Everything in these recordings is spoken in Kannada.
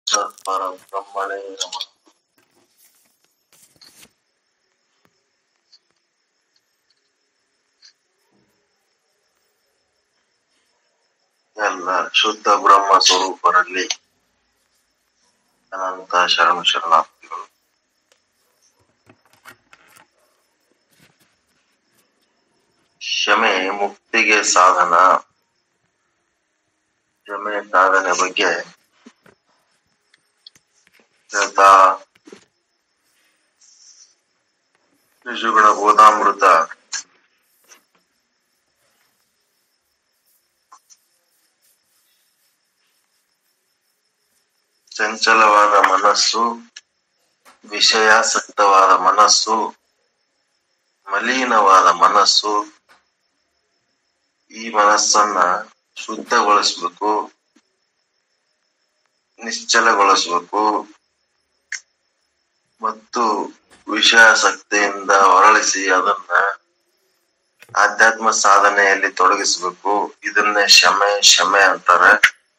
ತತ್ಪರಬ್ರಹ್ಮಣೇ ನಮಃ ಎಲ್ಲ ಶುದ್ಧ ಬ್ರಹ್ಮ ಸ್ವರೂಪರಲ್ಲಿ ಅನಂತ ಶರಣ ಶರಣಾರ್ಥಿಗಳು ಕ್ಷಮೆ ಮುಕ್ತಿಗೆ ಸಾಧನ ಕ್ಷಮೆ ಸಾಧನೆ ಬಗ್ಗೆ ಹೇಳ್ತಾ ಋಷಿಗಳ ಬೋಧಾಮೃತ ಚಂಚಲವಾದ ಮನಸ್ಸು ವಿಷಯಾಸಕ್ತವಾದ ಮನಸ್ಸು ಮಲೀನವಾದ ಮನಸ್ಸು ಈ ಮನಸ್ಸನ್ನ ಶುದ್ಧಗೊಳಿಸ್ಬೇಕು ನಿಶ್ಚಲಗೊಳಿಸ್ಬೇಕು ಮತ್ತು ವಿಷಯಾಸಕ್ತಿಯಿಂದ ಹೊರಳಿಸಿ ಅದನ್ನ ಆಧ್ಯಾತ್ಮ ಸಾಧನೆಯಲ್ಲಿ ತೊಡಗಿಸ್ಬೇಕು ಇದನ್ನೇ ಶಮೆ ಶಮೆ ಅಂತಾರೆ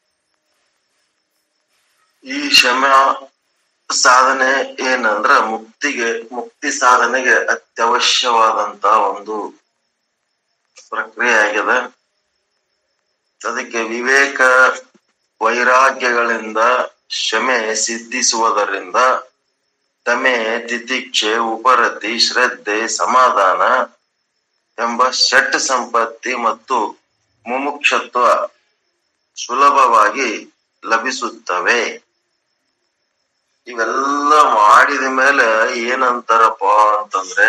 ಈ ಶಮ ಸಾಧನೆ ಏನಂದ್ರ ಮುಕ್ತಿಗೆ ಮುಕ್ತಿ ಸಾಧನೆಗೆ ಅತ್ಯವಶ್ಯವಾದಂತ ಒಂದು ಪ್ರಕ್ರಿಯೆ ಆಗಿದೆ ಅದಕ್ಕೆ ವಿವೇಕ ವೈರಾಗ್ಯಗಳಿಂದ ಶಮೆ ಸಿದ್ಧಿಸುವುದರಿಂದ ತಮೆ ತಿತಿಕ್ಷೆ ಉಪರತಿ ಶ್ರದ್ಧೆ ಸಮಾಧಾನ ಎಂಬ ಷಟ್ ಸಂಪತ್ತಿ ಮತ್ತು ಮುಮುಕ್ಷತ್ವ ಸುಲಭವಾಗಿ ಲಭಿಸುತ್ತವೆ ಇವೆಲ್ಲ ಮಾಡಿದ ಮೇಲೆ ಏನಂತಾರಪ್ಪ ಅಂತಂದ್ರೆ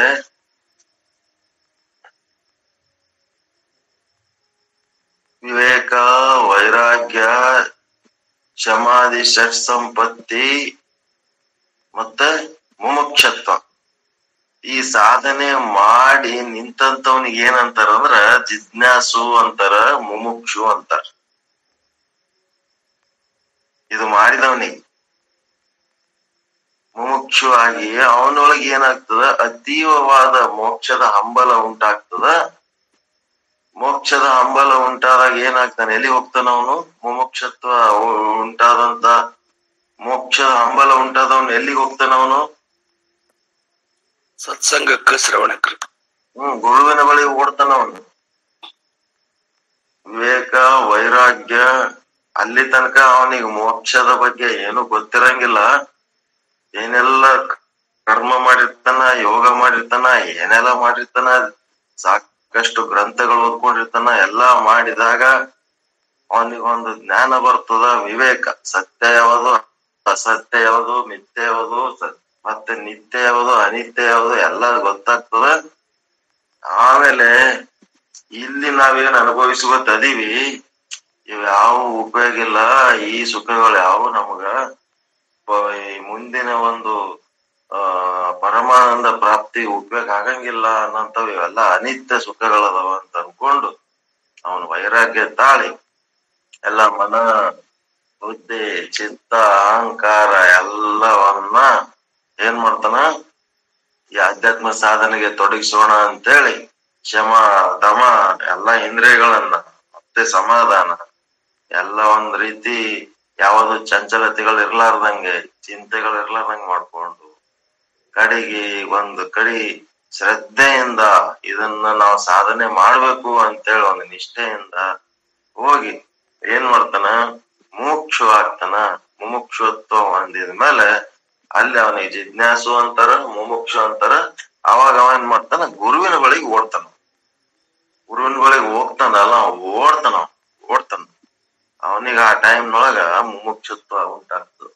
ವಿವೇಕ ವೈರಾಗ್ಯ ಶಮಾಧಿ ಷಟ್ ಸಂಪತ್ತಿ ಮತ್ತೆ ಮುಮುಕ್ಷತ್ವ ಈ ಸಾಧನೆ ಮಾಡಿ ನಿಂತಂತವನಿಗೆ ಏನಂತಾರ ಅಂದ್ರ ಜಿಜ್ಞಾಸು ಅಂತಾರ ಮುಮುಕ್ಷು ಅಂತಾರ ಇದು ಮಾಡಿದವನಿಗೆ ಮುಮುಕ್ಷು ಆಗಿ ಅವನೊಳಗೆ ಏನಾಗ್ತದ ಅತೀವವಾದ ಮೋಕ್ಷದ ಹಂಬಲ ಉಂಟಾಗ್ತದ ಮೋಕ್ಷದ ಹಂಬಲ ಉಂಟಾದಾಗ ಏನಾಗ್ತಾನೆ ಎಲ್ಲಿ ಹೋಗ್ತಾನ ಅವನು ಮುಮುಕ್ಷತ್ವ ಉಂಟಾದಂತ ಮೋಕ್ಷದ ಹಂಬಲ ಉಂಟಾದವನು ಎಲ್ಲಿಗೆ ಹೋಗ್ತಾನ ಅವನು ಸತ್ಸಂಗಕ್ಕೆ ಶ್ರವಣಕ್ಕೆ ಹ್ಮ್ ಗುರುವಿನ ಬಳಿ ಓಡ್ತಾನ ಅವನು ವಿವೇಕ ವೈರಾಗ್ಯ ಅಲ್ಲಿ ತನಕ ಅವನಿಗೆ ಮೋಕ್ಷದ ಬಗ್ಗೆ ಏನು ಗೊತ್ತಿರಂಗಿಲ್ಲ ಏನೆಲ್ಲ ಕರ್ಮ ಮಾಡಿರ್ತಾನ ಯೋಗ ಮಾಡಿರ್ತಾನ ಏನೆಲ್ಲ ಮಾಡಿರ್ತಾನ ಸಾಕಷ್ಟು ಗ್ರಂಥಗಳು ಓದ್ಕೊಂಡಿರ್ತಾನ ಎಲ್ಲಾ ಮಾಡಿದಾಗ ಅವನಿಗೊಂದು ಜ್ಞಾನ ಬರ್ತದ ವಿವೇಕ ಸತ್ಯ ಯಾವುದು ಅಸತ್ಯ ಯಾವುದು ಮಿಥ್ಯ ಯಾವುದು ಸ- ಮತ್ತೆ ನಿತ್ಯ ಯಾವುದು ಅನಿತ್ಯ ಯಾವುದು ಎಲ್ಲ ಗೊತ್ತಾಗ್ತದ ಆಮೇಲೆ ಇಲ್ಲಿ ನಾವೇನ್ ಅನುಭವಿಸುವತ್ತದೀವಿ ಇವ್ ಯಾವ ಉಪಯೋಗ ಇಲ್ಲ ಈ ಸುಖಗಳು ಯಾವ ನಮಗ ಪ- ಈ ಮುಂದಿನ ಒಂದು ಆ ಪರಮಾನಂದ ಪ್ರಾಪ್ತಿ ಉಪಯೋಗ ಆಗಂಗಿಲ್ಲ ಅನ್ನಂತವ್ ಇವೆಲ್ಲ ಅನಿತ್ಯ ಸುಖಗಳದಾವ ಅಂತ ಅನ್ಕೊಂಡು ಅವನು ವೈರಾಗ್ಯ ತಾಳಿ ಎಲ್ಲ ಮನ ಬುದ್ಧಿ ಚಿತ್ತ ಅಹಂಕಾರ ಎಲ್ಲವನ್ನ ಏನ್ ಮಾಡ್ತಾನ ಈ ಆಧ್ಯಾತ್ಮ ಸಾಧನೆಗೆ ತೊಡಗಿಸೋಣ ಅಂತೇಳಿ ಶಮ ದಮ ಎಲ್ಲ ಇಂದ್ರಿಯಗಳನ್ನ ಮತ್ತೆ ಸಮಾಧಾನ ಎಲ್ಲ ಒಂದ್ ರೀತಿ ಯಾವುದು ಚಂಚಲತೆಗಳು ಇರ್ಲಾರ್ದಂಗೆ ಚಿಂತೆಗಳು ಇರ್ಲಾರ್ದಂಗೆ ಮಾಡ್ಕೊಂಡು ಕಡೆಗೆ ಒಂದು ಕಡೆ ಶ್ರದ್ಧೆಯಿಂದ ಇದನ್ನ ನಾವು ಸಾಧನೆ ಮಾಡ್ಬೇಕು ಅಂತೇಳಿ ಒಂದು ನಿಷ್ಠೆಯಿಂದ ಹೋಗಿ ಏನ್ ಮಾಡ್ತಾನ ಮುಮುಕ್ಷು ಆಗ್ತಾನ ಮುಮುಕ್ಷುತ್ವ ಹೊಂದಿದ ಮೇಲೆ ಅಲ್ಲಿ ಅವನಿಗೆ ಜಿಜ್ಞಾಸು ಅಂತಾರ ಮುಮುಕ್ಷು ಅಂತಾರ ಅವಾಗ ಅವ ಏನ್ ಮಾಡ್ತಾನ ಗುರುವಿನ ಬಳಿಗೆ ಓಡ್ತಾನ ಗುರುವಿನ ಬಳಿಗೆ ಹೋಗ್ತಾನಲ್ಲ ಅವ ಓಡ್ತಾನ ಅವ, ಓಡ್ತಾನ ಅವನಿಗೆ ಆ ಟೈಮ್ನೊಳಗ ಮುಮುಕ್ಷತ್ವ ಉಂಟಾಗ್ತದೆ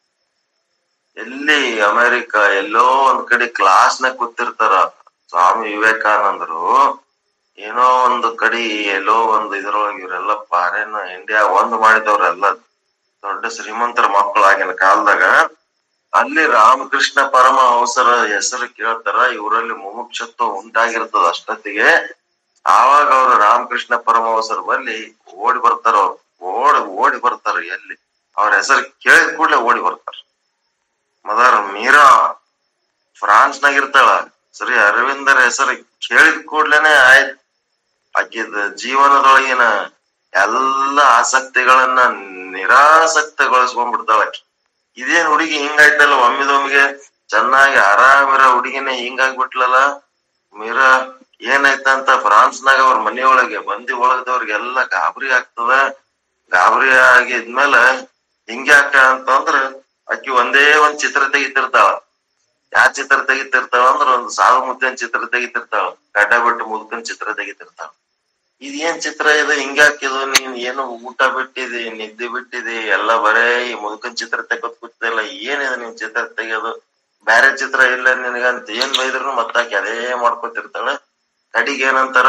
ಎಲ್ಲಿ ಅಮೆರಿಕ ಎಲ್ಲೋ ಒಂದ್ ಕಡೆ ಕ್ಲಾಸ್ನಾಗ ಕೂತಿರ್ತಾರ ಸ್ವಾಮಿ ವಿವೇಕಾನಂದರು ಏನೋ ಒಂದು ಕಡೆ ಎಲ್ಲೋ ಒಂದು ಇದ್ರೊಳಗೆ ಇವರೆಲ್ಲ ಫಾರಿನ್ ಇಂಡಿಯಾ ಒಂದ್ ಮಾಡಿದವ್ರೆಲ್ಲ ದೊಡ್ಡ ಶ್ರೀಮಂತರ ಮಕ್ಕಳು ಆಗಿನ ಕಾಲದಾಗ ಅಲ್ಲಿ ರಾಮಕೃಷ್ಣ ಪರಮ ಅವಸರ ಹೆಸರು ಕೇಳ್ತಾರ ಇವರಲ್ಲಿ ಮುಮುಕ್ಷತ್ವ ಉಂಟಾಗಿರ್ತದ ಅಷ್ಟೊತ್ತಿಗೆ ಆವಾಗ ಅವರು ರಾಮಕೃಷ್ಣ ಪರಮಹಂಸರ ಬಲ್ಲಿ ಓಡಿ ಬರ್ತಾರ ಅವ್ರು ಓಡಿ ಓಡಿ ಬರ್ತಾರ ಎಲ್ಲಿ ಅವ್ರ ಹೆಸರು ಕೇಳಿದ ಕೂಡಲೇ ಓಡಿ ಬರ್ತಾರ ಮದರ್ ಮೀರಾ ಫ್ರಾನ್ಸ್ನಾಗ ಇರ್ತಾಳ ಸರಿ ಅರವಿಂದರ ಹೆಸರು ಕೇಳಿದ ಕೂಡ್ಲೇನೆ ಆಯ್ತ್ ಆಕಿದ ಜೀವನದೊಳಗಿನ ಎಲ್ಲ ಆಸಕ್ತಿಗಳನ್ನ ನಿರಾಸಕ್ತಗೊಳಿಸ್ಕೊಂಡ್ಬಿಡ್ತಾಳ ಆಕಿ ಇದೇನ್ ಹುಡುಗಿ ಹಿಂಗಾಯ್ತಲ್ಲ ಒಮ್ಮಿದೊಮ್ಮಿಗೆ ಚೆನ್ನಾಗಿ ಆರಾಮಿರೋ ಹುಡುಗಿನೇ ಹಿಂಗಾಗ್ಬಿಟ್ಲಲ್ಲ ಮೀರಾ ಏನಾಯ್ತಂತ ಫ್ರಾನ್ಸ್ನಾಗ ಅವ್ರ ಮನೆಯೊಳಗೆ ಬಂದಿ ಒಳಗದವ್ರಿಗೆಲ್ಲ ಗಾಬರಿ ಆಗ್ತದ ಗಾಬರಿ ಆಗಿದ್ಮೇಲೆ ಹಿಂಗೆ ಆಕ ಅಂತಂದ್ರ ಆಕಿ ಒಂದೇ ಒಂದ್ ಚಿತ್ರ ತೆಗಿತಿರ್ತಾಳ ಯಾ ಚಿತ್ರ ತೆಗಿತಿರ್ತಾಳ ಅಂದ್ರ ಒಂದು ಸಾವು ಮುದ್ದನ್ ಚಿತ್ರ ತೆಗಿತಿರ್ತಾಳ ಗಡ್ಡ ಬಿಟ್ಟು ಮುದ್ಕನ್ ಚಿತ್ರ ತೆಗಿತಿರ್ತಾಳ ಇದೇನ್ ಚಿತ್ರ ಇದು ಹಿಂಗಾಕಿದು ನೀನ್ ಏನು ಊಟ ಬಿಟ್ಟಿದಿ ನಿದ್ದೆ ಬಿಟ್ಟಿದಿ ಎಲ್ಲ ಬರೇ ಈ ಮುದುಕನ್ ಚಿತ್ರ ತೆಗೋದ್ ಕೂತಿಲ್ಲ ಏನಿದೆ ನಿನ್ ಚಿತ್ರ ತೆಗಿಯೋದು ಬ್ಯಾರೆ ಚಿತ್ರ ಇಲ್ಲ ನಿನಗಂತ ಏನ್ ಬೈದ್ರು ಮತ್ತಾಕಿ ಅದೇ ಮಾಡ್ಕೊತಿರ್ತಾಳ ಕಡಿಗೆ ಏನಂತಾರ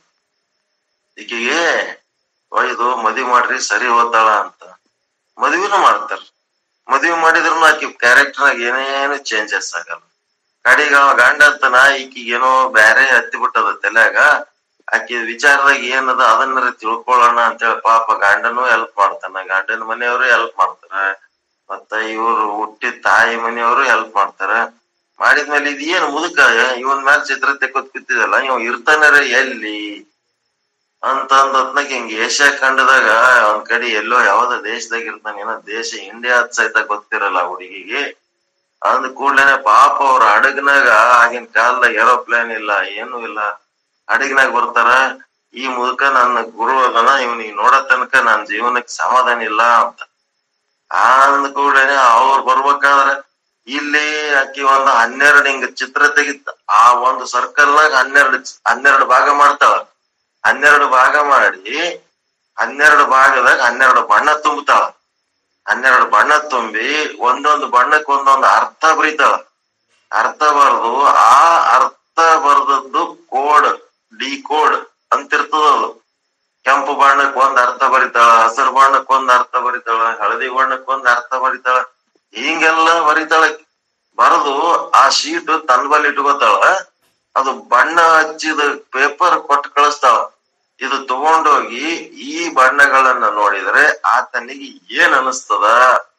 ಈಕಿಗೆ ಒಯ್ದು ಮದ್ವಿ ಮಾಡ್ರಿ ಸರಿ ಹೋತಾಳ ಅಂತ ಮದ್ವಿನೂ ಮಾಡ್ತಾರ ಮದ್ವಿ ಮಾಡಿದ್ರು ಆಕಿ ಕ್ಯಾರೆಕ್ಟರ್ನಾಗ ಏನೇನು ಚೇಂಜಸ್ ಆಗಲ್ಲ ಕಡಿಗ ಅವ ಗಂಡ ಅಂತನ ಈಕಿಗೆ ಏನೋ ಬ್ಯಾರೆ ಹತ್ತಿ ಬಿಟ್ಟದ ತಲ್ಯಾಗ ಆಕಿ ವಿಚಾರದಾಗ ಏನದ ಅದನ್ನ ತಿಳ್ಕೊಳ್ಳೋಣ ಅಂತೇಳಿ ಪಾಪ ಗಂಡನು ಹೆಲ್ಪ್ ಮಾಡ್ತಾನ ಗಂಡನ ಮನೆಯವರು ಹೆಲ್ಪ್ ಮಾಡ್ತಾರ ಮತ್ತ ಇವ್ರು ಹುಟ್ಟಿದ ತಾಯಿ ಮನೆಯವರು ಹೆಲ್ಪ್ ಮಾಡ್ತಾರ ಮಾಡಿದ್ಮೇಲೆ ಇದ್ ಏನ್ ಮುದುಕ ಇವನ್ ಮ್ಯಾಲ ಚಿತ್ರ ತೆಕ್ಕೋದ್ ಕೂತಿದಲ್ಲ ಇವ್ ಇರ್ತಾನರ ಎಲ್ಲಿ ಅಂತ ಅಂದ್ನಾಗ ಹಿಂಗ ಏಷ್ಯಾ ಖಂಡದಾಗ ಒಂದ್ ಕಡೆ ಎಲ್ಲೋ ಯಾವ್ದೋ ದೇಶದಾಗ ಇರ್ತಾನ ಏನೋ ದೇಶ ಇಂಡಿಯಾ ಸಹಿತ ಗೊತ್ತಿರಲ್ಲ ಹುಡುಗಿಗೆ ಅಂದ ಕೂಡ್ಲೇನೆ ಪಾಪ ಅವ್ರ ಹಡಗ್ನಾಗ ಆಗಿನ ಕಾಲದಾಗ ಏರೋಪ್ಲೇನ್ ಇಲ್ಲ ಏನು ಇಲ್ಲ ಹಡಗ್ನಾಗ ಬರ್ತಾರ ಈ ಮುದುಕ ನನ್ನ ಗುರು ಅದನ ಇವ್ನಿಗೆ ನೋಡೋ ತನಕ ನನ್ ಜೀವನಕ್ಕೆ ಸಮಾಧಾನ ಇಲ್ಲ ಅಂತ ಅಂದ ಕೂಡಲೇ ಅವ್ರು ಬರ್ಬೇಕಾದ್ರ ಇಲ್ಲಿ ಆಕಿ ಒಂದು ಹನ್ನೆರಡು ಹಿಂಗ ಚಿತ್ರ ತೆಗಿತ ಆ ಒಂದು ಸರ್ಕಲ್ ನಾಗ ಹನ್ನೆರಡು ಹನ್ನೆರಡು ಭಾಗ ಮಾಡ್ತಾಳ ಹನ್ನೆರಡು ಭಾಗ ಮಾಡಿ ಹನ್ನೆರಡು ಭಾಗದಾಗ ಹನ್ನೆರಡು ಬಣ್ಣ ತುಂಬತಾಳ ಹನ್ನೆರಡು ಬಣ್ಣ ತುಂಬಿ ಒಂದೊಂದು ಬಣ್ಣಕ್ಕೆ ಒಂದೊಂದು ಅರ್ಥ ಬರೀತಾಳ ಅರ್ಥ ಬರ್ದು ಆ ಅರ್ಥ ಬರ್ದದ್ದು ಕೋಡ್ ಡಿ ಕೋಡ್ ಅಂತಿರ್ತದ ಅದು ಕೆಂಪು ಬಣ್ಣಕ್ ಒಂದ್ ಅರ್ಥ ಬರಿತಾಳ ಹಸಿರು ಬಣ್ಣಕ್ ಒಂದ್ ಅರ್ಥ ಬರಿತಾಳ ಹಳದಿ ಬಣ್ಣಕ್ ಒಂದ್ ಅರ್ಥ ಬರಿತಾಳ ಹಿಂಗೆಲ್ಲ ಬರಿತಾಳ ಬರೆದು ಆ ಶೀಟ್ ತನ್ನ ಬಲ್ಲಿ ಇಟ್ಕೋತಾಳ ಅದು ಬಣ್ಣ ಹಚ್ಚಿದ ಪೇಪರ್ ಕೊಟ್ಟು ಕಳಿಸ್ತಾಳ ಇದು ತಗೊಂಡೋಗಿ ಈ ಬಣ್ಣಗಳನ್ನ ನೋಡಿದ್ರೆ ಆತನಿಗೆ ಏನ್ ಅನಿಸ್ತದ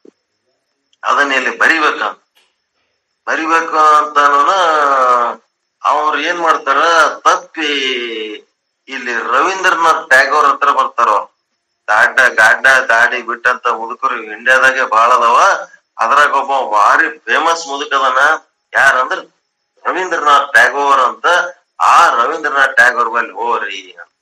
ಅದನ್ನ ಇಲ್ಲಿ ಬರಿಬೇಕಂತ ಬರಿಬೇಕು ಅಂತಾನ ಅವ್ರು ಏನ್ ಮಾಡ್ತಾರ ತಪ್ಪಿ ಇಲ್ಲಿ ರವೀಂದ್ರನಾಥ್ ಟ್ಯಾಗೋರ್ ಹತ್ರ ಬರ್ತಾರ ಗಾಡ್ಡ ಗಾಡ್ಡ ದಾಡಿ ಬಿಟ್ಟಂತ ಮುದುಕರು ಇಂಡಿಯಾದಾಗೆ ಬಾಳ ಅದಾವ ಅದ್ರಾಗ ಒಬ್ಬ ಭಾರಿ ಫೇಮಸ್ ಮುದುಕದನ ಯಾರಂದ್ರ ರವೀಂದ್ರನಾಥ್ ಟ್ಯಾಗೋರ್ ಅಂತ ಆ ರವೀಂದ್ರನಾಥ್ ಟ್ಯಾಗೋರ್ ಬಲ್ಲಿ ಹೋರಿ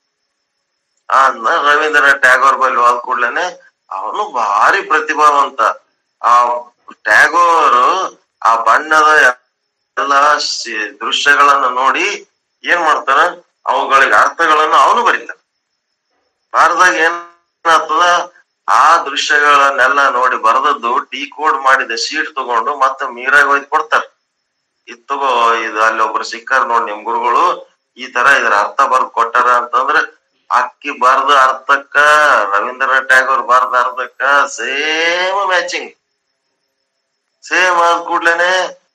ಆ ರವೀಂದ್ರನಾಥ್ ಟ್ಯಾಗೋರ್ ಬಲ್ಲಿ ಹೋದ ಕೂಡ್ಲೇನೆ ಅವನು ಭಾರಿ ಪ್ರತಿಭಾವಂತ ಆ ಟ್ಯಾಗೋರ್ ಆ ಬಣ್ಣದ ಎಲ್ಲ ಶಿ- ದೃಶ್ಯಗಳನ್ನ ನೋಡಿ ಏನ್ ಮಾಡ್ತಾನ ಅವುಗಳಿಗೆ ಅರ್ಥಗಳನ್ನು ಅವನು ಬರೀತಾನ ಭಾರತದಾಗ ಏನಾಗ್ತದ ಆ ದೃಶ್ಯಗಳನ್ನೆಲ್ಲ ನೋಡಿ ಬರೆದದ್ದು ಡಿ ಕೋಡ್ ಮಾಡಿದ ಶೀಟ್ ತಗೊಂಡು ಮತ್ತೆ ಮೀರಾಗ ಒಯ್ದು ಕೊಡ್ತಾರ ಇದ್ ತಗೋ ಇದು ಅಲ್ಲಿ ಒಬ್ರು ಸಿಕ್ಕಾರ ನೋಡಿ ನಿಮ್ ಗುರುಗಳು ಈ ತರ ಇದ್ರ ಅರ್ಥ ಬರ್ದ್ ಕೊಟ್ಟಾರ ಅಂತಂದ್ರ ಅಕ್ಕಿ ಬರ್ದ ಅರ್ಥಕ್ಕ ರವೀಂದ್ರನಾಥ್ ಟ್ಯಾಗೋರ್ ಬರ್ದ ಅರ್ಥಕ್ಕ ಸೇಮ್ ಮ್ಯಾಚಿಂಗ್ ಸೇಮ್ ಆದ ಕೂಡ್ಲೇನೆ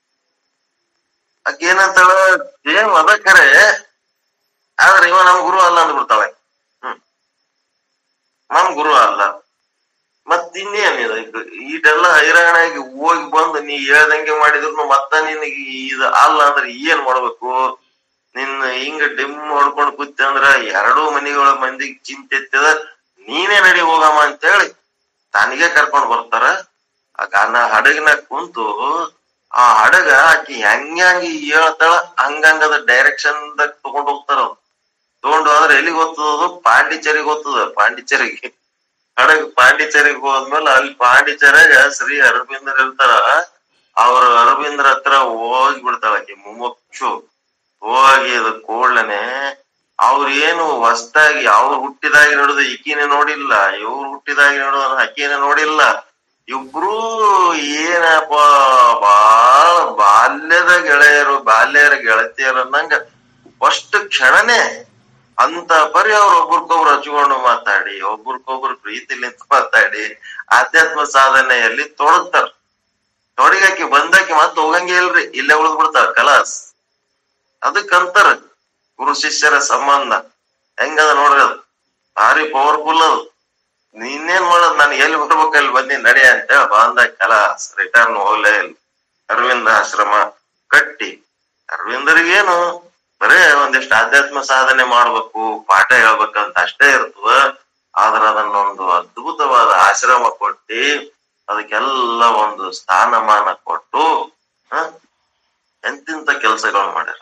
ಅಕ್ಕಿ ಏನಂತಾಳ ಸೇಮ್ ಅದ ಖರೆ ಆದ್ರೆ ಇವ ನಮ್ ಗುರು ಅಲ್ಲ ಅಂದ್ಬಿಡ್ತಾಳೆ ಹ್ಮ್ ನಮ್ ಗುರು ಅಲ್ಲ ಮತ್ ಇನ್ನೇನಿದೆ ಈಟೆಲ್ಲ ಹೈರಾಣಾಗಿ ಹೋಗಿ ಬಂದು ನೀ ಹೇಳ್ದಂಗೆ ಮಾಡಿದ್ರು ಮತ್ತ ನಿನಗೆ ಇದು ಅಲ್ಲ ಅಂದ್ರೆ ಏನ್ ಮಾಡ್ಬೇಕು ನಿನ್ನ ಹಿಂಗ ಡಿಮ್ ಹೊಡ್ಕೊಂಡ್ ಕೂತಿ ಅಂದ್ರ ಎರಡೂ ಮನಿಗಳ ಮಂದಿಗೆ ಚಿಂತೆ ಎತ್ತದ ನೀನೇ ನಡಿ ಹೋಗಮ್ಮ ಅಂತೇಳಿ ತನಗೆ ಕರ್ಕೊಂಡ್ ಬರ್ತಾರ ಆಗ ನಾ ಹಡಗಿನಾಗ ಕುಂತು ಆ ಹಡಗ ಆಕಿ ಹೆಂಗ್ ಹೆಂಗ್ ಹೇಳ್ತಾಳ ಹಂಗಂಗದ ಡೈರೆಕ್ಷನ್ ದಾಗ ತಗೊಂಡ್ ಹೋಗ್ತಾರ ಅವ್ರು. ತಗೊಂಡು ಹೋದ್ರೆ ಎಲ್ಲಿಗೆ ಹೋಗ್ತದ ಪಾಂಡಿಚೇರಿಗೆ ಹೋಗ್ತದ ಪಾಂಡಿಚೇರಿಗೆ ಹಡಗ್ ಪಾಂಡಿಚೇರಿಗೆ ಹೋದ್ಮೇಲೆ ಅಲ್ಲಿ ಪಾಂಡಿಚೇರಿಯಾಗ ಶ್ರೀ ಅರವಿಂದ್ರ ಇರ್ತಾರ ಅವ್ರ ಅರವಿಂದ್ರ ಹತ್ರ ಹೋಗಿ ಬಿಡ್ತಾಳ ಆಕಿ ಮುಮ್ಮಕ್ಷು ಹೋಗಿ ಅದು ಕೂಡ್ಲೇನೆ ಅವ್ರ ಏನು ಹೊಸ್ದಾಗಿ ಅವ್ರು ಹುಟ್ಟಿದಾಗ ನೋಡುದು ಈಕಿನೇ ನೋಡಿಲ್ಲ ಇವ್ರು ಹುಟ್ಟಿದಾಗ ನೋಡುದು ಆಕಿನೇ ನೋಡಿಲ್ಲ ಇಬ್ರು ಏನಪ್ಪ ಬಾಳ ಬಾಲ್ಯದ ಗೆಳೆಯರು ಬಾಲ್ಯರ ಗೆಳತಿಯರು ಅನ್ನಂಗ ಫಸ್ಟ್ ಕ್ಷಣನೇ ಅಂತ ಪರಿ ಅವ್ರ ಒಬ್ರಿಗೊಬ್ರು ಹಚ್ಕೊಂಡು ಮಾತಾಡಿ ಒಬ್ರಿಗೊಬ್ರು ಪ್ರೀತಿಲಿಂತ ಮಾತಾಡಿ ಆಧ್ಯಾತ್ಮ ಸಾಧನೆಯಲ್ಲಿ ತೊಡಗ್ತಾರ ತೊಡಗಾಕಿ ಬಂದಾಕಿ ಮತ್ತ ಹೋಗಂಗೆ ಇಲ್ರಿ ಇಲ್ಲೇ ಉಳಿದ್ ಬಿಡ್ತಾರ ಕಲಾಸ್ ಅದಕ್ಕಂತಾರ ಗುರು ಶಿಷ್ಯರ ಸಂಬಂಧ ಹೆಂಗದ ನೋಡ್ರಿ ಅದು ಭಾರಿ ಪವರ್ಫುಲ್ ಅದು ನೀನೇನ್ ಮಾಡೋದ್ ನಾನು ಎಲ್ಲಿ ಬರ್ಬೇಕು ಅಲ್ಲಿ ಬಂದಿ ನಡೆ ಅಂತ ಬಂದ ಕಲಾಸ್ ರಿಟರ್ನ್ ಹೋಗ್ಲೇ ಇಲ್ಲ ಅರವಿಂದ ಆಶ್ರಮ ಕಟ್ಟಿ ಅರವಿಂದರಿಗೇನು ಬರೇ ಒಂದಿಷ್ಟು ಆಧ್ಯಾತ್ಮ ಸಾಧನೆ ಮಾಡ್ಬೇಕು ಪಾಠ ಹೇಳ್ಬೇಕಂತ ಅಷ್ಟೇ ಇರ್ತದ ಆದ್ರ ಅದನ್ನೊಂದು ಅದ್ಭುತವಾದ ಆಶ್ರಮ ಕೊಟ್ಟಿ ಅದಕ್ಕೆಲ್ಲ ಒಂದು ಸ್ಥಾನಮಾನ ಕೊಟ್ಟು ಹ ಎಂತಿಂತ ಕೆಲಸಗಳು ಮಾಡ್ಯಾರ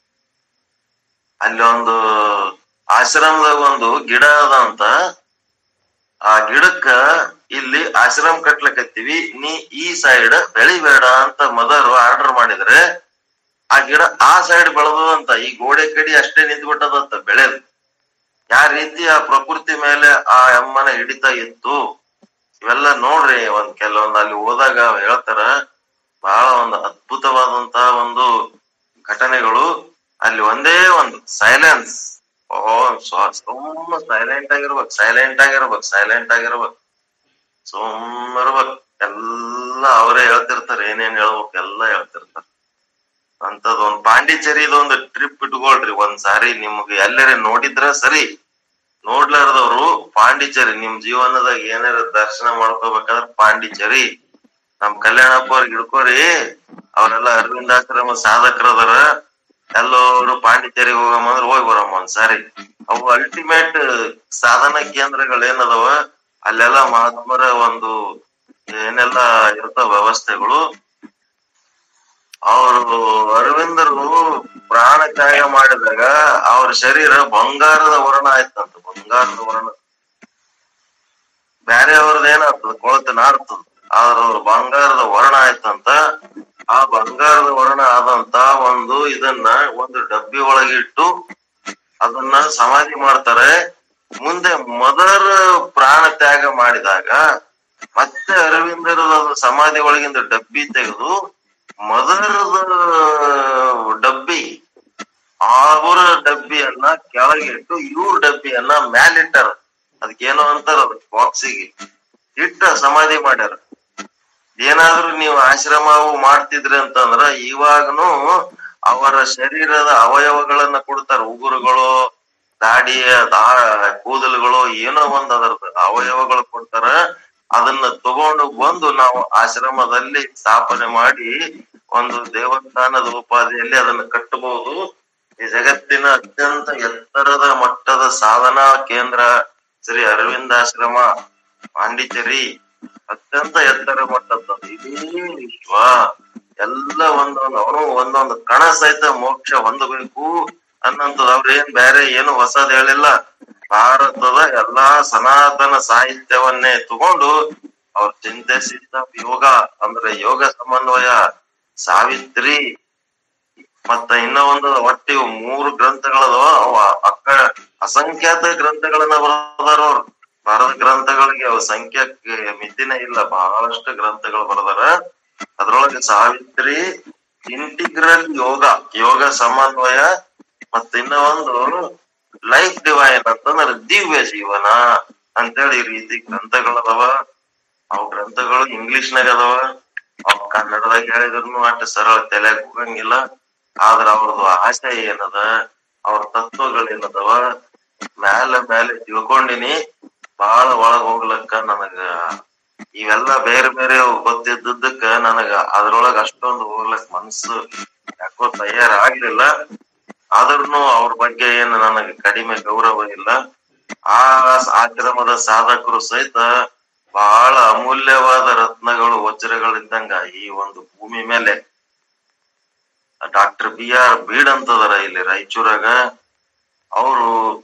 ಅಲ್ಲಿ ಒಂದು ಆಶ್ರಮದಾಗ ಒಂದು ಗಿಡ ಅದ ಅಂತ ಆ ಗಿಡಕ್ಕ ಇಲ್ಲಿ ಆಶ್ರಮ ಕಟ್ಲಕತ್ತೀವಿ ನೀ ಈ ಸೈಡ್ ಬೆಳಿಬೇಡ ಅಂತ ಮದರ್ ಆರ್ಡರ್ ಮಾಡಿದ್ರೆ ಆ ಗಿಡ ಆ ಸೈಡ್ ಬೆಳೆದಂತ ಈ ಗೋಡೆ ಕಡಿ ಅಷ್ಟೇ ನಿಂತ್ಬಿಟ್ಟದಂತ ಬೆಳೆದು ಯಾವ ರೀತಿ ಆ ಪ್ರಕೃತಿ ಮೇಲೆ ಆ ಅಮ್ಮನ ಹಿಡಿತ ಇತ್ತು ಇವೆಲ್ಲ ನೋಡ್ರಿ ಒಂದ್ ಕೆಲವೊಂದ್ ಅಲ್ಲಿ ಹೋದಾಗ ಹೇಳ್ತಾರ ಬಹಳ ಒಂದು ಅದ್ಭುತವಾದಂತ ಒಂದು ಘಟನೆಗಳು ಅಲ್ಲಿ ಒಂದೇ ಒಂದು ಸೈಲೆನ್ಸ್ ಓ ಸುಮ್ಮ ಸೈಲೆಂಟ್ ಆಗಿರ್ಬೇಕು ಸೈಲೆಂಟ್ ಆಗಿರ್ಬೇಕು ಸೈಲೆಂಟ್ ಆಗಿರ್ಬೇಕು ಸುಮ್ಮ ಇರ್ಬೇಕು ಎಲ್ಲ ಅವರೇ ಹೇಳ್ತಿರ್ತಾರೆ ಏನೇನ್ ಹೇಳ್ಬೇಕು ಎಲ್ಲ ಹೇಳ್ತಿರ್ತಾರೆ ಅಂತದ್ ಒಂದ್ ಪಾಂಡಿಚೇರಿದ ಒಂದು ಟ್ರಿಪ್ ಇಟ್ಕೊಳ್ರಿ ಒಂದ್ ಸಾರಿ ನಿಮ್ಗೆ ಎಲ್ಲರೇ ನೋಡಿದ್ರ ಸರಿ ನೋಡ್ಲಾರ್ದವ್ರು ಪಾಂಡಿಚೇರಿ ನಿಮ್ ಜೀವನದಾಗ ಏನಾರ ದರ್ಶನ ಮಾಡ್ಕೋಬೇಕಾದ್ರ ಪಾಂಡಿಚೇರಿ ನಮ್ ಕಲ್ಯಾಣಪ್ಪ ಅವ್ರಿಗೆ ಹಿಡ್ಕೋರಿ ಅವರೆಲ್ಲ ಅರವಿಂದಾಶ್ರಮ ಸಾಧಕರದಾರ ಎಲ್ಲರೂ ಪಾಂಡಿಚೇರಿಗೆ ಹೋಗಮ್ಮ ಅಂದ್ರೆ ಹೋಗಿ ಬರಮ್ಮ ಒಂದ್ ಸಾರಿ ಅವು ಅಲ್ಟಿಮೇಟ್ ಸಾಧನ ಕೇಂದ್ರಗಳು ಏನದಾವ ಅಲ್ಲೆಲ್ಲ ಮಹಾತ್ಮರ ಒಂದು ಏನೆಲ್ಲ ಇರ್ತಾವ ವ್ಯವಸ್ಥೆಗಳು ಅವರು ಅರವಿಂದರು ಪ್ರಾಣ ತ್ಯಾಗ ಮಾಡಿದಾಗ ಅವ್ರ ಶರೀರ ಬಂಗಾರದ ವರ್ಣ ಆಯ್ತಂತ ಬಂಗಾರದ ವರ್ಣ ಬ್ಯಾರೆ ಅವ್ರದ್ದು ಏನಾಗ್ತದ ಕೊಳತೆ ನಾರ್ತದ ಆದ್ರ ಅವ್ರ ಬಂಗಾರದ ವರ್ಣ ಆಯ್ತಂತ ಆ ಬಂಗಾರದ ವರ್ಣ ಆದಂತ ಒಂದು ಇದನ್ನ ಒಂದು ಡಬ್ಬಿ ಒಳಗಿಟ್ಟು ಅದನ್ನ ಸಮಾಧಿ ಮಾಡ್ತಾರೆ ಮುಂದೆ ಮದರ್ ಪ್ರಾಣ ತ್ಯಾಗ ಮಾಡಿದಾಗ ಮತ್ತೆ ಅರವಿಂದರ ಸಮಾಧಿ ಒಳಗಿಂದ ಡಬ್ಬಿ ತೆಗೆದು ಮದರದ ಡಬ್ಬಿ ಅವರ ಡಬ್ಬಿಯನ್ನ ಕೆಳಗಿಟ್ಟು ಇವ್ರ ಡಬ್ಬಿಯನ್ನ ಮ್ಯಾಲಿಟ್ಟಾರ ಅದಕ್ಕೇನೋ ಅಂತಾರ ಬಾಕ್ಸಿಗೆ ಇಟ್ಟ ಸಮಾಧಿ ಮಾಡ್ಯಾರ ಏನಾದ್ರೂ ನೀವು ಆಶ್ರಮವು ಮಾಡ್ತಿದ್ರಿ ಅಂತಂದ್ರ ಇವಾಗನು ಅವರ ಶರೀರದ ಅವಯವಗಳನ್ನ ಕೊಡ್ತಾರ ಉಗುರುಗಳು ದಾಡಿ ದಾ- ಕೂದಲುಗಳು ಏನೋ ಒಂದ್ ಅದರದ ಅವಯವಗಳು ಕೊಡ್ತಾರ ಅದನ್ನ ತಗೊಂಡು ಬಂದು ನಾವು ಆಶ್ರಮದಲ್ಲಿ ಸ್ಥಾಪನೆ ಮಾಡಿ ಒಂದು ದೇವಸ್ಥಾನದ ಉಪಾಧಿಯಲ್ಲಿ ಅದನ್ನ ಕಟ್ಟಬಹುದು ಈ ಜಗತ್ತಿನ ಅತ್ಯಂತ ಎತ್ತರದ ಮಟ್ಟದ ಸಾಧನಾ ಕೇಂದ್ರ ಶ್ರೀ ಅರವಿಂದಾಶ್ರಮ ಪಾಂಡಿಚೇರಿ ಅತ್ಯಂತ ಎತ್ತರ ಮಟ್ಟದ ಇಡೀ ವಿಶ್ವ ಎಲ್ಲ ಒಂದೊಂದು ಅವನು ಒಂದೊಂದು ಕಣ ಸಹಿತ ಮೋಕ್ಷ ಹೊಂದಬೇಕು ಅನ್ನಂತದ್ ಅವ್ರ ಏನ್ ಬೇರೆ ಏನು ಹೊಸದ್ ಹೇಳಿಲ್ಲ ಭಾರತದ ಎಲ್ಲಾ ಸನಾತನ ಸಾಹಿತ್ಯವನ್ನೇ ತಗೊಂಡು ಅವ್ರ ಚಿಂತಿಸಿದ್ದ ಯೋಗ ಅಂದ್ರೆ ಯೋಗ ಸಮನ್ವಯ ಸಾವಿತ್ರಿ ಮತ್ತ ಇನ್ನ ಒಂದು ಒಟ್ಟು ಇವು ಮೂರು ಗ್ರಂಥಗಳದವ ಅವ ಅಕ್ಕ ಅಸಂಖ್ಯಾತ ಗ್ರಂಥಗಳನ್ನ ಬರೆದಾರ ಅವ್ರು ಬರದ ಗ್ರಂಥಗಳಿಗೆ ಅವ ಸಂಖ್ಯಾಕ್ಕೆ ಮಿತಿನೇ ಇಲ್ಲ ಬಹಳಷ್ಟು ಗ್ರಂಥಗಳು ಬರೆದಾರ ಅದ್ರೊಳಗೆ ಸಾವಿತ್ರಿ ಇಂಟಿಗ್ರಲ್ ಯೋಗ ಯೋಗ ಸಮನ್ವಯ ಮತ್ತ ಇನ್ನ ಒಂದು ಲೈಫ್ ಡಿವೈನ್ ಅಂತಂದ್ರ ದಿವ್ಯ ಜೀವನ ಅಂತೇಳಿ ಈ ರೀತಿ ಗ್ರಂಥಗಳದಾವ ಅವು ಗ್ರಂಥಗಳು ಇಂಗ್ಲಿಷ್ನಾಗ ಅದಾವ ಅವ್ ಕನ್ನಡದಾಗ ಹೇಳಿದ್ರು ಅಷ್ಟ ಸರಳ ತಲೆಯಾಗ ಹೋಗಂಗಿಲ್ಲ ಆದ್ರ ಅವ್ರದ್ದು ಆಶಯ ಏನದ ಅವ್ರ ತತ್ವಗಳೇನದವ ಮ್ಯಾಲ ಮ್ಯಾಲೆ ತಿಳ್ಕೊಂಡಿನಿ ಬಾಳ ಒಳಗ್ ಹೋಗ್ಲಕ್ಕ ನನಗ ಇವೆಲ್ಲ ಬೇರೆ ಬೇರೆ ಗೊತ್ತಿದ್ದಕ್ಕ ನನಗ ಅದ್ರೊಳಗ ಅಷ್ಟೊಂದು ಹೋಗ್ಲಕ್ ಮನ್ಸು ಯಾಕೋ ತಯಾರಾಗ್ಲಿಲ್ಲ ಆದ್ರೂನು ಅವ್ರ ಬಗ್ಗೆ ಏನು ನನಗೆ ಕಡಿಮೆ ಗೌರವ ಇಲ್ಲ ಆ ಆಶ್ರಮದ ಸಾಧಕರು ಸಹಿತ ಬಹಳ ಅಮೂಲ್ಯವಾದ ರತ್ನಗಳು ವಜ್ರಗಳಿದ್ದಂಗ ಈ ಒಂದು ಭೂಮಿ ಮೇಲೆ ಡಾಕ್ಟರ್ ಬಿ ಆರ್ ಬೀಡ್ ಅಂತದಾರ ಇಲ್ಲಿ ರಾಯಚೂರಾಗ ಅವರು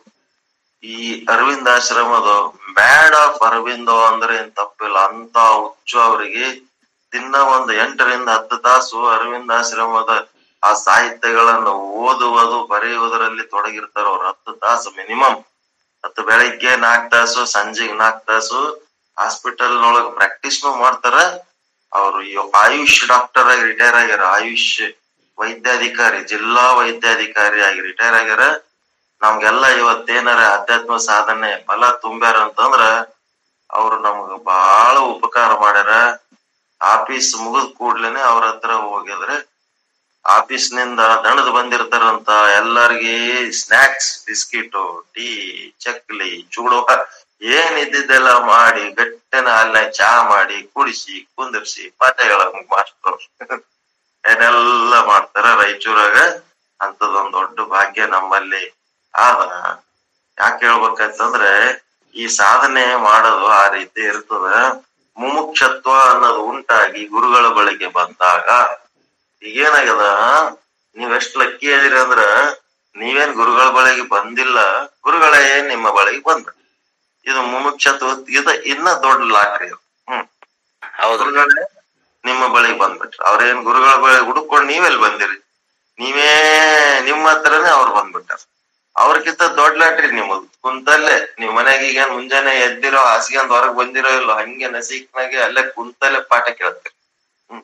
ಈ ಅರವಿಂದ ಆಶ್ರಮದ ಮ್ಯಾಡ್ ಆಫ್ ಅರವಿಂದೋ ಅಂದ್ರೆ ಏನ್ ತಪ್ಪಿಲ್ಲ ಅಂತ ಹುಚ್ಚು ಅವರಿಗೆ ದಿನ ಒಂದು ಎಂಟರಿಂದ ಹತ್ತು ತಾಸು ಅರವಿಂದ ಆಶ್ರಮದ ಆ ಸಾಹಿತ್ಯಗಳನ್ನು ಓದುವುದು ಬರೆಯುವುದರಲ್ಲಿ ತೊಡಗಿರ್ತಾರ ಅವ್ರು ಹತ್ತು ತಾಸು ಮಿನಿಮಮ್ ಹತ್ತು ಬೆಳಿಗ್ಗೆ ನಾಲ್ಕು ತಾಸು ಸಂಜೆಗೆ ನಾಲ್ಕು ತಾಸು ಹಾಸ್ಪಿಟಲ್ ನೊಳಗ ಪ್ರಾಕ್ಟೀಸ್ನು ಮಾಡ್ತಾರ ಅವರು ಆಯುಷ್ ಡಾಕ್ಟರ್ ಆಗಿ ರಿಟೈರ್ ಆಗ್ಯಾರ ಆಯುಷ್ ವೈದ್ಯಾಧಿಕಾರಿ ಜಿಲ್ಲಾ ವೈದ್ಯಾಧಿಕಾರಿ ಆಗಿ ರಿಟೈರ್ ಆಗ್ಯಾರ ನಮ್ಗೆಲ್ಲ ಇವತ್ತೇನಾರ ಅಧ್ಯಾತ್ಮ ಸಾಧನೆ ಫಲ ತುಂಬ್ಯಾರ ಅಂತಂದ್ರ ಅವ್ರು ನಮ್ಗ ಬಹಳ ಉಪಕಾರ ಮಾಡ್ಯಾರ ಆಫೀಸ್ ಮುಗಿದ ಕೂಡ್ಲೇನೆ ಅವ್ರ ಹತ್ರ ಹೋಗಿದ್ರೆ ಆಫೀಸ್ ನಿಂದ ದಣದ್ ಬಂದಿರ್ತಾರಂತ ಎಲ್ಲಾರ್ಗಿ ಸ್ನಾಕ್ಸ್ ಬಿಸ್ಕಿಟ್ ಟೀ ಚಕ್ಲಿ ಚೂಡು ಏನ್ ಇದ್ದಿದ್ದೆಲ್ಲ ಮಾಡಿ ಗಟ್ಟೆನ ಅಲ್ಲ ಚಾ ಮಾಡಿ ಕುಡಿಸಿ ಕುಂದಿರ್ಸಿ ಪಾಠ ಹೇಳಕ್ ಮಾಸ್ಟರ್ ಏನೆಲ್ಲ ಮಾಡ್ತಾರ ರಾಯಚೂರಾಗ ಅಂತದೊಂದ್ ದೊಡ್ಡ ಭಾಗ್ಯ ನಮ್ಮಲ್ಲಿ ಆದ ಯಾಕೆ ಹೇಳ್ಬೇಕಂತಂದ್ರೆ ಈ ಸಾಧನೆ ಮಾಡೋದು ಆ ರೀತಿ ಇರ್ತದ ಮುಮುಕ್ಷತ್ವ ಅನ್ನೋದು ಉಂಟಾಗಿ ಗುರುಗಳ ಬಳಿಗೆ ಬಂದಾಗ ಈಗೇನಾಗ್ಯದ ನೀವೆಷ್ಟ್ ಲಕ್ಕಿ ಅದೀರಿ ಅಂದ್ರ ನೀವೇನ್ ಗುರುಗಳ ಬಳಿಗೆ ಬಂದಿಲ್ಲ ಗುರುಗಳೇ ನಿಮ್ಮ ಬಳಿಗೆ ಬಂದ್ರ ಇದು ಮುಮುಕ್ಷತ್ವ ಇದು ಇನ್ನ ದೊಡ್ಡ ಲಾಟ್ರಿ ಅದು. ಹ್ಮ್ ಹೌದ್ರಿ ಗುರುಗಳೇ ನಿಮ್ಮ ಬಳಿಗೆ ಬಂದ್ಬಿಟ್ರು ಅವ್ರೇನ್ ಗುರುಗಳ ಬಳಿ ಹುಡುಕೊಂಡು ನೀವೆಲ್ಲಿ ಬಂದಿರಿ ನೀವೇ ನಿಮ್ಮ ಹತ್ರನೇ ಅವ್ರು ಬಂದ್ಬಿಟ್ಟಾರ ಅವ್ರಕ್ಕಿಂತ ದೊಡ್ಡ ಲಾಟ್ರಿ ನಿಮ್ಮದು ಕುಂತಲ್ಲೇ ನೀವ್ ಮನೆಗೆ ಈಗ ಮುಂಜಾನೆ ಎದ್ದಿರೋ ಹಾಸಿಗೆಂದ್ ಹೊರಗ್ ಬಂದಿರೋ ಇಲ್ಲೋ ಹಂಗೆ ನಸೀಕ್ನಾಗೆ ಅಲ್ಲೇ ಕುಂತಲ್ಲೇ ಪಾಠ ಕೇಳ್ತೀರಿ ಹ್ಮ್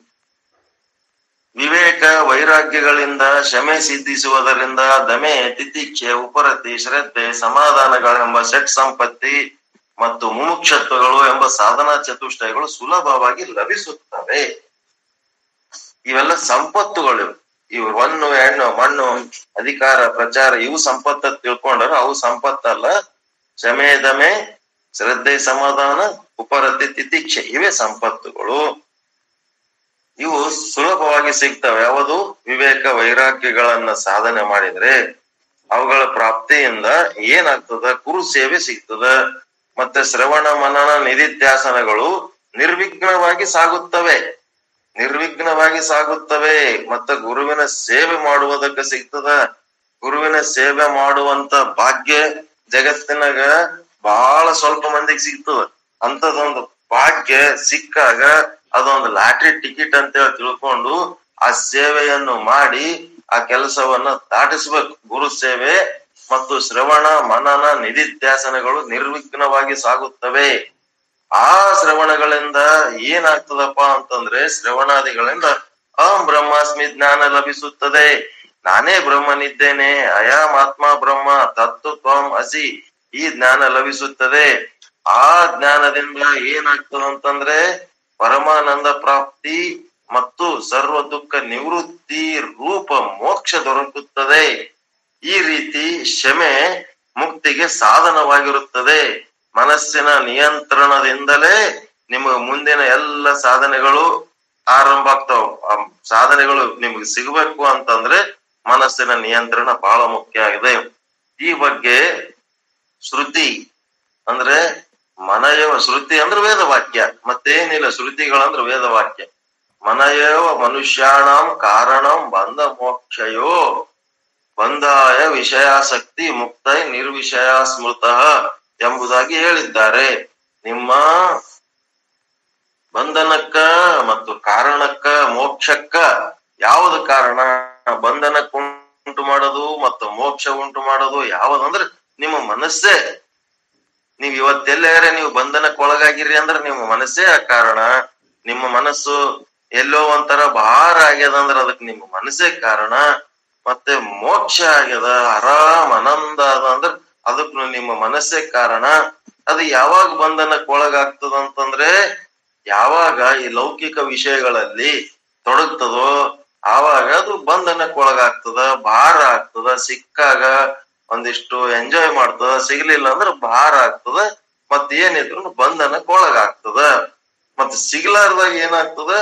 ವಿವೇಕ ವೈರಾಗ್ಯಗಳಿಂದ ಶಮೆ ಸಿದ್ಧಿಸುವುದರಿಂದ ದಮೆ ತಿತಿಕ್ಷೆ ಉಪರತಿ ಶ್ರದ್ಧೆ ಸಮಾಧಾನಗಳೆಂಬ ಷಟ್ ಸಂಪತ್ತಿ ಮತ್ತು ಮುಮುಕ್ಷತ್ವಗಳು ಎಂಬ ಸಾಧನಾ ಚತುಷ್ಟಯಗಳು ಸುಲಭವಾಗಿ ಲಭಿಸುತ್ತವೆ ಇವೆಲ್ಲ ಸಂಪತ್ತುಗಳು ಇವು ಹೊನ್ನು ಹೆಣ್ಣು ಮಣ್ಣು ಅಧಿಕಾರ ಪ್ರಚಾರ ಇವು ಸಂಪತ್ತ ತಿಳ್ಕೊಂಡ್ರ ಅವು ಸಂಪತ್ತಲ್ಲ ಶಮೆ ದಮೆ ಶ್ರದ್ಧೆ ಸಮಾಧಾನ ಉಪರತಿ ತಿತಿಕ್ಷೆ ಇವೇ ಸಂಪತ್ತುಗಳು ಇವು ಸುಲಭವಾಗಿ ಸಿಗ್ತವೆ ಯಾವುದು ವಿವೇಕ ವೈರಾಗ್ಯಗಳನ್ನ ಸಾಧನೆ ಮಾಡಿದ್ರೆ ಅವುಗಳ ಪ್ರಾಪ್ತಿಯಿಂದ ಏನಾಗ್ತದ ಗುರು ಸೇವೆ ಸಿಗ್ತದ ಮತ್ತೆ ಶ್ರವಣ ಮನನ ನಿಧಿಧ್ಯಾಸನಗಳು ನಿರ್ವಿಘ್ನವಾಗಿ ಸಾಗುತ್ತವೆ ನಿರ್ವಿಘ್ನವಾಗಿ ಸಾಗುತ್ತವೆ ಮತ್ತೆ ಗುರುವಿನ ಸೇವೆ ಮಾಡುವುದಕ್ಕೆ ಸಿಗ್ತದ ಗುರುವಿನ ಸೇವೆ ಮಾಡುವಂತ ಭಾಗ್ಯ ಜಗತ್ತಿನಾಗ ಬಹಳ ಸ್ವಲ್ಪ ಮಂದಿಗೆ ಸಿಗ್ತದ ಅಂತದೊಂದು ಭಾಗ್ಯ ಸಿಕ್ಕಾಗ ಅದೊಂದು ಲಾಟ್ರಿ ಟಿಕೆಟ್ ಅಂತ ಹೇಳಿ ತಿಳ್ಕೊಂಡು ಆ ಸೇವೆಯನ್ನು ಮಾಡಿ ಆ ಕೆಲಸವನ್ನ ದಾಟಿಸ್ಬೇಕು ಗುರು ಸೇವೆ ಮತ್ತು ಶ್ರವಣ ಮನನ ನಿಧಿಧ್ಯಾಸನಗಳು ನಿರ್ವಿಘ್ನವಾಗಿ ಸಾಗುತ್ತವೆ ಆ ಶ್ರವಣಗಳಿಂದ ಏನಾಗ್ತದಪ್ಪ ಅಂತಂದ್ರೆ ಶ್ರವಣಾದಿಗಳಿಂದ ಅಹಂ ಬ್ರಹ್ಮಾಸ್ಮಿ ಜ್ಞಾನ ಲಭಿಸುತ್ತದೆ ನಾನೇ ಬ್ರಹ್ಮನಿದ್ದೇನೆ ಅಯಾಮಾತ್ಮ ಬ್ರಹ್ಮ ತತ್ವ ತ್ವಂ ಅಸಿ ಈ ಜ್ಞಾನ ಲಭಿಸುತ್ತದೆ ಆ ಜ್ಞಾನದಿಂದ ಏನಾಗ್ತದ ಅಂತಂದ್ರೆ ಪರಮಾನಂದ ಪ್ರಾಪ್ತಿ ಮತ್ತು ಸರ್ವ ದುಃಖ ನಿವೃತ್ತಿ ರೂಪ ಮೋಕ್ಷ ದೊರಕುತ್ತದೆ ಈ ರೀತಿ ಶಮೆ ಮುಕ್ತಿಗೆ ಸಾಧನವಾಗಿರುತ್ತದೆ ಮನಸ್ಸಿನ ನಿಯಂತ್ರಣದಿಂದಲೇ ನಿಮಗೆ ಮುಂದಿನ ಎಲ್ಲ ಸಾಧನೆಗಳು ಆರಂಭ ಆಗ್ತಾವ ಆ ಸಾಧನೆಗಳು ನಿಮ್ಗೆ ಸಿಗಬೇಕು ಅಂತಂದ್ರೆ ಮನಸ್ಸಿನ ನಿಯಂತ್ರಣ ಬಹಳ ಮುಖ್ಯ ಆಗಿದೆ ಈ ಬಗ್ಗೆ ಶ್ರುತಿ ಅಂದ್ರೆ ಮನಯವ ಶ್ರುತಿ ಅಂದ್ರೆ ವೇದವಾಕ್ಯ ಮತ್ತೇನಿಲ್ಲ ಶ್ರುತಿಗಳಂದ್ರೆ ವೇದವಾಕ್ಯ ಮನಯವ ಮನುಷ್ಯಾಣಂ ಕಾರಣಂ ಬಂಧ ಮೋಕ್ಷಯೋ ಬಂಧಾಯ ವಿಷಯಾಸಕ್ತಿ ಮುಕ್ತೈ ನಿರ್ವಿಷಯ ಸ್ಮೃತ ಎಂಬುದಾಗಿ ಹೇಳಿದ್ದಾರೆ ನಿಮ್ಮ ಬಂಧನಕ್ಕ ಮತ್ತು ಕಾರಣಕ್ಕ ಮೋಕ್ಷಕ್ಕ ಯಾವುದು ಕಾರಣ ಬಂಧನಕ್ಕೆ ಉಂಟು ಮಾಡೋದು ಮತ್ತು ಮೋಕ್ಷ ಉಂಟು ಮಾಡೋದು ಯಾವ್ದಂದ್ರೆ ನಿಮ್ಮ ಮನಸ್ಸೇ ನೀವ್ ಇವತ್ತೆಲ್ಲಾರೆ ನೀವು ಬಂಧನಕ್ಕೆ ಒಳಗಾಗಿರಿ ಅಂದ್ರೆ ನಿಮ್ಮ ಮನಸ್ಸೇ ಆ ಕಾರಣ ನಿಮ್ಮ ಮನಸ್ಸು ಎಲ್ಲೋ ಒಂಥರ ಭಾರ ಆಗ್ಯದ ಅಂದ್ರೆ ಅದಕ್ಕೆ ನಿಮ್ಮ ಮನಸ್ಸೇ ಕಾರಣ ಮತ್ತೆ ಮೋಕ್ಷ ಆಗ್ಯದ ಆರಾಮ್ ಆನಂದ ಅದ ಅಂದ್ರ ಅದಕ್ಕೂ ನಿಮ್ಮ ಮನಸ್ಸೇ ಕಾರಣ ಅದು ಯಾವಾಗ ಬಂಧನಕ್ಕೆ ಒಳಗಾಗ್ತದ ಅಂತಂದ್ರೆ ಯಾವಾಗ ಈ ಲೌಕಿಕ ವಿಷಯಗಳಲ್ಲಿ ತೊಡಗ್ತದೋ ಆವಾಗ ಅದು ಬಂಧನಕ್ಕೆ ಒಳಗಾಗ್ತದ ಭಾರ ಆಗ್ತದ ಸಿಕ್ಕಾಗ ಒಂದಿಷ್ಟು ಎಂಜಾಯ್ ಮಾಡ್ತದ ಸಿಗ್ಲಿಲ್ಲ ಅಂದ್ರೆ ಭಾರ ಆಗ್ತದ ಮತ್ ಏನಿದ್ರು ಬಂಧನಕ್ಕೆ ಒಳಗಾಗ್ತದ ಮತ್ ಸಿಗ್ಲಾರ್ದಾಗ ಏನಾಗ್ತದ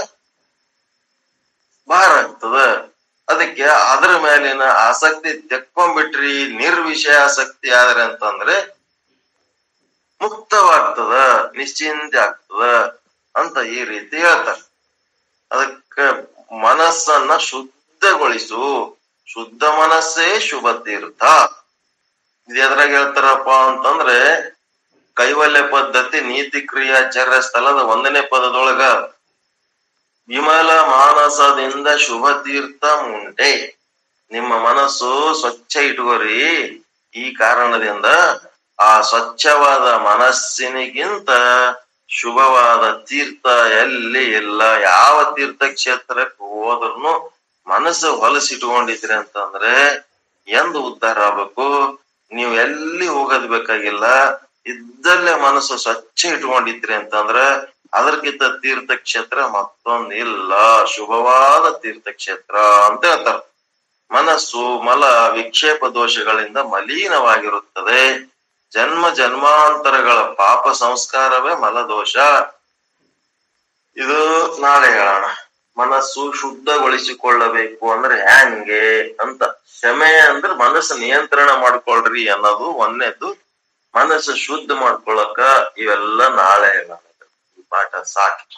ಭಾರ ಆಗ್ತದ ಅದಕ್ಕೆ ಅದ್ರ ಮೇಲಿನ ಆಸಕ್ತಿ ತೆಕ್ಕೊಂಡ್ಬಿಟ್ರಿ ನಿರ್ವಿಷಯ ಆಸಕ್ತಿ ಆದ್ರೆ ಅಂತಂದ್ರೆ ಮುಕ್ತವಾಗ್ತದ ನಿಶ್ಚಿಂತೆ ಆಗ್ತದ ಅಂತ ಈ ರೀತಿ ಹೇಳ್ತಾರೆ ಅದಕ್ಕೆ ಮನಸ್ಸನ್ನ ಶುದ್ಧಗೊಳಿಸು ಶುದ್ಧ ಮನಸ್ಸೇ ಶುಭ ತೀರ್ಥ ಇದು ಎದ್ರಾಗ ಹೇಳ್ತಾರಪ್ಪ ಅಂತಂದ್ರೆ ಕೈವಲ್ಯ ಪದ್ಧತಿ ನೀತಿ ಕ್ರಿಯಾಚಾರ್ಯ ಸ್ಥಳದ ಒಂದನೇ ಪದದೊಳಗ ವಿಮಲ ಮಾನಸದಿಂದ ಶುಭ ತೀರ್ಥ ಮುಂಡೆ ನಿಮ್ಮ ಮನಸ್ಸು ಸ್ವಚ್ಛ ಇಟ್ಕೋರಿ ಈ ಕಾರಣದಿಂದ ಆ ಸ್ವಚ್ಛವಾದ ಮನಸ್ಸಿನಿಗಿಂತ ಶುಭವಾದ ತೀರ್ಥ ಎಲ್ಲಿ ಇಲ್ಲ ಯಾವ ತೀರ್ಥಕ್ಷೇತ್ರಕ್ಕೆ ಹೋದ್ರೂ ಮನಸ್ಸು ಹೊಲಸಿಟ್ಕೊಂಡಿದ್ರಿ ಅಂತಂದ್ರೆ ಎಂದು ಉದ್ಧಾರ ಆಗ್ಬೇಕು ನೀವು ಎಲ್ಲಿ ಹೋಗೋದ್ ಬೇಕಾಗಿಲ್ಲ ಇದ್ದಲ್ಲೇ ಮನಸ್ಸು ಸ್ವಚ್ಛ ಇಟ್ಕೊಂಡಿದ್ರಿ ಅಂತಂದ್ರ ಅದಕ್ಕಿಂತ ತೀರ್ಥಕ್ಷೇತ್ರ ಮತ್ತೊಂದು ಇಲ್ಲ ಶುಭವಾದ ತೀರ್ಥಕ್ಷೇತ್ರ ಅಂತ ಹೇಳ್ತಾರ ಮನಸ್ಸು ಮಲ ವಿಕ್ಷೇಪ ದೋಷಗಳಿಂದ ಮಲೀನವಾಗಿರುತ್ತದೆ ಜನ್ಮ ಜನ್ಮಾಂತರಗಳ ಪಾಪ ಸಂಸ್ಕಾರವೇ ಮಲದೋಷ ಇದು ನಾಳೆ ಹೇಳೋಣ ಮನಸ್ಸು ಶುದ್ಧಗೊಳಿಸಿಕೊಳ್ಳಬೇಕು ಅಂದ್ರೆ ಹ್ಯಾಂಗೆ ಅಂತ ಕ್ಷಮೆ ಅಂದ್ರೆ ಮನಸ್ಸು ನಿಯಂತ್ರಣ ಮಾಡ್ಕೊಳ್ರಿ ಅನ್ನೋದು ಒಂದನೇದು ಮನಸ್ಸು ಶುದ್ಧ ಮಾಡ್ಕೊಳಕ ಇವೆಲ್ಲ ನಾಳೆ ಹೇಳೋಣ ಪಾಠ ಸಾಕು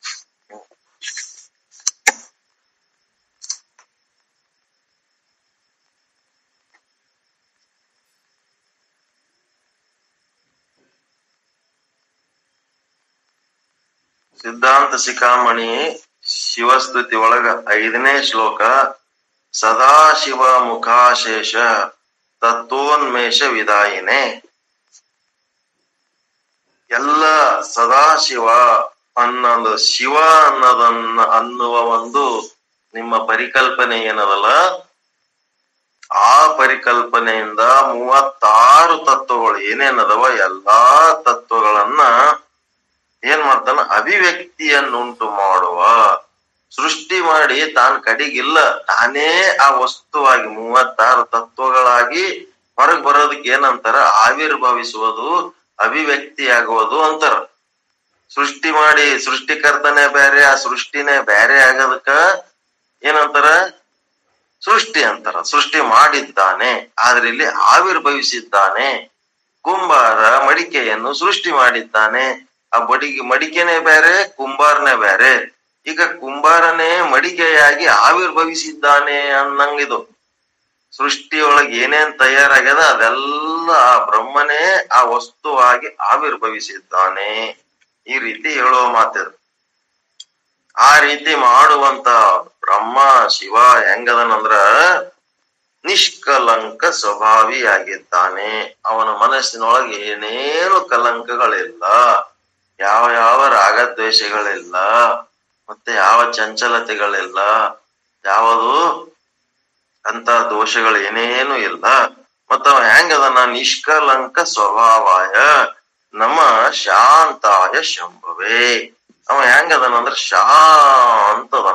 ಸಿದ್ಧಾಂತ ಶಿಖಾಮಣಿ ಶಿವಸ್ತುತಿ ಒಳಗ ಐದನೇ ಶ್ಲೋಕ ಸದಾಶಿವ ಮುಖಾಶೇಷ ತತ್ವೋನ್ಮೇಷ ವಿದಾಯಿನೇ ಎಲ್ಲ ಸದಾಶಿವ ಅನ್ನೋದು ಶಿವ ಅನ್ನೋದನ್ನ ಅನ್ನುವ ಒಂದು ನಿಮ್ಮ ಪರಿಕಲ್ಪನೆ ಏನದಲ್ಲ ಆ ಪರಿಕಲ್ಪನೆಯಿಂದ ಮೂವತ್ತಾರು ತತ್ವಗಳು ಏನೇನದವ ಎಲ್ಲಾ ತತ್ವಗಳನ್ನ ಏನ್ ಮಾಡ್ತಾನ ಅಭಿವ್ಯಕ್ತಿಯನ್ನುಂಟು ಮಾಡುವ ಸೃಷ್ಟಿ ಮಾಡಿ ತಾನ್ ಕಡಿಗಿಲ್ಲ ತಾನೇ ಆ ವಸ್ತುವಾಗಿ ಮೂವತ್ತಾರು ತತ್ವಗಳಾಗಿ ಹೊರಗ್ ಬರೋದಕ್ಕೆ ಏನಂತಾರ ಆವಿರ್ಭವಿಸುವುದು ಅಭಿವ್ಯಕ್ತಿಯಾಗುವುದು ಅಂತಾರ ಸೃಷ್ಟಿ ಮಾಡಿ ಸೃಷ್ಟಿಕರ್ತನೇ ಬೇರೆ ಆ ಸೃಷ್ಟಿನೇ ಬೇರೆ ಆಗೋದಕ್ಕ ಏನಂತಾರ ಸೃಷ್ಟಿ ಅಂತಾರ ಸೃಷ್ಟಿ ಮಾಡಿದ್ದಾನೆ ಆದ್ರೆ ಇಲ್ಲಿ ಆವಿರ್ಭವಿಸಿದ್ದಾನೆ ಕುಂಬಾರ ಮಡಿಕೆಯನ್ನು ಸೃಷ್ಟಿ ಮಾಡಿದ್ದಾನೆ ಆ ಬಡಿಗೆ ಮಡಿಕೆನೆ ಬೇರೆ ಕುಂಬಾರನೇ ಬೇರೆ ಈಗ ಕುಂಬಾರನೇ ಮಡಿಕೆಯಾಗಿ ಆವಿರ್ಭವಿಸಿದ್ದಾನೆ ಅನ್ನಂಗಿದು ಸೃಷ್ಟಿಯೊಳಗೆ ಏನೇನ್ ತಯಾರಾಗ್ಯದ ಅದೆಲ್ಲ ಆ ಬ್ರಹ್ಮನೇ ಆ ವಸ್ತುವಾಗಿ ಆವಿರ್ಭವಿಸಿದ್ದಾನೆ ಈ ರೀತಿ ಹೇಳುವ ಮಾತಿದು ಆ ರೀತಿ ಮಾಡುವಂತ ಬ್ರಹ್ಮ ಶಿವ ಹೆಂಗದನಂದ್ರ ನಿಷ್ಕಲಂಕ ಸ್ವಭಾವಿಯಾಗಿದ್ದಾನೆ ಅವನ ಮನಸ್ಸಿನೊಳಗೆ ಏನೇನು ಕಲಂಕಗಳಿಲ್ಲ ಯಾವ ಯಾವ ರಾಗದ್ವೇಷಗಳಿಲ್ಲ ಮತ್ತೆ ಯಾವ ಚಂಚಲತೆಗಳಿಲ್ಲ ಯಾವುದು ಅಂತ ದೋಷಗಳು ಏನೇನು ಇಲ್ಲ ಮತ್ತ ಅವ ಹೆಂಗದನ ನಿಷ್ಕಲಂಕ ಸ್ವಭಾವಾಯ ನಮ್ಮ ಶಾಂತಾಯ ಶಂಭುವೆ ಅವ ಹೆಂಗದನಂದ್ರ ಶಾಂತದನ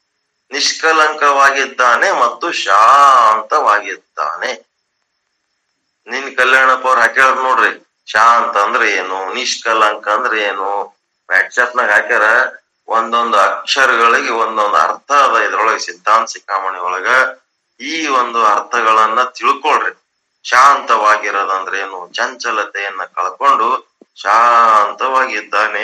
ನಿಷ್ಕಲಂಕವಾಗಿದ್ದಾನೆ ಮತ್ತು ಶಾಂತವಾಗಿದ್ದಾನೆ ನಿನ್ ಕಲ್ಯಾಣಪ್ಪ ಅವ್ರು ಹಾಕ್ಯಾರ ನೋಡ್ರಿ ಶಾಂತ ಅಂದ್ರೆ ಏನು ನಿಷ್ಕಲಂಕ ಅಂದ್ರೆ ಏನು ವ್ಯಾಟ್ಸಪ್ನಾಗ ಹಾಕ್ಯಾರ ಒಂದೊಂದು ಅಕ್ಷರಗಳಿಗೆ ಒಂದೊಂದು ಅರ್ಥ ಅದ ಇದ್ರೊಳಗೆ ಸಿದ್ಧಾಂತ ಶಿಖಾಮಣಿ ಒಳಗ ಈ ಒಂದು ಅರ್ಥಗಳನ್ನ ತಿಳ್ಕೊಳ್ರಿ ಶಾಂತವಾಗಿರೋದಂದ್ರೆ ಏನು ಚಂಚಲತೆಯನ್ನ ಕಳ್ಕೊಂಡು ಶಾಂತವಾಗಿದ್ದಾನೆ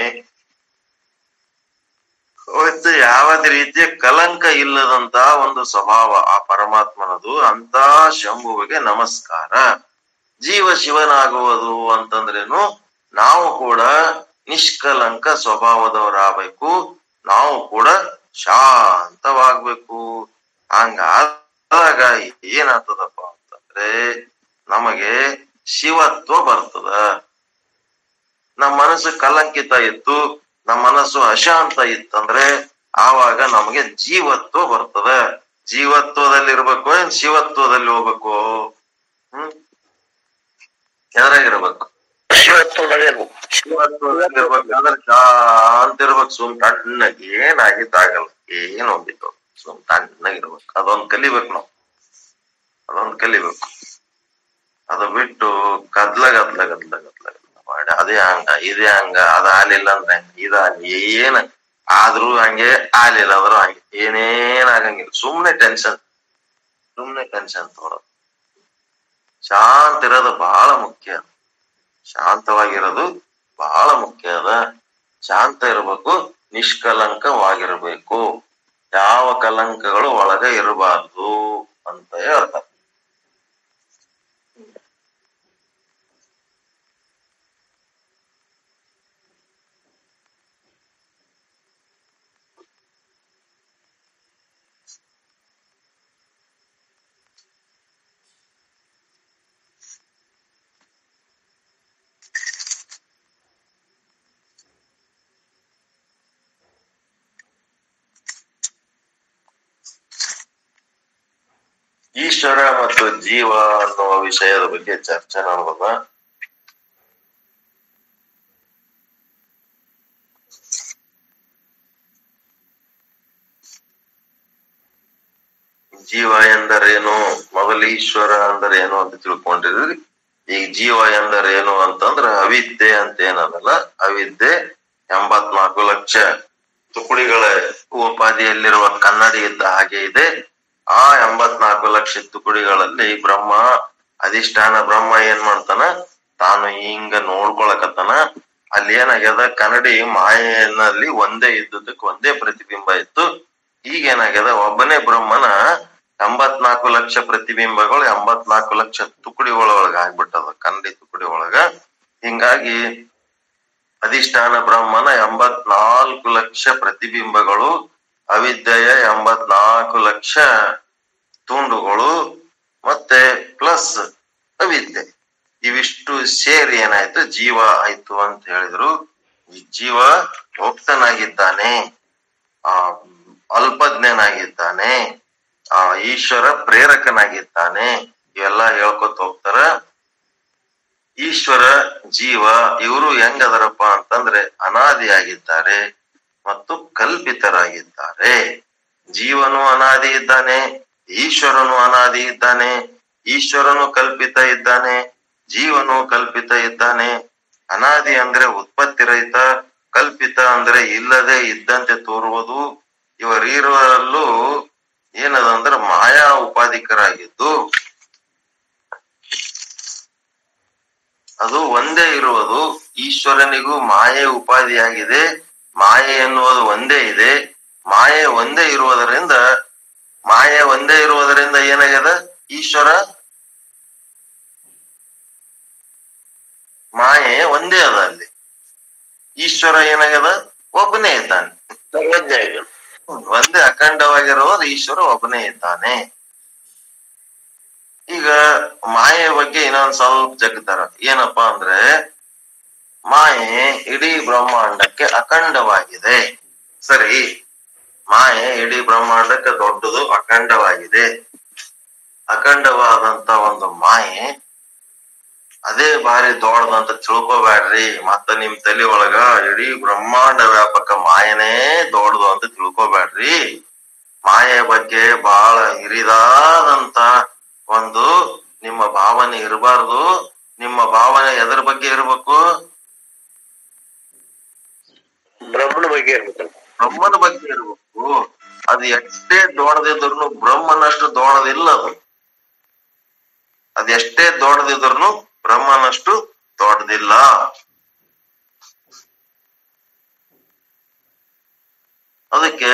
ಮತ್ತು ಯಾವದೇ ರೀತಿಯ ಕಲಂಕ ಇಲ್ಲದಂತ ಒಂದು ಸ್ವಭಾವ ಆ ಪರಮಾತ್ಮನದು ಅಂತ ಶಂಭುವಿಗೆ ನಮಸ್ಕಾರ ಜೀವ ಶಿವನಾಗುವುದು ಅಂತಂದ್ರೇನು ನಾವು ಕೂಡ ನಿಷ್ಕಲಂಕ ಸ್ವಭಾವದವರಾಗಬೇಕು ನಾವು ಕೂಡ ಶಾಂತವಾಗ್ಬೇಕು ಹಂಗಾದಾಗ ಏನಾಗ್ತದಪ್ಪ ಅಂತಂದ್ರೆ ನಮಗೆ ಶಿವತ್ವ ಬರ್ತದ ನಮ್ಮ ಮನಸ್ಸು ಕಲಂಕಿತ ಇತ್ತು ನಮ್ಮ ಮನಸ್ಸು ಅಶಾಂತ ಇತ್ತಂದ್ರೆ ಆವಾಗ ನಮಗೆ ಜೀವತ್ವ ಬರ್ತದ ಜೀವತ್ವದಲ್ಲಿ ಇರ್ಬೇಕು ಏನ್ ಶಿವತ್ವದಲ್ಲಿ ಹೋಗ್ಬೇಕು ಹ್ಮ್ ಎದ್ರಾಗಿರ್ಬೇಕು ಶಿವತ್ವದಲ್ಲಿರ್ಬೇಕು ಶಿವತ್ವದಲ್ಲಿ ಇರ್ಬೇಕಾದ್ರೆ ಶಾಂತ ಇರ್ಬೇಕು ಸುಮ್ ತಣ್ಣಗೆ ಏನಾಗಿದ್ದಾಗಲ್ಲ ಏನ್ ಹೋಗಿತ್ತು ಸುಮ್ ತಣ್ಣಗಿರ್ಬೇಕು ಅದೊಂದ್ ಕಲಿಬೇಕು ನಾವು ಅದೊಂದ್ ಕಲಿಬೇಕು ಅದು ಬಿಟ್ಟು ಗದ್ಲ ಗದ್ಲ ಗದ್ಲ ಗದ್ಲ ಗದ್ಲ ಮಾಡಿ ಅದೇ ಹಂಗ ಇದೇ ಹಂಗ ಅದ ಆಲಿಲ್ಲ ಅಂದ್ರೆ ಹಂಗ ಇದಾಗಲಿ ಏನ್ ಆದ್ರೂ ಹಂಗೆ ಆಲಿಲ್ಲ ಆದ್ರೂ ಹಂಗೆ ಏನೇನ್ ಆಗಂಗಿಲ್ಲ ಸುಮ್ನೆ ಟೆನ್ಷನ್ ಸುಮ್ನೆ ಟೆನ್ಷನ್ ತಗೊಳೋದು ಶಾಂತ ಇರೋದು ಬಹಳ ಮುಖ್ಯ ಶಾಂತವಾಗಿರೋದು ಬಹಳ ಮುಖ್ಯ ಅದ ಶಾಂತ ಇರಬೇಕು ನಿಷ್ಕಲಂಕವಾಗಿರ್ಬೇಕು ಯಾವ ಕಲಂಕಗಳು ಒಳಗ ಇರಬಾರ್ದು ಅಂತ ಹೇಳ್ತಾರೆ ಈಶ್ವರ ಮತ್ತು ಜೀವ ಅನ್ನುವ ವಿಷಯದ ಬಗ್ಗೆ ಚರ್ಚೆ ಮಾಡೋದ ಜೀವ ಎಂದರೇನು ಮೊದಲು ಈಶ್ವರ ಅಂದರೆ ಏನು ಅಂತ ತಿಳ್ಕೊಂಡಿದ್ರಿ ಈಗ ಜೀವ ಎಂದರೇನು ಅಂತಂದ್ರ ಅವಿದ್ಯೆ ಅಂತ ಏನದಲ್ಲ ಅವಿದ್ಯೆ ಎಂಬತ್ನಾಲ್ಕು ಲಕ್ಷ ತುಕುಡಿಗಳ ಉಪಾಧಿಯಲ್ಲಿರುವ ಕನ್ನಡಿ ಇದ್ದ ಹಾಗೆ ಇದೆ ಆ ಎಂಬತ್ನಾಲ್ಕು ಲಕ್ಷ ತುಕುಡಿಗಳಲ್ಲಿ ಬ್ರಹ್ಮ ಅಧಿಷ್ಠಾನ ಬ್ರಹ್ಮ ಏನ್ ಮಾಡ್ತಾನ ತಾನು ಹಿಂಗ ನೋಡ್ಕೊಳಕತ್ತಾನ ಅಲ್ಲಿ ಏನಾಗ್ಯದ ಕನ್ನಡಿ ಮಾಯೆನಲ್ಲಿ ಒಂದೇ ಇದ್ದುದಕ್ಕೆ ಒಂದೇ ಪ್ರತಿಬಿಂಬ ಇತ್ತು ಈಗ ಏನಾಗ್ಯದ ಒಬ್ಬನೇ ಬ್ರಹ್ಮನ ಎಂಬತ್ನಾಲ್ಕು ಲಕ್ಷ ಪ್ರತಿಬಿಂಬಗಳು ಎಂಬತ್ನಾಲ್ಕು ಲಕ್ಷ ತುಕಡಿಗಳ ಒಳಗ ಆಗ್ಬಿಟ್ಟದ ಕನ್ನಡಿ ತುಕಡಿ ಒಳಗ ಹಿಂಗಾಗಿ ಅಧಿಷ್ಠಾನ ಬ್ರಹ್ಮನ ಎಂಬತ್ನಾಲ್ಕು ಲಕ್ಷ ಪ್ರತಿಬಿಂಬಗಳು ಅವಿದ್ಯೆಯ ಎಂಬತ್ನಾಲ್ಕು ಲಕ್ಷ ತುಂಡುಗಳು ಮತ್ತೆ ಪ್ಲಸ್ ಅವಿದ್ಯೆ ಇವಿಷ್ಟು ಸೇರಿ ಏನಾಯ್ತು ಜೀವ ಆಯ್ತು ಅಂತ ಹೇಳಿದ್ರು ಈ ಜೀವ ಮುಕ್ತನಾಗಿದ್ದಾನೆ ಆ ಅಲ್ಪಜ್ಞನಾಗಿದ್ದಾನೆ ಆ ಈಶ್ವರ ಪ್ರೇರಕನಾಗಿದ್ದಾನೆ ಇವೆಲ್ಲ ಹೇಳ್ಕೊತ ಹೋಗ್ತಾರ ಈಶ್ವರ ಜೀವ ಇವರು ಹೆಂಗದರಪ್ಪ ಅಂತಂದ್ರೆ ಅನಾದಿಯಾಗಿದ್ದಾರೆ ಮತ್ತು ಕಲ್ಪಿತರಾಗಿದ್ದಾರೆ ಜೀವನು ಅನಾದಿ ಇದ್ದಾನೆ ಈಶ್ವರನು ಅನಾದಿ ಇದ್ದಾನೆ ಈಶ್ವರನು ಕಲ್ಪಿತ ಇದ್ದಾನೆ ಜೀವನು ಕಲ್ಪಿತ ಇದ್ದಾನೆ ಅನಾದಿ ಅಂದ್ರೆ ಉತ್ಪತ್ತಿ ರಹಿತ ಕಲ್ಪಿತ ಅಂದ್ರೆ ಇಲ್ಲದೆ ಇದ್ದಂತೆ ತೋರುವುದು ಇವರೀರುವರಲ್ಲೂ ಏನದ ಅಂದ್ರೆ ಮಾಯಾ ಉಪಾಧಿಕರಾಗಿದ್ದು ಅದು ಒಂದೇ ಇರುವುದು ಈಶ್ವರನಿಗೂ ಮಾಯೆ ಉಪಾಧಿಯಾಗಿದೆ ಮಾಯೆ ಎನ್ನುವುದು ಒಂದೇ ಇದೆ ಮಾಯೆ ಒಂದೇ ಇರುವುದರಿಂದ ಮಾಯೆ ಒಂದೇ ಇರುವುದರಿಂದ ಏನಾಗ್ಯದ ಈಶ್ವರ ಮಾಯೆ ಒಂದೇ ಅದ ಅಲ್ಲಿ ಈಶ್ವರ ಏನಾಗ್ಯದ ಒಬ್ಬನೇ ಇದ್ದಾನೆ ಸರ್ವಜ್ಞ ಇದು ಒಂದೇ ಅಖಂಡವಾಗಿರೋದು ಈಶ್ವರ ಒಬ್ಬನೇ ಇದ್ದಾನೆ ಈಗ ಮಾಯೆ ಬಗ್ಗೆ ಇನ್ನೊಂದ್ ಸ್ವಲ್ಪ ಜಗ್ತಾರ ಏನಪ್ಪಾ ಅಂದ್ರೆ ಮಾಯೆ ಇಡೀ ಬ್ರಹ್ಮಾಂಡಕ್ಕೆ ಅಖಂಡವಾಗಿದೆ ಸರಿ ಮಾಯೆ ಇಡೀ ಬ್ರಹ್ಮಾಂಡಕ್ಕೆ ದೊಡ್ಡದು ಅಖಂಡವಾಗಿದೆ ಅಖಂಡವಾದಂತ ಒಂದು ಮಾಯೆ ಅದೇ ಬಾರಿ ದೊಡ್ಡದಂತ ತಿಳ್ಕೊಬ್ಯಾಡ್ರಿ ಮತ್ತ ನಿಮ್ ತಲೆ ಒಳಗ ಇಡೀ ಬ್ರಹ್ಮಾಂಡ ವ್ಯಾಪಕ ಮಾಯನೇ ದೊಡ್ಡದು ಅಂತ ತಿಳ್ಕೊಬ್ಯಾಡ್ರಿ ಮಾಯೆ ಬಗ್ಗೆ ಬಹಳ ಹಿರಿದಾದಂತ ಒಂದು ನಿಮ್ಮ ಭಾವನೆ ಇರಬಾರ್ದು ನಿಮ್ಮ ಭಾವನೆ ಎದರ ಬಗ್ಗೆ ಇರಬೇಕು ಬ್ರಹ್ಮನ ಬಗ್ಗೆ ಇರ್ಬೇಕಲ್ಲ ಬ್ರಹ್ಮನ ಬಗ್ಗೆ ಇರಬೇಕು ಅದು ಎಷ್ಟೇ ದೊಡ್ಡದಿದ್ರು ಬ್ರಹ್ಮನಷ್ಟು ದೊಡ್ಡದಿಲ್ಲ ಅದು ಅದ್ ಎಷ್ಟೇ ದೊಡ್ಡದಿದ್ರು ಬ್ರಹ್ಮನಷ್ಟು ದೊಡ್ಡದಿಲ್ಲ ಅದಕ್ಕೆ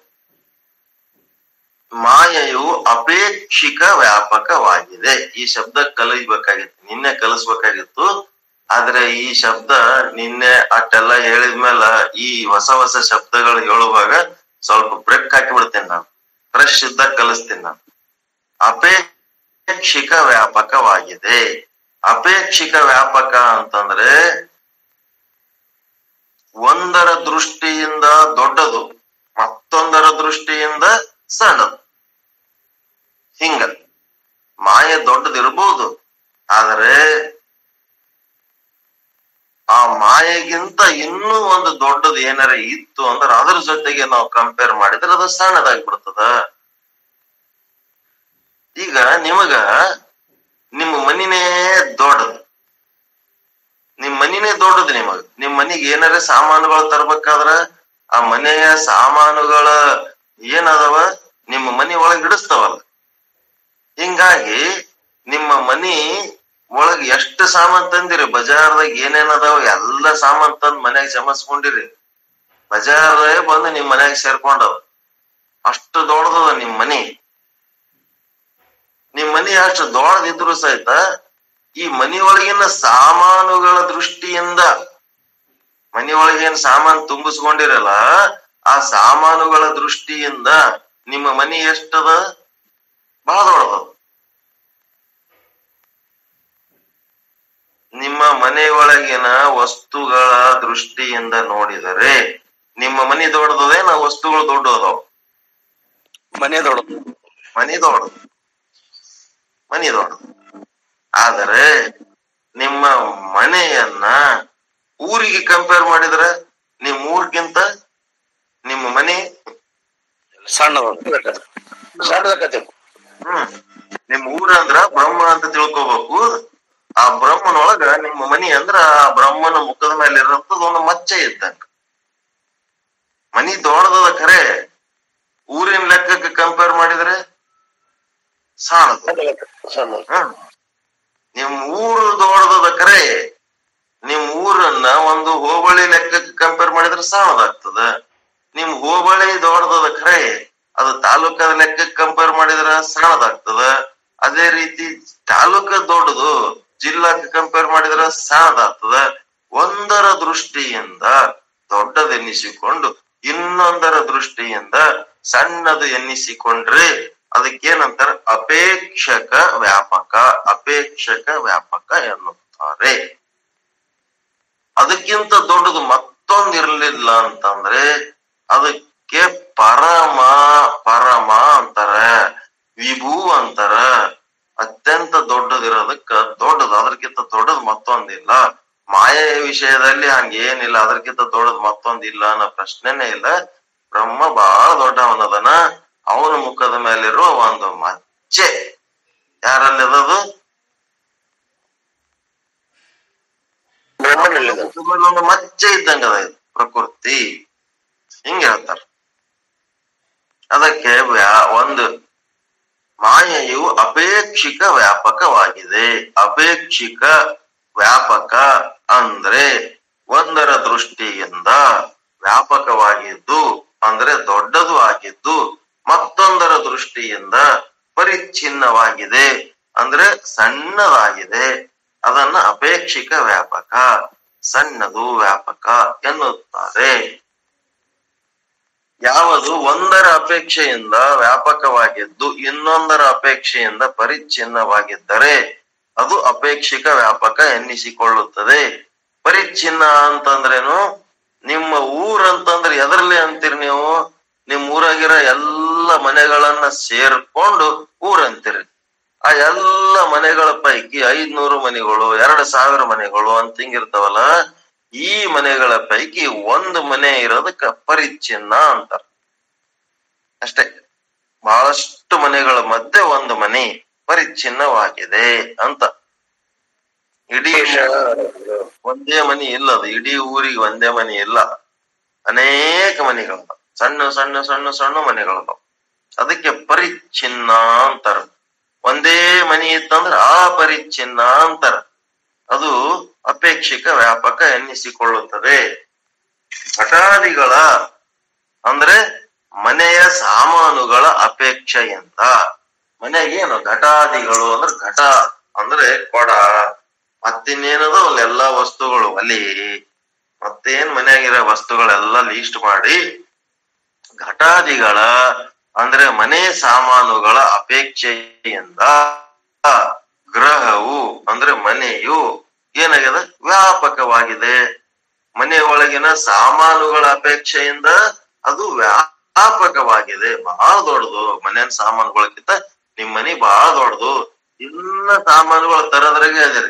ಮಾಯೆಯು ಅಪೇಕ್ಷಿಕ ವ್ಯಾಪಕವಾಗಿದೆ ಈ ಶಬ್ದ ಕಲಿಬೇಕಾಗಿತ್ತು ನಿನ್ನೆ ಕಲಿಸ್ಬೇಕಾಗಿತ್ತು ಆದ್ರೆ ಈ ಶಬ್ದ ನಿನ್ನೆ ಅಷ್ಟೆಲ್ಲ ಹೇಳಿದ್ಮೇಲೆ ಈ ಹೊಸ ಹೊಸ ಶಬ್ದಗಳು ಹೇಳುವಾಗ ಸ್ವಲ್ಪ ಬ್ರೇಕ್ ಹಾಕಿ ಬಿಡ್ತೇನೆ ನಾನು ಫ್ರೆಶ್ ಇದ್ದಾಗ ಕಲಿಸ್ತೀನಿ ನಾನು ಅಪೇಕ್ಷಿಕ ವ್ಯಾಪಕವಾಗಿದೆ ಅಪೇಕ್ಷಿಕ ವ್ಯಾಪಕ ಅಂತಂದ್ರೆ ಒಂದರ ದೃಷ್ಟಿಯಿಂದ ದೊಡ್ಡದು ಮತ್ತೊಂದರ ದೃಷ್ಟಿಯಿಂದ ಸಣ್ಣದು ಹಿಂಗ ಮಾಯೆ ದೊಡ್ಡದಿರ್ಬೋದು ಆದರೆ ಆ ಮಾಯೆಗಿಂತ ಇನ್ನೂ ಒಂದು ದೊಡ್ಡದು ಏನಾರ ಇತ್ತು ಅಂದ್ರೆ ಅದ್ರ ಜೊತೆಗೆ ನಾವು ಕಂಪೇರ್ ಮಾಡಿದ್ರೆ ಅದು ಸಣ್ಣದಾಗಿ ಬಿಡ್ತದ ಈಗ ನಿಮಗ ನಿಮ್ಮ ಮನಿನೇ ದೊಡ್ಡದು ನಿಮ್ ಮನಿನೇ ದೊಡ್ಡದು ನಿಮಗ ನಿಮ್ ಮನಿಗೆ ಏನಾರ ಸಾಮಾನುಗಳು ತರ್ಬೇಕಾದ್ರ ಆ ಮನೆಯ ಸಾಮಾನುಗಳ ಏನದವ ನಿಮ್ಮ ಮನಿ ಒಳಗ್ ಹಿಡಿಸ್ತಾವಲ್ಲ ಹಿಂಗಾಗಿ ನಿಮ್ಮ ಮನಿ ಒಳಗ್ ಎಷ್ಟು ಸಾಮಾನ್ ತಂದಿರಿ ಬಜಾರ್ದಾಗ ಏನೇನ್ ಅದಾವ ಎಲ್ಲ ಸಾಮಾನ್ ತಂದ್ ಮನ್ಯಾಗ ಜಮಾಸ್ಕೊಂಡಿರಿ ಬಜಾರ್ದಾಗ ಬಂದು ನಿಮ್ ಮನ್ಯಾಗ ಸೇರ್ಕೊಂಡವ ಅಷ್ಟು ದೊಡ್ಡದದ ನಿಮ್ ಮನಿ ನಿಮ್ ಮನಿ ಅಷ್ಟು ದೊಡ್ಡದಿದ್ರು ಸಹಿತ ಈ ಮನಿ ಒಳಗಿನ ಸಾಮಾನುಗಳ ದೃಷ್ಟಿಯಿಂದ ಮನಿ ಒಳಗೇನ್ ಸಾಮಾನ್ ತುಂಬಿಸ್ಕೊಂಡಿರಲ್ಲ ಆ ಸಾಮಾನುಗಳ ದೃಷ್ಟಿಯಿಂದ ನಿಮ್ಮ ಮನಿ ಎಷ್ಟದ ಬಹಳ ದೊಡ್ಡದ ನಿಮ್ಮ ಮನೆಯೊಳಗಿನ ವಸ್ತುಗಳ ದೃಷ್ಟಿಯಿಂದ ನೋಡಿದರೆ ನಿಮ್ಮ ಮನಿ ದೊಡ್ಡದೇನ ವಸ್ತುಗಳು ದೊಡ್ಡ ಅದಾವ ಮನೆ ದೊಡ್ಡದು ಮನಿ ದೊಡ್ಡದು ಮನಿ ದೊಡ್ಡದು ಆದರೆ ನಿಮ್ಮ ಮನೆಯನ್ನ ಊರಿಗೆ ಕಂಪೇರ್ ಮಾಡಿದ್ರೆ ನಿಮ್ ಊರ್ಗಿಂತ ನಿಮ್ಮ ಮನೆ ಸಣ್ಣದ ಸಣ್ಣದಕತೆ ಹ್ಮ್ ನಿಮ್ ಊರ ಅಂದ್ರ ಬ್ರಹ್ಮ ಅಂತ ತಿಳ್ಕೊಬೇಕು ಆ ಬ್ರಹ್ಮನೊಳಗ ನಿಮ್ಮ ಮನಿ ಅಂದ್ರ ಆ ಬ್ರಹ್ಮನ ಮುಖದ ಮೇಲೆ ಇರೋಂಥದ್ದು ಒಂದು ಮಚ್ಚೆ ಇದ್ದಂಗ ಮನಿ ದೊಡ್ಡದದ ಖರೆ ಊರಿನ ಲೆಕ್ಕಕ್ಕೆ ಕಂಪೇರ್ ಮಾಡಿದ್ರೆ ಸಾಣದು ಸಣ್ಣ ಹ್ಮ್ ನಿಮ್ ಊರು ದೊಡ್ಡದದ ಖರೆ ನಿಮ್ ಊರನ್ನ ಒಂದು ಹೋಬಳಿ ಲೆಕ್ಕಕ್ಕೆ ಕಂಪೇರ್ ಮಾಡಿದ್ರೆ ಸಣ್ಣದಾಗ್ತದ ನಿಮ್ ಹೋಬಳಿ ದೊಡ್ಡದ ಖರೆ ಅದು ತಾಲೂಕದ ಲೆಕ್ಕಕ್ಕೆ ಕಂಪೇರ್ ಮಾಡಿದ್ರ ಸಣ್ಣದಾಗ್ತದ ಅದೇ ರೀತಿ ತಾಲೂಕ ದೊಡ್ಡದು ಜಿಲ್ಲಾಕ್ಕೆ ಕಂಪೇರ್ ಮಾಡಿದ್ರ ಸಣ್ಣದಾಗ್ತದ ಒಂದರ ದೃಷ್ಟಿಯಿಂದ ದೊಡ್ಡದೆನ್ನಿಸಿಕೊಂಡು ಇನ್ನೊಂದರ ದೃಷ್ಟಿಯಿಂದ ಸಣ್ಣದು ಎನ್ನಿಸಿಕೊಂಡ್ರೆ ಅದಕ್ಕೇನಂತಾರ ಅಪೇಕ್ಷಕ ವ್ಯಾಪಕ ಅಪೇಕ್ಷಕ ವ್ಯಾಪಕ ಎನ್ನುತ್ತಾರೆ ಅದಕ್ಕಿಂತ ದೊಡ್ಡದು ಮತ್ತೊಂದು ಇರ್ಲಿಲ್ಲ ಅಂತಂದ್ರೆ ಅದಕ್ಕೆ ಪರಮ ಪರಮ ಅಂತಾರ ವಿಭೂ ಅಂತಾರ ಅತ್ಯಂತ ದೊಡ್ಡದಿರೋದಕ್ಕ ದೊಡ್ಡದು ಅದಕ್ಕಿಂತ ದೊಡ್ಡದು ಮತ್ತೊಂದಿಲ್ಲ ಮಾಯೆಯ ವಿಷಯದಲ್ಲಿ ಹಂಗೇನಿಲ್ಲ ಅದಕ್ಕಿಂತ ದೊಡ್ಡದು ಮತ್ತೊಂದಿಲ್ಲ ಅನ್ನೋ ಪ್ರಶ್ನೆನೇ ಇಲ್ಲ ಬ್ರಹ್ಮ ಬಹಳ ದೊಡ್ಡವನದನ ಅವನ ಮುಖದ ಮೇಲಿರುವ ಒಂದು ಮಚ್ಚೆ ಯಾರಲ್ಲಿದದು ಬ್ರಹ್ಮನಲ್ಲಿದೆ ಒಂದು ಮಚ್ಚೆ ಇದ್ದಂಗ ಅದ ಇದು ಪ್ರಕೃತಿ ಹಿಂಗ ಹೇಳ್ತಾರ ಅದಕ್ಕೆ ವ್ಯಾ- ಒಂದು ಮಾಯೆಯು ಅಪೇಕ್ಷಿಕ ವ್ಯಾಪಕವಾಗಿದೆ ಅಪೇಕ್ಷಿಕ ವ್ಯಾಪಕ ಅಂದ್ರೆ ಒಂದರ ದೃಷ್ಟಿಯಿಂದ ವ್ಯಾಪಕವಾಗಿದ್ದು ಅಂದ್ರೆ ದೊಡ್ಡದು ಆಗಿದ್ದು ಮತ್ತೊಂದರ ದೃಷ್ಟಿಯಿಂದ ಪರಿಚ್ಛಿನ್ನವಾಗಿದೆ ಅಂದ್ರೆ ಸಣ್ಣದಾಗಿದೆ ಅದನ್ನ ಅಪೇಕ್ಷಿಕ ವ್ಯಾಪಕ ಸಣ್ಣದು ವ್ಯಾಪಕ ಎನ್ನುತ್ತಾರೆ ಯಾವುದು ಒಂದರ ಅಪೇಕ್ಷೆಯಿಂದ ವ್ಯಾಪಕವಾಗಿದ್ದು ಇನ್ನೊಂದರ ಅಪೇಕ್ಷೆಯಿಂದ ಪರಿಚ್ಛಿನ್ನವಾಗಿದ್ದರೆ ಅದು ಅಪೇಕ್ಷಿಕ ವ್ಯಾಪಕ ಎನ್ನಿಸಿಕೊಳ್ಳುತ್ತದೆ ಪರಿಚ್ಛಿನ್ನ ಅಂತಂದ್ರೇನು ನಿಮ್ಮ ಊರಂತಂದ್ರೆ ಎದರ್ಲಿ ಅಂತೀರಿ ನೀವು ನಿಮ್ ಊರಾಗಿರೋ ಎಲ್ಲ ಮನೆಗಳನ್ನ ಸೇರ್ಕೊಂಡು ಊರಂತೀರಿ ಆ ಎಲ್ಲ ಮನೆಗಳ ಪೈಕಿ ಐದ್ನೂರು ಮನೆಗಳು ಎರಡ್ ಸಾವಿರ ಮನೆಗಳು ಅಂತ ಹಿಂಗಿರ್ತಾವಲ್ಲ ಈ ಮನೆಗಳ ಪೈಕಿ ಒಂದು ಮನೆ ಇರೋದಕ್ಕ ಪರಿಚ್ಛಿನ್ನ ಅಂತಾರ ಅಷ್ಟೇ ಬಹಳಷ್ಟು ಮನೆಗಳ ಮಧ್ಯೆ ಒಂದು ಮನೆ ಪರಿಚ್ಛಿನ್ನವಾಗಿದೆ ಅಂತ ಇಡೀ ಒಂದೇ ಮನೆ ಇಲ್ಲ ಅದು ಇಡೀ ಊರಿಗೆ ಒಂದೇ ಮನೆ ಇಲ್ಲ ಅನೇಕ ಮನೆಗಳದ ಸಣ್ಣ ಸಣ್ಣ ಸಣ್ಣ ಸಣ್ಣ ಮನೆಗಳದಾವ ಅದಕ್ಕೆ ಪರಿಚ್ಛಿನ್ನ ಅಂತಾರ ಒಂದೇ ಮನೆ ಇತ್ತಂದ್ರ ಅಪರಿಚ್ಛಿನ್ನ ಅಂತಾರ ಅದು ಅಪೇಕ್ಷಿಕ ವ್ಯಾಪಕ ಎನ್ನಿಸಿಕೊಳ್ಳುತ್ತದೆ ಘಟಾದಿಗಳ ಅಂದ್ರೆ ಮನೆಯ ಸಾಮಾನುಗಳ ಅಪೇಕ್ಷೆಯಿಂದ ಮನೆಗೇನು ಘಟಾದಿಗಳು ಅಂದ್ರೆ ಘಟ ಅಂದ್ರೆ ಕೊಡ ಮತ್ತಿನ್ನೇನದು ಅಲ್ಲೆಲ್ಲಾ ವಸ್ತುಗಳು ಒಲಿ ಮತ್ತೇನ್ ಮನೆಯಾಗಿರೋ ವಸ್ತುಗಳೆಲ್ಲ ಲೀಸ್ಟ್ ಮಾಡಿ ಘಟಾದಿಗಳ ಅಂದ್ರೆ ಮನೆ ಸಾಮಾನುಗಳ ಅಪೇಕ್ಷೆಯಿಂದ ಗ್ರಹವು ಅಂದ್ರೆ ಮನೆಯು ಏನಾಗಿದೆ ವ್ಯಾಪಕವಾಗಿದೆ ಮನೆ ಒಳಗಿನ ಸಾಮಾನುಗಳ ಅಪೇಕ್ಷೆಯಿಂದ ಅದು ವ್ಯಾಪಕವಾಗಿದೆ ಬಹಳ ದೊಡ್ಡದು ಮನೆಯ ಸಾಮಾನುಗಳಕ್ಕಿಂತ ನಿಮ್ ಮನೆ ಬಹಳ ದೊಡ್ಡದು ಇನ್ನ ಸಾಮಾನುಗಳು ತರದ್ರಾಗೆ ಅದಿರಿ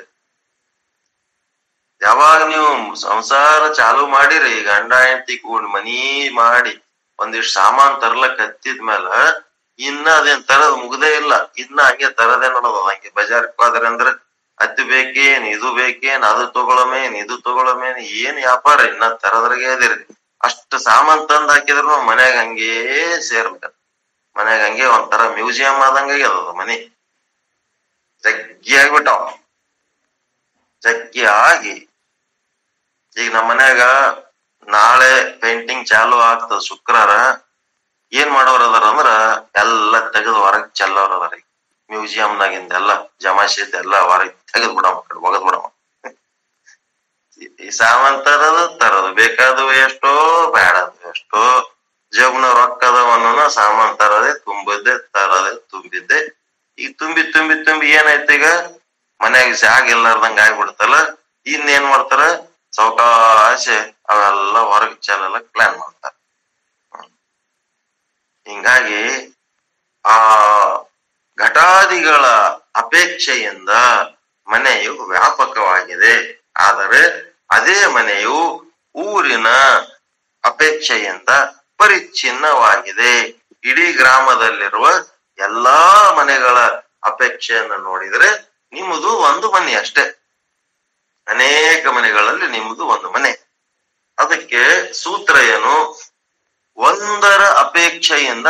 ಯಾವಾಗ ನೀವು ಸಂಸಾರ ಚಾಲು ಮಾಡಿರಿ ಗಂಡ ಹೆಂಡತಿ ಕೂಡ್ ಮನಿ ಮಾಡಿ ಒಂದಿಷ್ಟು ಸಾಮಾನ್ ತರ್ಲಕ್ ಹತ್ತಿದ್ಮೇಲ ಇನ್ನ ಅದೇನ್ ತರದ್ ಮುಗ್ದೇ ಇಲ್ಲ ಇನ್ನ ಹಂಗೆ ತರದೇ ನೋಡೋದು ಹಂಗೆ ಬಜಾರ್ಕ್ ಹೋದ್ರೆ ಅಂದ್ರೆ ಅದ್ ಬೇಕೇನ್ ಇದು ಬೇಕೇನ್ ಅದು ತಗೊಳಮೇನ್ ಇದು ತಗೊಳಮೇನ್ ಏನ್ ವ್ಯಾಪಾರ ಇನ್ನ ತರದ್ರಾಗೆ ಅದಿರಿ ಅಷ್ಟು ಸಾಮಾನ್ ತಂದ್ ಹಾಕಿದ್ರು ಮನ್ಯಾಗ ಹಂಗೇ ಸೇರ್ಬೇಕ ಮನ್ಯಾಗ ಹಂಗೆ ಒಂಥರ ಮ್ಯೂಸಿಯಂ ಆದಂಗ ಆಗ್ಯದ ಮನಿ ಜಗ್ಗಿ ಆಗ್ಬಿಟ್ಟಾವ ಜಗ್ಗಿ ಆಗಿ ಈಗ ನಮ್ಮ ಮನ್ಯಾಗ ನಾಳೆ ಪೇಂಟಿಂಗ್ ಚಾಲು ಆಗ್ತದ ಶುಕ್ರವಾರ ಏನ್ ಮಾಡೋರ್ ಅದಾರ ಅಂದ್ರ ಎಲ್ಲ ತೆಗೆದು ಹೊರಗ್ ಚೆಲ್ಲೋರ್ ಅದಾರ ಈಗ ಮ್ಯೂಸಿಯಂನಾಗಿಂದ ಎಲ್ಲ ಜಮಾಯಿಸಿದ ಎಲ್ಲ ಹೊರಗ್ ತೆಗೆದ್ ಬಿಡಮ್ಮ ಕಡೆ ಒಗದ್ ಬಿಡಮ್ಮ ಈ- ಈ ಸಾಮಾನ್ ತರದು ತರದು ಬೇಕಾದವು ಎಷ್ಟೋ ಬೇಡದು ಎಷ್ಟೋ ಜೇಬ್ನ ರೊಕ್ಕದವನ್ನ ಸಾಮಾನ್ ತರದೆ ತುಂಬಿದ್ದೆ ತರದೆ ತುಂಬಿದ್ದೆ ಈಗ ತುಂಬಿ ತುಂಬಿ ತುಂಬಿ ಏನಾಯ್ತು ಈಗ ಮನ್ಯಾಗ ಜಾಗ ಇಲ್ಲಾರ್ದಂಗ ಆಗ್ಬಿಡ್ತಲ್ಲ ಇನ್ನೇನ್ ಮಾಡ್ತಾರ ಸಾವಕಾಶ ಅವೆಲ್ಲ ಹೊರಗ್ ಚೆಲ್ಲಕ್ ಪ್ಲಾನ್ ಮಾಡ್ತಾರ ಹ್ಮ್. ಹಿಂಗಾಗಿ ಆ ಘಟಾದಿಗಳ ಅಪೇಕ್ಷೆಯಿಂದ ಮನೆಯು ವ್ಯಾಪಕವಾಗಿದೆ ಆದರೆ ಅದೇ ಮನೆಯು ಊರಿನ ಅಪೇಕ್ಷೆಯಿಂದ ಪರಿಚ್ಛಿನ್ನವಾಗಿದೆ ಇಡೀ ಗ್ರಾಮದಲ್ಲಿರುವ ಎಲ್ಲಾ ಮನೆಗಳ ಅಪೇಕ್ಷೆಯನ್ನು ನೋಡಿದ್ರೆ ನಿಮ್ಮದು ಒಂದು ಮನೆ ಅಷ್ಟೇ ಅನೇಕ ಮನೆಗಳಲ್ಲಿ ನಿಮ್ಮದು ಒಂದು ಮನೆ ಅದಕ್ಕೆ ಸೂತ್ರ ಏನು ಒಂದರ ಅಪೇಕ್ಷೆಯಿಂದ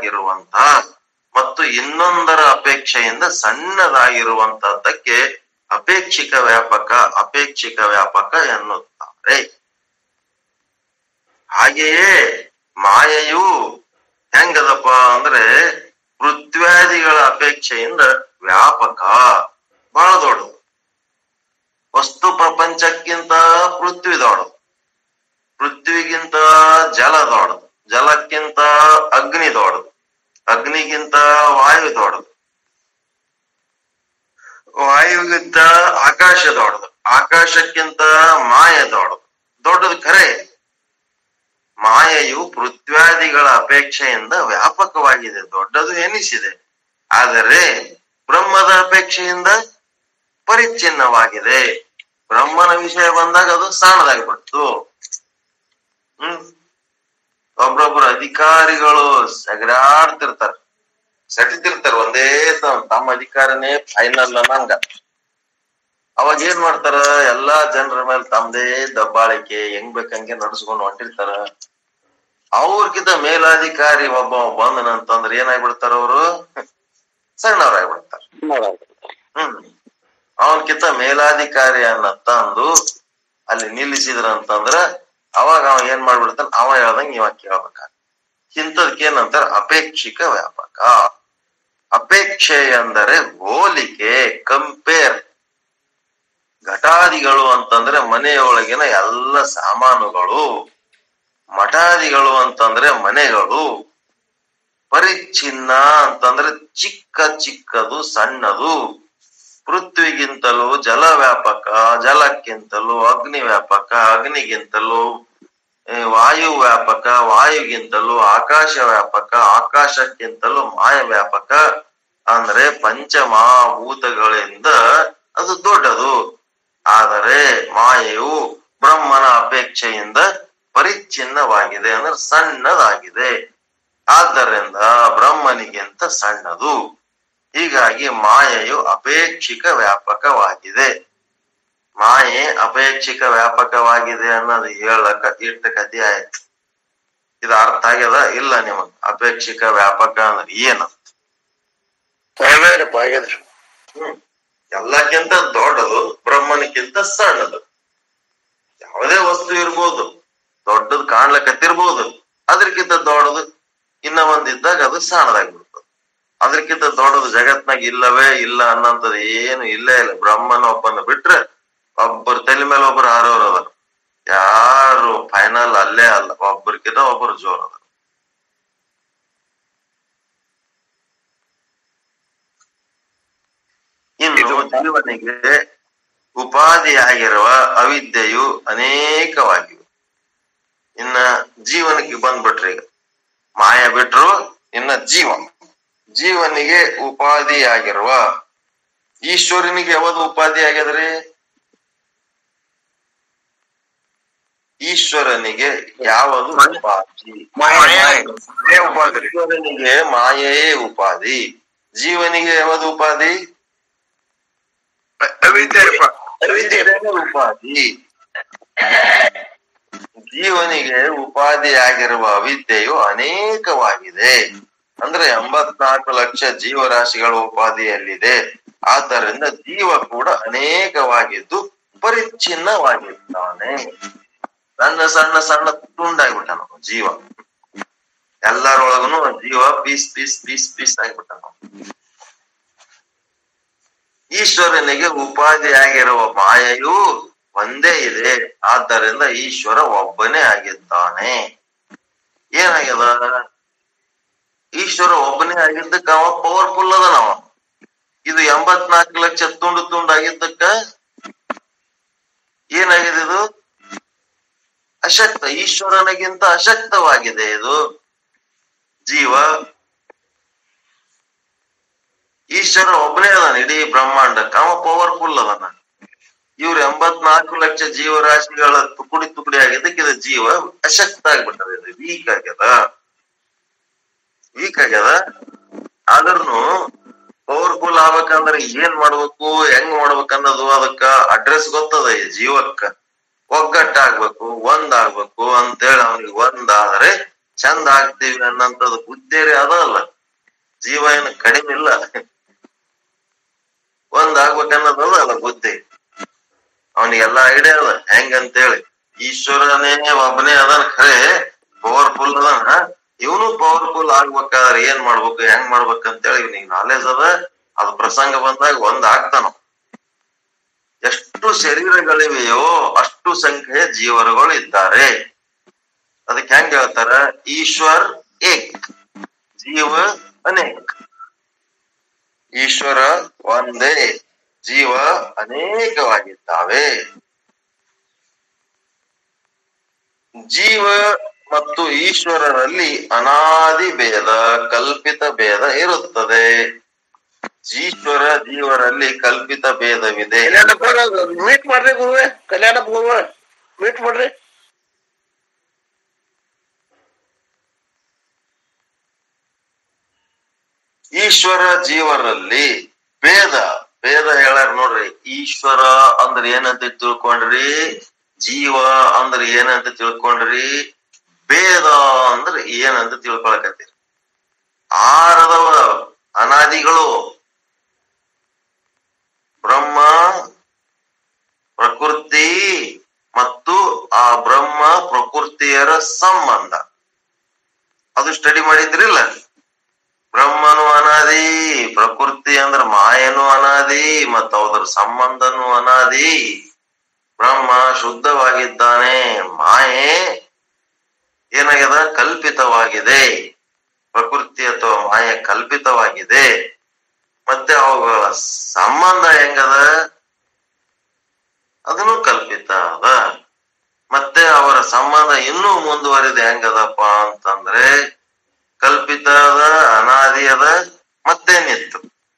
ದೊಡ್ಡದಾಗಿರುವಂತಹ ಮತ್ತು ಇನ್ನೊಂದರ ಅಪೇಕ್ಷೆಯಿಂದ ಸಣ್ಣದಾಗಿರುವಂತಹದ್ದಕ್ಕೆ ಅಪೇಕ್ಷಿಕ ವ್ಯಾಪಕ ಅಪೇಕ್ಷಿಕ ವ್ಯಾಪಕ ಎನ್ನುತ್ತಾರೆ ಹಾಗೆಯೇ ಮಾಯೆಯು ಹೆಂಗದಪ್ಪ ಅಂದ್ರೆ ಪೃಥ್ವ್ಯಾದಿಗಳ ಅಪೇಕ್ಷೆಯಿಂದ ವ್ಯಾಪಕ ಬಹಳ ದೊಡ್ಡದು ವಸ್ತು ಪ್ರಪಂಚಕ್ಕಿಂತ ಪೃಥ್ವಿ ದೊಡ್ಡದು ಪೃಥ್ವಿಗಿಂತ ಜಲ ದೊಡ್ಡದು ಜಲಕ್ಕಿಂತ ಅಗ್ನಿ ದೊಡ್ಡದು ಅಗ್ನಿಗಿಂತ ವಾಯು ದೊಡ್ಡದು ವಾಯುಗಿಂತ ಆಕಾಶ ದೊಡ್ಡದು ಆಕಾಶಕ್ಕಿಂತ ಮಾಯ ದೊಡ್ಡದು ದೊಡ್ಡದು ಖರೆ ಮಾಯೆಯು ಪೃಥ್ವ್ಯಾದಿಗಳ ಅಪೇಕ್ಷೆಯಿಂದ ವ್ಯಾಪಕವಾಗಿದೆ ದೊಡ್ಡದು ಎನಿಸಿದೆ ಆದರೆ ಬ್ರಹ್ಮದ ಅಪೇಕ್ಷೆಯಿಂದ ಪರಿಚ್ಛಿನ್ನವಾಗಿದೆ ಬ್ರಹ್ಮನ ವಿಷಯ ಬಂದಾಗ ಅದು ಸಣ್ಣದಾಗ್ಬಿಡ್ತು ಹ್ಮ್ ಒಬ್ರೊಬ್ರು ಅಧಿಕಾರಿಗಳು ಸಗರಾಡ್ತಿರ್ತಾರ ಸೆಟಿತಿರ್ತಾರ ಒಂದೇ ತ- ತಮ್ಮ ಅಧಿಕಾರನೇ ಫೈನಲ್ ಅನ್ನಂಗ ಅವಾಗ ಏನ್ ಮಾಡ್ತಾರ ಎಲ್ಲಾ ಜನರ ಮೇಲೆ ತಮ್ಮದೇ ದಬ್ಬಾಳಿಕೆ ಹೆಂಗ್ ಬೇಕಂಗೆ ನಡ್ಸ್ಕೊಂಡು ಹೊಂಟಿರ್ತಾರ ಅವ್ರಿಗಿಂತ ಮೇಲಾಧಿಕಾರಿ ಒಬ್ಬ ಬಂದನಂತಂದ್ರ ಏನಾಗ್ಬಿಡ್ತಾರ ಅವರು ಸಣ್ಣವ್ರಾಗ್ಬಿಡ್ತಾರ ಹ್ಮ್ ಅವನ್ಕಿಂತ ಮೇಲಾಧಿಕಾರಿ ಅನ್ನ ತಂದು ಅಲ್ಲಿ ನಿಲ್ಲಿಸಿದ್ರಂತಂದ್ರ ಅವಾಗ ಅವ ಏನ್ ಮಾಡ್ಬಿಡ್ತಾನ ಅವ ಹೇಳ್ದಂಗ ಇವ ಕೇಳ್ಬೇಕ ಇಂಥದಕ್ಕೆ ಏನಂತಾರ ಅಪೇಕ್ಷಿಕ ವ್ಯಾಪಕ ಅಪೇಕ್ಷೆ ಅಂದರೆ ಹೋಲಿಕೆ ಕಂಪೇರ್ ಘಟಾದಿಗಳು ಅಂತಂದ್ರೆ ಮನೆಯೊಳಗಿನ ಎಲ್ಲ ಸಾಮಾನುಗಳು ಮಠಾದಿಗಳು ಅಂತಂದ್ರೆ ಮನೆಗಳು ಪರಿಚ್ಛಿನ್ನ ಅಂತಂದ್ರೆ ಚಿಕ್ಕ ಚಿಕ್ಕದು ಸಣ್ಣದು ಪೃಥ್ವಿಗಿಂತಲೂ ಜಲ ವ್ಯಾಪಕ ಜಲಕ್ಕಿಂತಲೂ ಅಗ್ನಿ ವ್ಯಾಪಕ ಅಗ್ನಿಗಿಂತಲೂ ಏ, ವಾಯು ವ್ಯಾಪಕ ವಾಯುಗಿಂತಲೂ ಆಕಾಶ ವ್ಯಾಪಕ ಆಕಾಶಕ್ಕಿಂತಲೂ ಮಾಯ ವ್ಯಾಪಕ ಅಂದ್ರೆ ಪಂಚಮಹಾಭೂತಗಳಿಂದ ಅದು ದೊಡ್ಡದು ಆದರೆ ಮಾಯೆಯು ಬ್ರಹ್ಮನ ಅಪೇಕ್ಷೆಯಿಂದ ಪರಿಚ್ಛಿನ್ನವಾಗಿದೆ ಅಂದ್ರೆ ಸಣ್ಣದಾಗಿದೆ ಆದ್ದರಿಂದ ಬ್ರಹ್ಮನಿಗಿಂತ ಸಣ್ಣದು ಹೀಗಾಗಿ ಮಾಯೆಯು ಅಪೇಕ್ಷಿಕ ವ್ಯಾಪಕವಾಗಿದೆ ಮಾಯೆ ಅಪೇಕ್ಷಿಕ ವ್ಯಾಪಕವಾಗಿದೆ ಅನ್ನೋದು ಹೇಳಕ ಇಟ್ಟ ಕಥೆ ಆಯ್ತು ಇದು ಅರ್ಥ ಆಗ್ಯದ ಇಲ್ಲ ನಿಮಗ್ ಅಪೇಕ್ಷಿಕ ವ್ಯಾಪಕ ಅಂದ್ರೆ ಏನು ಹಾಗಾದ್ರಪ್ಪ ಹಾಗಾದ್ರೆ ಹ್ಮ್ ಎಲ್ಲಕ್ಕಿಂತ ದೊಡ್ಡದು ಬ್ರಹ್ಮನಿಗಿಂತ ಸಣ್ಣದು ಯಾವುದೇ ವಸ್ತು ಇರ್ಬೋದು ದೊಡ್ಡದು ಕಾಣ್ಲಕತ್ತಿರ್ಬೋದು ಅದ್ರಕ್ಕಿಂತ ದೊಡ್ಡದು ಇನ್ನ ಒಂದಿದ್ದಾಗ ಅದು ಸಣ್ಣದಾಗ್ಬಿಡ್ತದೆ ಅದ್ರಕ್ಕಿಂತ ದೊಡ್ಡದು ಜಗತ್ನಾಗ ಇಲ್ಲವೇ ಇಲ್ಲ ಅನ್ನಂಥದ್ದು ಏನು ಇಲ್ಲೇ ಇಲ್ಲ ಬ್ರಹ್ಮನ ಒಬ್ಬನ ಬಿಟ್ರೆ ಒಬ್ಬರ ತಲೆ ಮೇಲೆ ಒಬ್ರು ಹಾರೋರು ಅದ ಯಾರು ಫೈನಲ್ ಅಲ್ಲೇ ಅಲ್ಲ ಒಬ್ಬರಿಗಿಂತ ಒಬ್ಬರು ಜೋರ್ ಅದ ಇನ್ನು ಜೀವನಿಗೆ ಉಪಾಧಿಯಾಗಿರುವ ಅವಿದ್ಯೆಯು ಅನೇಕವಾಗಿವೆ ಇನ್ನ ಜೀವನಕ್ಕೆ ಬಂದ್ಬಿಟ್ರಿ ಈಗ ಮಾಯ ಬಿಟ್ರು ಇನ್ನ ಜೀವ ಜೀವನಿಗೆ ಉಪಾಧಿಯಾಗಿರುವ ಈಶ್ವರನಿಗೆ ಯಾವುದು ಉಪಾಧಿ ಆಗ್ಯದ್ರಿ ಈಶ್ವರನಿಗೆ ಯಾವುದು ಉಪಾಧಿ ಈಶ್ವರನಿಗೆ ಮಾಯೆಯೇ ಉಪಾಧಿ ಜೀವನಿಗೆ ಯಾವುದು ಉಪಾಧಿ ಅವಿದ್ಯೆ ಉಪಾಧಿ ಜೀವನಿಗೆ ಉಪಾಧಿಯಾಗಿರುವ ಅವಿದ್ಯೆಯು ಅನೇಕವಾಗಿದೆ ಅಂದ್ರೆ ಎಂಬತ್ನಾಲ್ಕು ಲಕ್ಷ ಜೀವರಾಶಿಗಳ ಉಪಾಧಿಯಲ್ಲಿದೆ ಆದ್ದರಿಂದ ಜೀವ ಕೂಡ ಅನೇಕವಾಗಿದ್ದು ಪರಿಚ್ಛಿನ್ನವಾಗಿದ್ದಾನೆ ಸಣ್ಣ ಸಣ್ಣ ಸಣ್ಣ ತುಂಡಾಗ್ಬಿಟ್ಟ ಜೀವ ಎಲ್ಲರೊಳಗನು ಜೀವ ಪೀಸ್ ಪೀಸ್ ಪೀಸ್ ಪೀಸ್ ಆಗಿಬಿಟ್ಟ ಈಶ್ವರನಿಗೆ ಉಪಾಧಿಯಾಗಿರುವ ಮಾಯೆಯು ಒಂದೇ ಇದೆ ಆದ್ದರಿಂದ ಈಶ್ವರ ಒಬ್ಬನೇ ಆಗಿದ್ದಾನೆ ಏನಾಗ್ಯದ ಈಶ್ವರ ಒಬ್ಬನೇ ಆಗಿದ್ದಕ್ಕ ಅವ ಪವರ್ಫುಲ್ ಅದ ನಾವ ಇದು ಎಂಬತ್ನಾಲ್ಕು ಲಕ್ಷ ತುಂಡು ತುಂಡು ಆಗಿದ್ದಕ್ಕ ಏನಾಗಿದೆ ಇದು ಅಶಕ್ತ ಈಶ್ವರನಿಗಿಂತ ಅಶಕ್ತವಾಗಿದೆ ಇದು ಜೀವ ಈಶ್ವರ ಒಬ್ಬನೇ ಅದಾನ ಇಡೀ ಬ್ರಹ್ಮಾಂಡಕ್ಕೆ ಅವ ಪವರ್ಫುಲ್ ಅದಾನ ಇವ್ರ ಎಂಬತ್ನಾಲ್ಕು ಲಕ್ಷ ಜೀವರಾಶಿಗಳ ತುಕುಡಿ ತುಕುಡಿ ಆಗಿದ್ದಕ್ಕೆ ಇದು ಜೀವ ಅಶಕ್ತ ಆಗ್ಬಿಟ್ಟದ ಇದು ವೀಕ್ ಆಗ್ಯದ ವೀಕ್ ಆಗ್ಯದ ಆದ್ರೂ ಪವರ್ಫುಲ್ ಆಗ್ಬೇಕಂದ್ರೆ ಏನ್ ಮಾಡ್ಬೇಕು ಹೆಂಗ್ ಮಾಡ್ಬೇಕು ಅನ್ನೋದು ಅದಕ್ಕ ಅಡ್ರೆಸ್ ಗೊತ್ತದ ಈ ಜೀವಕ್ಕ ಒಗ್ಗಟ್ಟಾಗ್ಬೇಕು ಒಂದಾಗ್ಬೇಕು ಅಂತೇಳಿ ಅವನಿಗೆ ಒಂದಾದ್ರೆ ಚಂದ ಆಗ್ತೀವಿ ಅನ್ನಂತದ್ ಬುದ್ಧೇರಿ ಅದಲ್ಲ ಜೀವ ಏನು ಕಡಿಮೆ ಇಲ್ಲ ಒಂದ್ ಆಗ್ಬೇಕನ್ನೋದದ ಅಲ್ಲ ಬುದ್ಧಿ ಅವನಿಗೆಲ್ಲ ಐಡಿಯಾ ಅದ ಹೆಂಗಂತೇಳಿ ಈಶ್ವರನೇ ಒಬ್ಬನೇ ಅದನ್ ಖರೆ ಪವರ್ಫುಲ್ ಅದನ ಇವನು ಪವರ್ಫುಲ್ ಆಗ್ಬೇಕಾದ್ರೆ ಏನ್ ಮಾಡ್ಬೇಕು ಹೆಂಗ್ ಮಾಡ್ಬೇಕಂತೇಳಿ ಇವನಿಗೆ ನಾಲೆಜ್ ಅದ ಅದು ಪ್ರಸಂಗ ಬಂದಾಗ ಒಂದ್ ಆಗ್ತಾನ ಎಷ್ಟು ಶರೀರಗಳಿವೆಯೋ ಅಷ್ಟು ಸಂಖ್ಯೆಯ ಜೀವರುಗಳು ಇದ್ದಾರೆ ಅದಕ್ಕೆ ಹೆಂಗ್ ಹೇಳ್ತಾರ ಈಶ್ವರ್ ಏಕ್ ಜೀವ ಅನೇಕ್ ಈಶ್ವರ ಒಂದೇ ಜೀವ ಅನೇಕವಾಗಿದ್ದಾವೆ ಜೀವ ಮತ್ತು ಈಶ್ವರರಲ್ಲಿ ಅನಾದಿ ಭೇದ ಕಲ್ಪಿತ ಭೇದ ಇರುತ್ತದೆ ಈಶ್ವರ ಜೀವರಲ್ಲಿ ಕಲ್ಪಿತ ಭೇದವಿದೆ ಕಲ್ಯಾಣಪ್ಪ ಮೀಟ್ ಮಾಡ್ರಿ ಗುರುವೆ ಕಲ್ಯಾಣಪ್ಪ ಗುರುವೆ ಮೀಟ್ ಮಾಡ್ರಿ ಈಶ್ವರ ಜೀವರಲ್ಲಿ ಭೇದ ಭೇದ ಹೇಳ್ಯಾರ ನೋಡ್ರಿ ಈಶ್ವರ ಅಂದ್ರ ಏನಂತ ತಿಳ್ಕೊಂಡ್ರಿ ಜೀವ ಅಂದ್ರ ಏನಂತ ತಿಳ್ಕೊಂಡ್ರಿ ಭೇದ ಅಂದ್ರ ಏನಂತ ತಿಳ್ಕೊಳಕತ್ತೀರಿ ಆರದವ ಅನಾದಿಗಳು ಬ್ರಹ್ಮ ಪ್ರಕೃತಿ ಮತ್ತು ಆ ಬ್ರಹ್ಮ ಪ್ರಕೃತಿಯರ ಸಂಬಂಧ ಅದು ಸ್ಟಡಿ ಮಾಡಿದ್ರಿಲ್ಲ ಬ್ರಹ್ಮನು ಅನಾದಿ ಪ್ರಕೃತಿ ಅಂದ್ರ ಮಾಯನು ಅನಾದಿ ಮತ್ತ ಅದರ ಸಂಬಂಧನು ಅನಾದಿ ಬ್ರಹ್ಮ ಶುದ್ಧವಾಗಿದ್ದಾನೆ ಮಾಯೆ ಏನಾಗ್ಯದ ಕಲ್ಪಿತವಾಗಿದೆ ಪ್ರಕೃತಿ ಅಥವಾ ಮಾಯೆ ಕಲ್ಪಿತವಾಗಿದೆ ಮತ್ತೆ ಅವುಗಳ ಸಂಬಂಧ ಹೆಂಗದ ಅದನ್ನು ಕಲ್ಪಿತ ಅದ ಮತ್ತೆ ಅವರ ಸಂಬಂಧ ಇನ್ನೂ ಮುಂದುವರಿದ ಹೆಂಗದಪ್ಪ ಅಂತಂದ್ರೆ ಕಲ್ಪಿತ ಅದ ಅನಾದಿ ಅದ ಮತ್ತೆ ನಿತ್ತು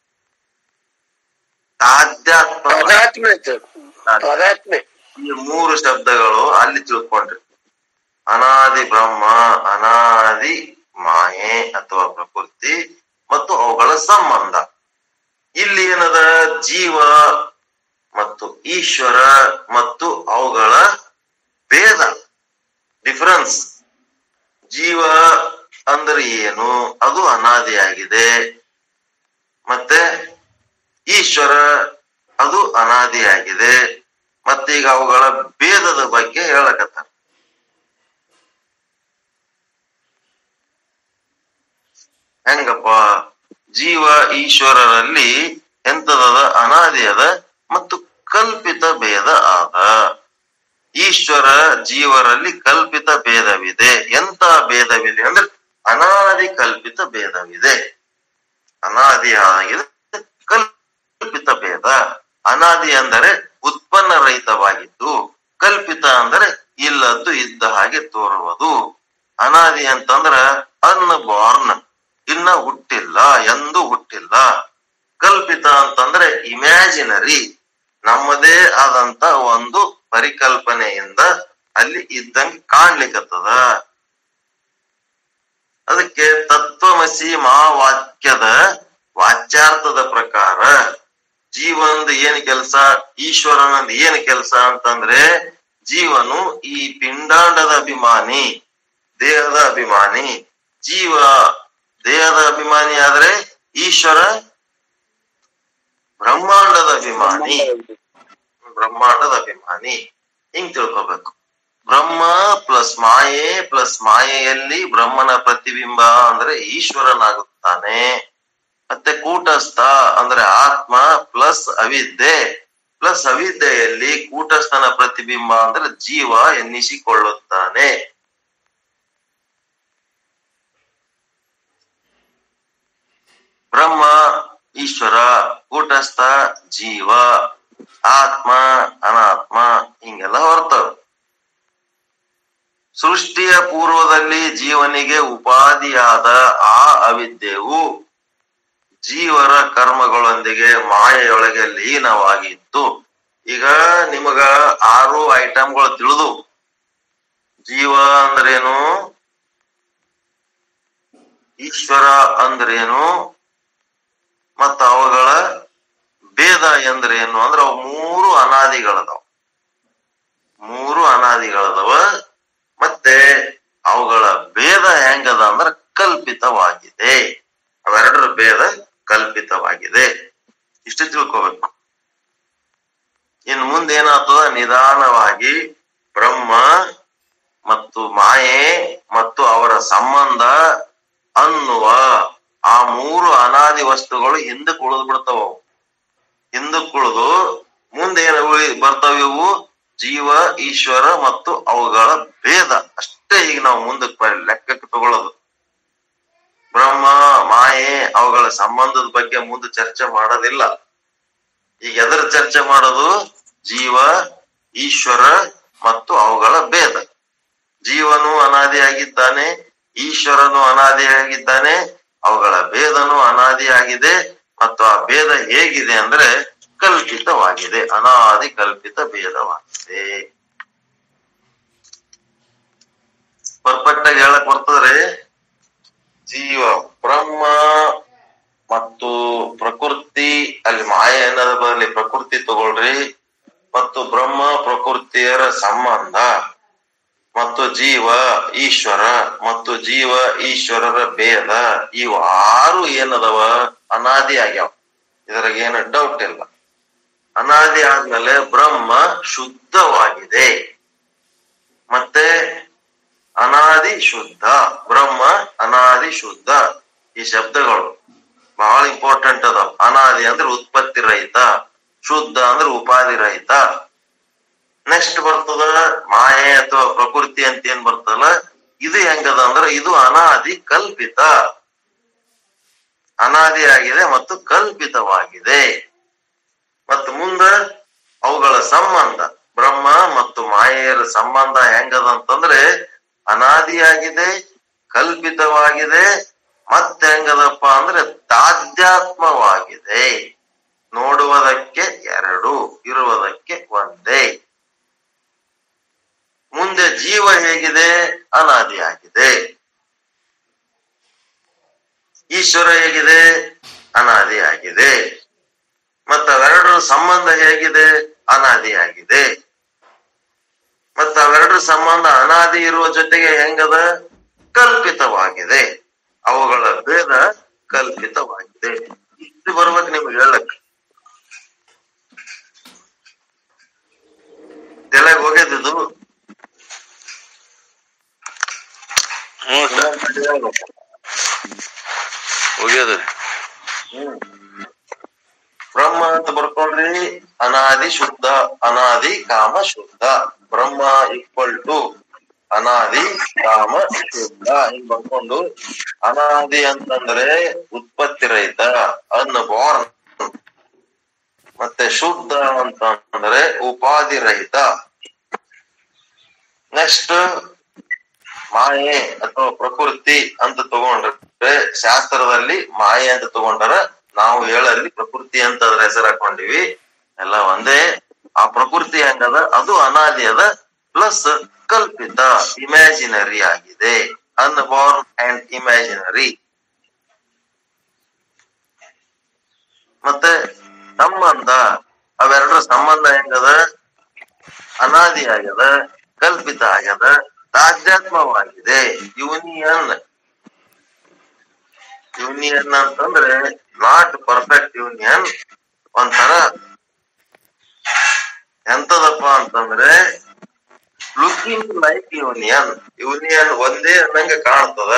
ಆಧ್ಯಾತ್ಮ ತಾದಾತ್ಮ್ಯ ಐತೆ ತಾದಾತ್ಮ್ಯ ಈ ಮೂರು ಶಬ್ದಗಳು ಅಲ್ಲಿ ತಿಳ್ಕೊಂಡ್ರಿ ಅನಾದಿ ಬ್ರಹ್ಮ ಅನಾದಿ ಮಾಯೆ ಅಥವಾ ಪ್ರಕೃತಿ ಮತ್ತು ಅವುಗಳ ಸಂಬಂಧ ಇಲ್ಲಿ ಏನದ ಜೀವ ಮತ್ತು ಈಶ್ವರ ಮತ್ತು ಅವುಗಳ ಭೇದ ಡಿಫರೆನ್ಸ್ ಜೀವ ಅಂದ್ರೆ ಏನು ಅದು ಅನಾದಿಯಾಗಿದೆ ಮತ್ತೆ ಈಶ್ವರ ಅದು ಅನಾದಿಯಾಗಿದೆ ಮತ್ತೀಗ ಅವುಗಳ ಭೇದದ ಬಗ್ಗೆ ಹೇಳಕತ್ತಾರ ಹೆಂಗಪ್ಪ ಜೀವ ಈಶ್ವರರಲ್ಲಿ ಎಂತದದ ಅನಾದಿ ಅದ ಮತ್ತು ಕಲ್ಪಿತ ಭೇದ ಆದ ಈಶ್ವರ ಜೀವರಲ್ಲಿ ಕಲ್ಪಿತ ಭೇದವಿದೆ ಎಂತ ಭೇದವಿದೆ ಅಂದ್ರೆ ಅನಾದಿ ಕಲ್ಪಿತ ಭೇದವಿದೆ ಅನಾದಿ ಆಗಿದೆ ಕಲ್ಪಿತ ಭೇದ ಅನಾದಿ ಅಂದರೆ ಉತ್ಪನ್ನ ರಹಿತವಾಗಿದ್ದು ಕಲ್ಪಿತ ಅಂದರೆ ಇಲ್ಲದ್ದು ಇದ್ದ ಹಾಗೆ ತೋರುವುದು ಅನಾದಿ ಅಂತಂದ್ರ ಅನ್ಬಾರ್ನ್ ಇನ್ನ ಹುಟ್ಟಿಲ್ಲ ಎಂದು ಹುಟ್ಟಿಲ್ಲ ಕಲ್ಪಿತ ಅಂತಂದ್ರೆ ಇಮ್ಯಾಜಿನರಿ ನಮ್ಮದೇ ಆದಂತ ಒಂದು ಪರಿಕಲ್ಪನೆಯಿಂದ ಅಲ್ಲಿ ಇದ್ದಂಗೆ ಕಾಣ್ಲಿಕ್ಕತ್ತದ ಅದಕ್ಕೆ ತತ್ವಮಸಿ ಮಹಾವಾಕ್ಯದ ವಾಚ್ಯಾರ್ಥದ ಪ್ರಕಾರ ಜೀವನದ ಏನ್ ಕೆಲಸ ಈಶ್ವರನಂದ ಏನ್ ಕೆಲಸ ಅಂತಂದ್ರೆ ಜೀವನು ಈ ಪಿಂಡಾಂಡದ ಅಭಿಮಾನಿ ದೇಹದ ಅಭಿಮಾನಿ ಜೀವ ದೇಹದ ಅಭಿಮಾನಿ ಆದ್ರೆ ಈಶ್ವರ ಬ್ರಹ್ಮಾಂಡದ ಅಭಿಮಾನಿ ಬ್ರಹ್ಮಾಂಡದ ಅಭಿಮಾನಿ ಹಿಂಗ್ ತಿಳ್ಕೊಬೇಕು ಬ್ರಹ್ಮ ಪ್ಲಸ್ ಮಾಯೆ ಪ್ಲಸ್ ಮಾಯೆಯಲ್ಲಿ ಬ್ರಹ್ಮನ ಪ್ರತಿಬಿಂಬ ಅಂದ್ರೆ ಈಶ್ವರನಾಗುತ್ತಾನೆ ಮತ್ತೆ ಕೂಟಸ್ಥ ಅಂದ್ರೆ ಆತ್ಮ ಪ್ಲಸ್ ಅವಿದ್ಯೆ ಪ್ಲಸ್ ಅವಿದ್ಯೆಯಲ್ಲಿ ಕೂಟಸ್ಥನ ಪ್ರತಿಬಿಂಬ ಅಂದ್ರೆ ಜೀವ ಎನ್ನಿಸಿಕೊಳ್ಳುತ್ತಾನೆ ಬ್ರಹ್ಮ ಈಶ್ವರ ಕೂಟಸ್ಥ ಜೀವ ಆತ್ಮ ಅನಾತ್ಮ ಹಿಂಗೆಲ್ಲ ಹೊರತವ್ ಸೃಷ್ಟಿಯ ಪೂರ್ವದಲ್ಲಿ ಜೀವನಿಗೆ ಉಪಾಧಿಯಾದ ಆ ಅವಿದ್ಯೆಯು ಜೀವರ ಕರ್ಮಗಳೊಂದಿಗೆ ಮಾಯೆಯೊಳಗೆ ಲೀನವಾಗಿತ್ತು ಈಗ ನಿಮಗ ಆರು ಐಟಮ್ಗಳು ತಿಳಿದು ಜೀವ ಅಂದ್ರೇನು ಈಶ್ವರ ಅಂದ್ರೇನು ಮತ್ತ ಅವುಗಳ ಭೇದ ಎಂದ್ರೇನು ಅಂದ್ರ ಅವು ಮೂರು ಅನಾದಿಗಳದಾವ ಮೂರು ಅನಾದಿಗಳದವ ಮತ್ತೆ ಅವುಗಳ ಭೇದ ಹೆಂಗದ ಅಂದ್ರ ಕಲ್ಪಿತವಾಗಿದೆ ಅವೆರಡರ ಭೇದ ಕಲ್ಪಿತವಾಗಿದೆ ಇಷ್ಟು ತಿಳ್ಕೋಬೇಕು ಇನ್ನು ಮುಂದೆ ಏನಾಗ್ತದ ನಿಧಾನವಾಗಿ ಬ್ರಹ್ಮ ಮತ್ತು ಮಾಯೆ ಮತ್ತು ಅವರ ಸಂಬಂಧ ಅನ್ನುವ ಆ ಮೂರು ಅನಾದಿ ವಸ್ತುಗಳು ಹಿಂದಕ್ಕೆ ಉಳಿದು ಬಿಡ್ತಾವ ಅವು. ಹಿಂದಕ್ಕೆ ಉಳಿದು ಮುಂದೆ ಏನು ಉಳಿ ಬರ್ತಾವ ಇವು ಜೀವ ಈಶ್ವರ ಮತ್ತು ಅವುಗಳ ಭೇದ ಅಷ್ಟೇ ಈಗ ನಾವು ಮುಂದಕ್ಕೆ ಬ- ಲೆಕ್ಕಕ್ಕೆ ತಗೊಳ್ಳೋದು ಬ್ರಹ್ಮ ಮಾಯೆ ಅವುಗಳ ಸಂಬಂಧದ ಬಗ್ಗೆ ಮುಂದೆ ಚರ್ಚೆ ಮಾಡೋದಿಲ್ಲ ಈಗ ಎದರ ಚರ್ಚೆ ಮಾಡೋದು ಜೀವ ಈಶ್ವರ ಮತ್ತು ಅವುಗಳ ಭೇದ ಜೀವನು ಅನಾದಿಯಾಗಿದ್ದಾನೆ ಈಶ್ವರನು ಅನಾದಿಯಾಗಿದ್ದಾನೆ ಅವುಗಳ ಭೇದನು ಅನಾದಿಯಾಗಿದೆ ಮತ್ತು ಆ ಭೇದ ಹೇಗಿದೆ ಅಂದ್ರೆ ಕಲ್ಪಿತವಾಗಿದೆ ಅನಾದಿ ಕಲ್ಪಿತ ಭೇದವಾಗಿದೆ ಪರ್ಫೆಕ್ಟ್ ಆಗಿ ಹೇಳಕ್ ಬರ್ತದ್ರಿ ಜೀವ ಬ್ರಹ್ಮ ಮತ್ತು ಪ್ರಕೃತಿ ಅಲ್ಲಿ ಮಾಯ ಅನ್ನೋದ ಬದಲಿ ಪ್ರಕೃತಿ ತಗೊಳ್ರಿ ಮತ್ತು ಬ್ರಹ್ಮ ಪ್ರಕೃತಿಯರ ಸಂಬಂಧ ಮತ್ತು ಜೀವ ಈಶ್ವರ ಮತ್ತು ಜೀವ ಈಶ್ವರರ ಭೇದ ಇವು ಆರು ಏನದವ ಅನಾದಿ ಆಗ್ಯಾವ ಇದ್ರಾಗ ಏನು ಡೌಟ್ ಇಲ್ಲ ಅನಾದಿ ಆದ್ಮೇಲೆ ಬ್ರಹ್ಮ ಶುದ್ಧವಾಗಿದೆ ಮತ್ತೆ ಅನಾದಿ ಶುದ್ಧ ಬ್ರಹ್ಮ ಅನಾದಿ ಶುದ್ಧ ಈ ಶಬ್ದಗಳು ಬಹಳ ಇಂಪಾರ್ಟೆಂಟ್ ಅದಾವ ಅನಾದಿ ಅಂದ್ರೆ ಉತ್ಪತ್ತಿ ರಹಿತ ಶುದ್ಧ ಅಂದ್ರೆ ಉಪಾಧಿ ರಹಿತ ನೆಕ್ಸ್ಟ್ ಬರ್ತದ ಮಾಯೆ ಅಥವಾ ಪ್ರಕೃತಿ ಅಂತ ಏನ್ ಬರ್ತದಲ್ಲ ಇದು ಹೆಂಗದ ಅಂದ್ರೆ ಇದು ಅನಾದಿ ಕಲ್ಪಿತ ಅನಾದಿ ಆಗಿದೆ ಮತ್ತು ಕಲ್ಪಿತವಾಗಿದೆ ಮತ್ತು ಮುಂದ ಅವುಗಳ ಸಂಬಂಧ ಬ್ರಹ್ಮ ಮತ್ತು ಮಾಯೆಯರ ಸಂಬಂಧ ಹೆಂಗದ ಅಂತಂದ್ರೆ ಅನಾದಿಯಾಗಿದೆ ಕಲ್ಪಿತವಾಗಿದೆ ಮತ್ತೆ ಹೆಂಗದಪ್ಪ ಅಂದ್ರೆ ತಾಧ್ಯಾತ್ಮವಾಗಿದೆ ನೋಡುವುದಕ್ಕೆ ಎರಡು ಇರುವುದಕ್ಕೆ ಒಂದೇ ಮುಂದೆ ಜೀವ ಹೇಗಿದೆ ಅನಾದಿಯಾಗಿದೆ ಈಶ್ವರ ಹೇಗಿದೆ ಅನಾದಿಯಾಗಿದೆ ಮತ್ತ ಅವೆರಡರ ಸಂಬಂಧ ಹೇಗಿದೆ ಅನಾದಿಯಾಗಿದೆ ಮತ್ತ ಅವೆರಡರ ಸಂಬಂಧ ಅನಾದಿ ಇರುವ ಜೊತೆಗೆ ಹೆಂಗದ ಕಲ್ಪಿತವಾಗಿದೆ ಅವುಗಳ ಭೇದ ಕಲ್ಪಿತವಾಗಿದೆ ಇಷ್ಟು ಬರ್ಬೇಕು ನಿಮ್ಗೆ ಹೇಳಕ್ ತಲೆಗೆ ಹೋಗ್ಯದಿದು ಹೋಗ್ಯದ ಹ್ಮ್. ಬ್ರಹ್ಮ ಅಂತ ಬರ್ಕೊಂಡ್ರಿ ಅನಾದಿ ಶುದ್ಧ ಅನಾದಿ ಕಾಮ ಶುದ್ಧ ಬ್ರಹ್ಮ ಈಕ್ವಲ್ ಟು ಅನಾದಿ ಕಾಮ ಶುದ್ಧ ಹಿಂಗ್ ಬರ್ಕೊಂಡು ಅನಾದಿ ಅಂತಂದ್ರೆ ಉತ್ಪತ್ತಿ ರಹಿತ ಅನ್ಬಾರ್ನ್ ಮತ್ತೆ ಶುದ್ಧ ಅಂತಂದ್ರೆ ಉಪಾಧಿ ರಹಿತ ನೆಕ್ಸ್ಟ್ ಮಾಯೆ ಅಥವಾ ಪ್ರಕೃತಿ ಅಂತ ತಗೊಂಡ್ರೆ ಶಾಸ್ತ್ರದಲ್ಲಿ ಮಾಯೆ ಅಂತ ತಗೊಂಡರ ನಾವು ಹೇಳಲ್ಲಿ ಪ್ರಕೃತಿ ಅಂತ ಅದ್ರ ಹೆಸರು ಹಾಕೊಂಡಿವಿ ಎಲ್ಲ ಒಂದೇ ಆ ಪ್ರಕೃತಿ ಹೆಂಗದ ಅದು ಅನಾದಿ ಅದ ಪ್ಲಸ್ ಕಲ್ಪಿತ ಇಮ್ಯಾಜಿನರಿ ಆಗಿದೆ ಅನ್ಬಾರ್ನ್ ಅಂಡ್ ಇಮ್ಯಾಜಿನರಿ ಮತ್ತೆ ಸಂಬಂಧ ಅವೆರಡರ ಸಂಬಂಧ ಹೆಂಗದ ಅನಾದಿ ಆಗ್ಯದ ಕಲ್ಪಿತ ಆಗ್ಯದ ತಾಧ್ಯಾತ್ಮವಾಗಿದೆ ಯೂನಿಯನ್ ಯೂನಿಯನ್ ಅಂತಂದ್ರೆ ನಾಟ್ ಪರ್ಫೆಕ್ಟ್ ಯೂನಿಯನ್ ಒಂಥರ ಎಂತದಪ್ಪ ಅಂತಂದ್ರೆ ಲುಕಿಂಗ್ ಲೈಕ್ ಯೂನಿಯನ್ ಯೂನಿಯನ್ ಒಂದೇ ಅನ್ನಂಗ ಕಾಣ್ತದ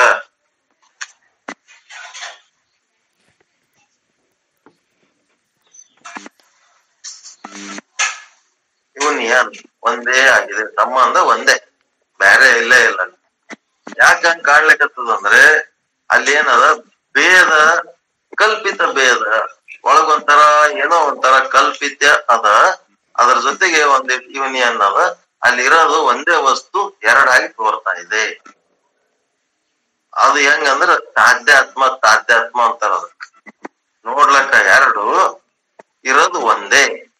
ಯೂನಿಯನ್ ಒಂದೇ ಆಗಿದೆ ಸಂಬಂಧ ಒಂದೇ ಬೇರೆ ಇಲ್ಲೇ ಇಲ್ಲ ಯಾಕ ಹಂಗ್ ಕಾಣ್ಲಿಕತ್ತದ ಅಂದ್ರೆ ಅಲ್ಲಿ ಏನದ ಭೇದ ಕಲ್ಪಿತ ಭೇದ ಒಳಗೊಂಥರ ಏನೋ ಒಂಥರ ಕಲ್ಪಿತ ಅದ ಅದ್ರ ಜೊತೆಗೆ ಒಂದ್ ಯೂನಿಯನ್ ಅದ ಅಲ್ಲಿ ಇರೋದು ಒಂದೇ ವಸ್ತು ಎರಡಾಗಿ ತೋರ್ತಾ ಇದೆ ಅದು ಹೆಂಗಂದ್ರ ತಾಧ್ಯಾತ್ಮ ತಾಧ್ಯಾತ್ಮ ಅಂತಾರ ಅದಕ್ಕ ನೋಡ್ಲಕ್ಕ ಎರಡು ಇರೋದು ಒಂದೇ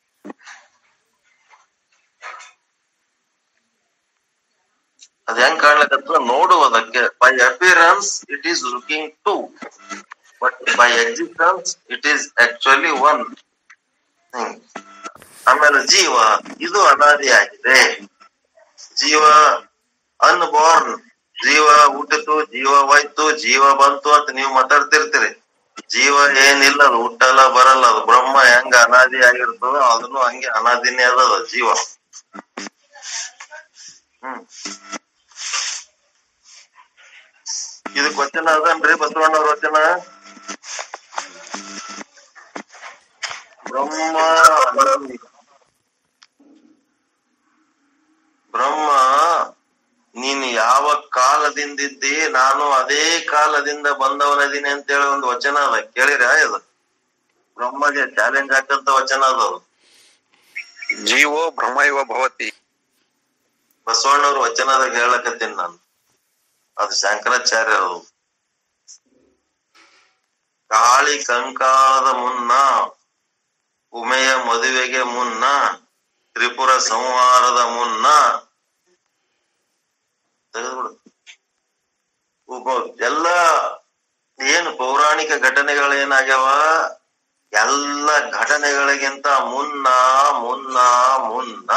ಅದ್ ಹೆಂಗ್ ಕಾಣ್ಲಕತ್ತ ನೋಡುವುದಕ್ಕೆ by appearance it is looking to but by existence it is actually one ಆಮೇಲೆ ಜೀವ ಇದು ಅನಾದಿಯಾಗಿದೆ ಜೀವ ಅನ್ಬೋರ್ನ್ ಜೀವ ಹುಟ್ಟಿತು ಜೀವ ಹೋಯ್ತು ಜೀವ ಬಂತು ಅಂತ ನೀವು ಮಾತಾಡ್ತಿರ್ತೀರಿ ಜೀವ ಏನಿಲ್ಲ ಅದು ಹುಟ್ಟಲ್ಲ ಬರಲ್ಲ ಅದು ಬ್ರಹ್ಮ ಹೆಂಗ ಅನಾದಿ ಆಗಿರ್ತದ ಅದನ್ನು ಹಂಗೆ ಅನಾದಿನೇ ಅದದ ಜೀವ ಹ್ಮ್ ಇದಕ್ ವಚನ ಅದನ್ರಿ ಬಸವಣ್ಣವ್ರ ವಚನ ಬ್ರಹ್ಮ ಅನಾದಿ. ಬ್ರಹ್ಮ ನೀನು ಯಾವ ಕಾಲದಿಂದಿದ್ದಿ ನಾನು ಅದೇ ಕಾಲದಿಂದ ಬಂದವನದೀನಿ ಅಂತ ಹೇಳಿ ಒಂದು ವಚನ ಅದ ಕೇಳಿರ ಇದು ಬ್ರಹ್ಮಗೆ ಚಾಲೆಂಜ್ ಹಾಕಂತ ವಚನ ಅದ ಅದು ಜೀವೋ ಬ್ರಹ್ಮ ಇವ ಭವತಿ ಬಸವಣ್ಣವ್ರ ವಚನದಾಗ ಹೇಳಕತ್ತೀನಿ ನಾನು ಅದು ಶಂಕರಾಚಾರ್ಯರು ಕಾಳಿ ಕಂಕಾಳದ ಮುನ್ನ ಉಮೆಯ ಮದುವೆಗೆ ಮುನ್ನ ತ್ರಿಪುರ ಸಂಹಾರದ ಮುನ್ನ ತೆಗೆದ್ಬಿಡು ಒಬ್ಬ ಎಲ್ಲ ಏನು ಪೌರಾಣಿಕ ಘಟನೆಗಳೇನಾಗ್ಯಾವ ಎಲ್ಲ ಘಟನೆಗಳಿಗಿಂತ ಮುನ್ನ ಮುನ್ನ ಮುನ್ನ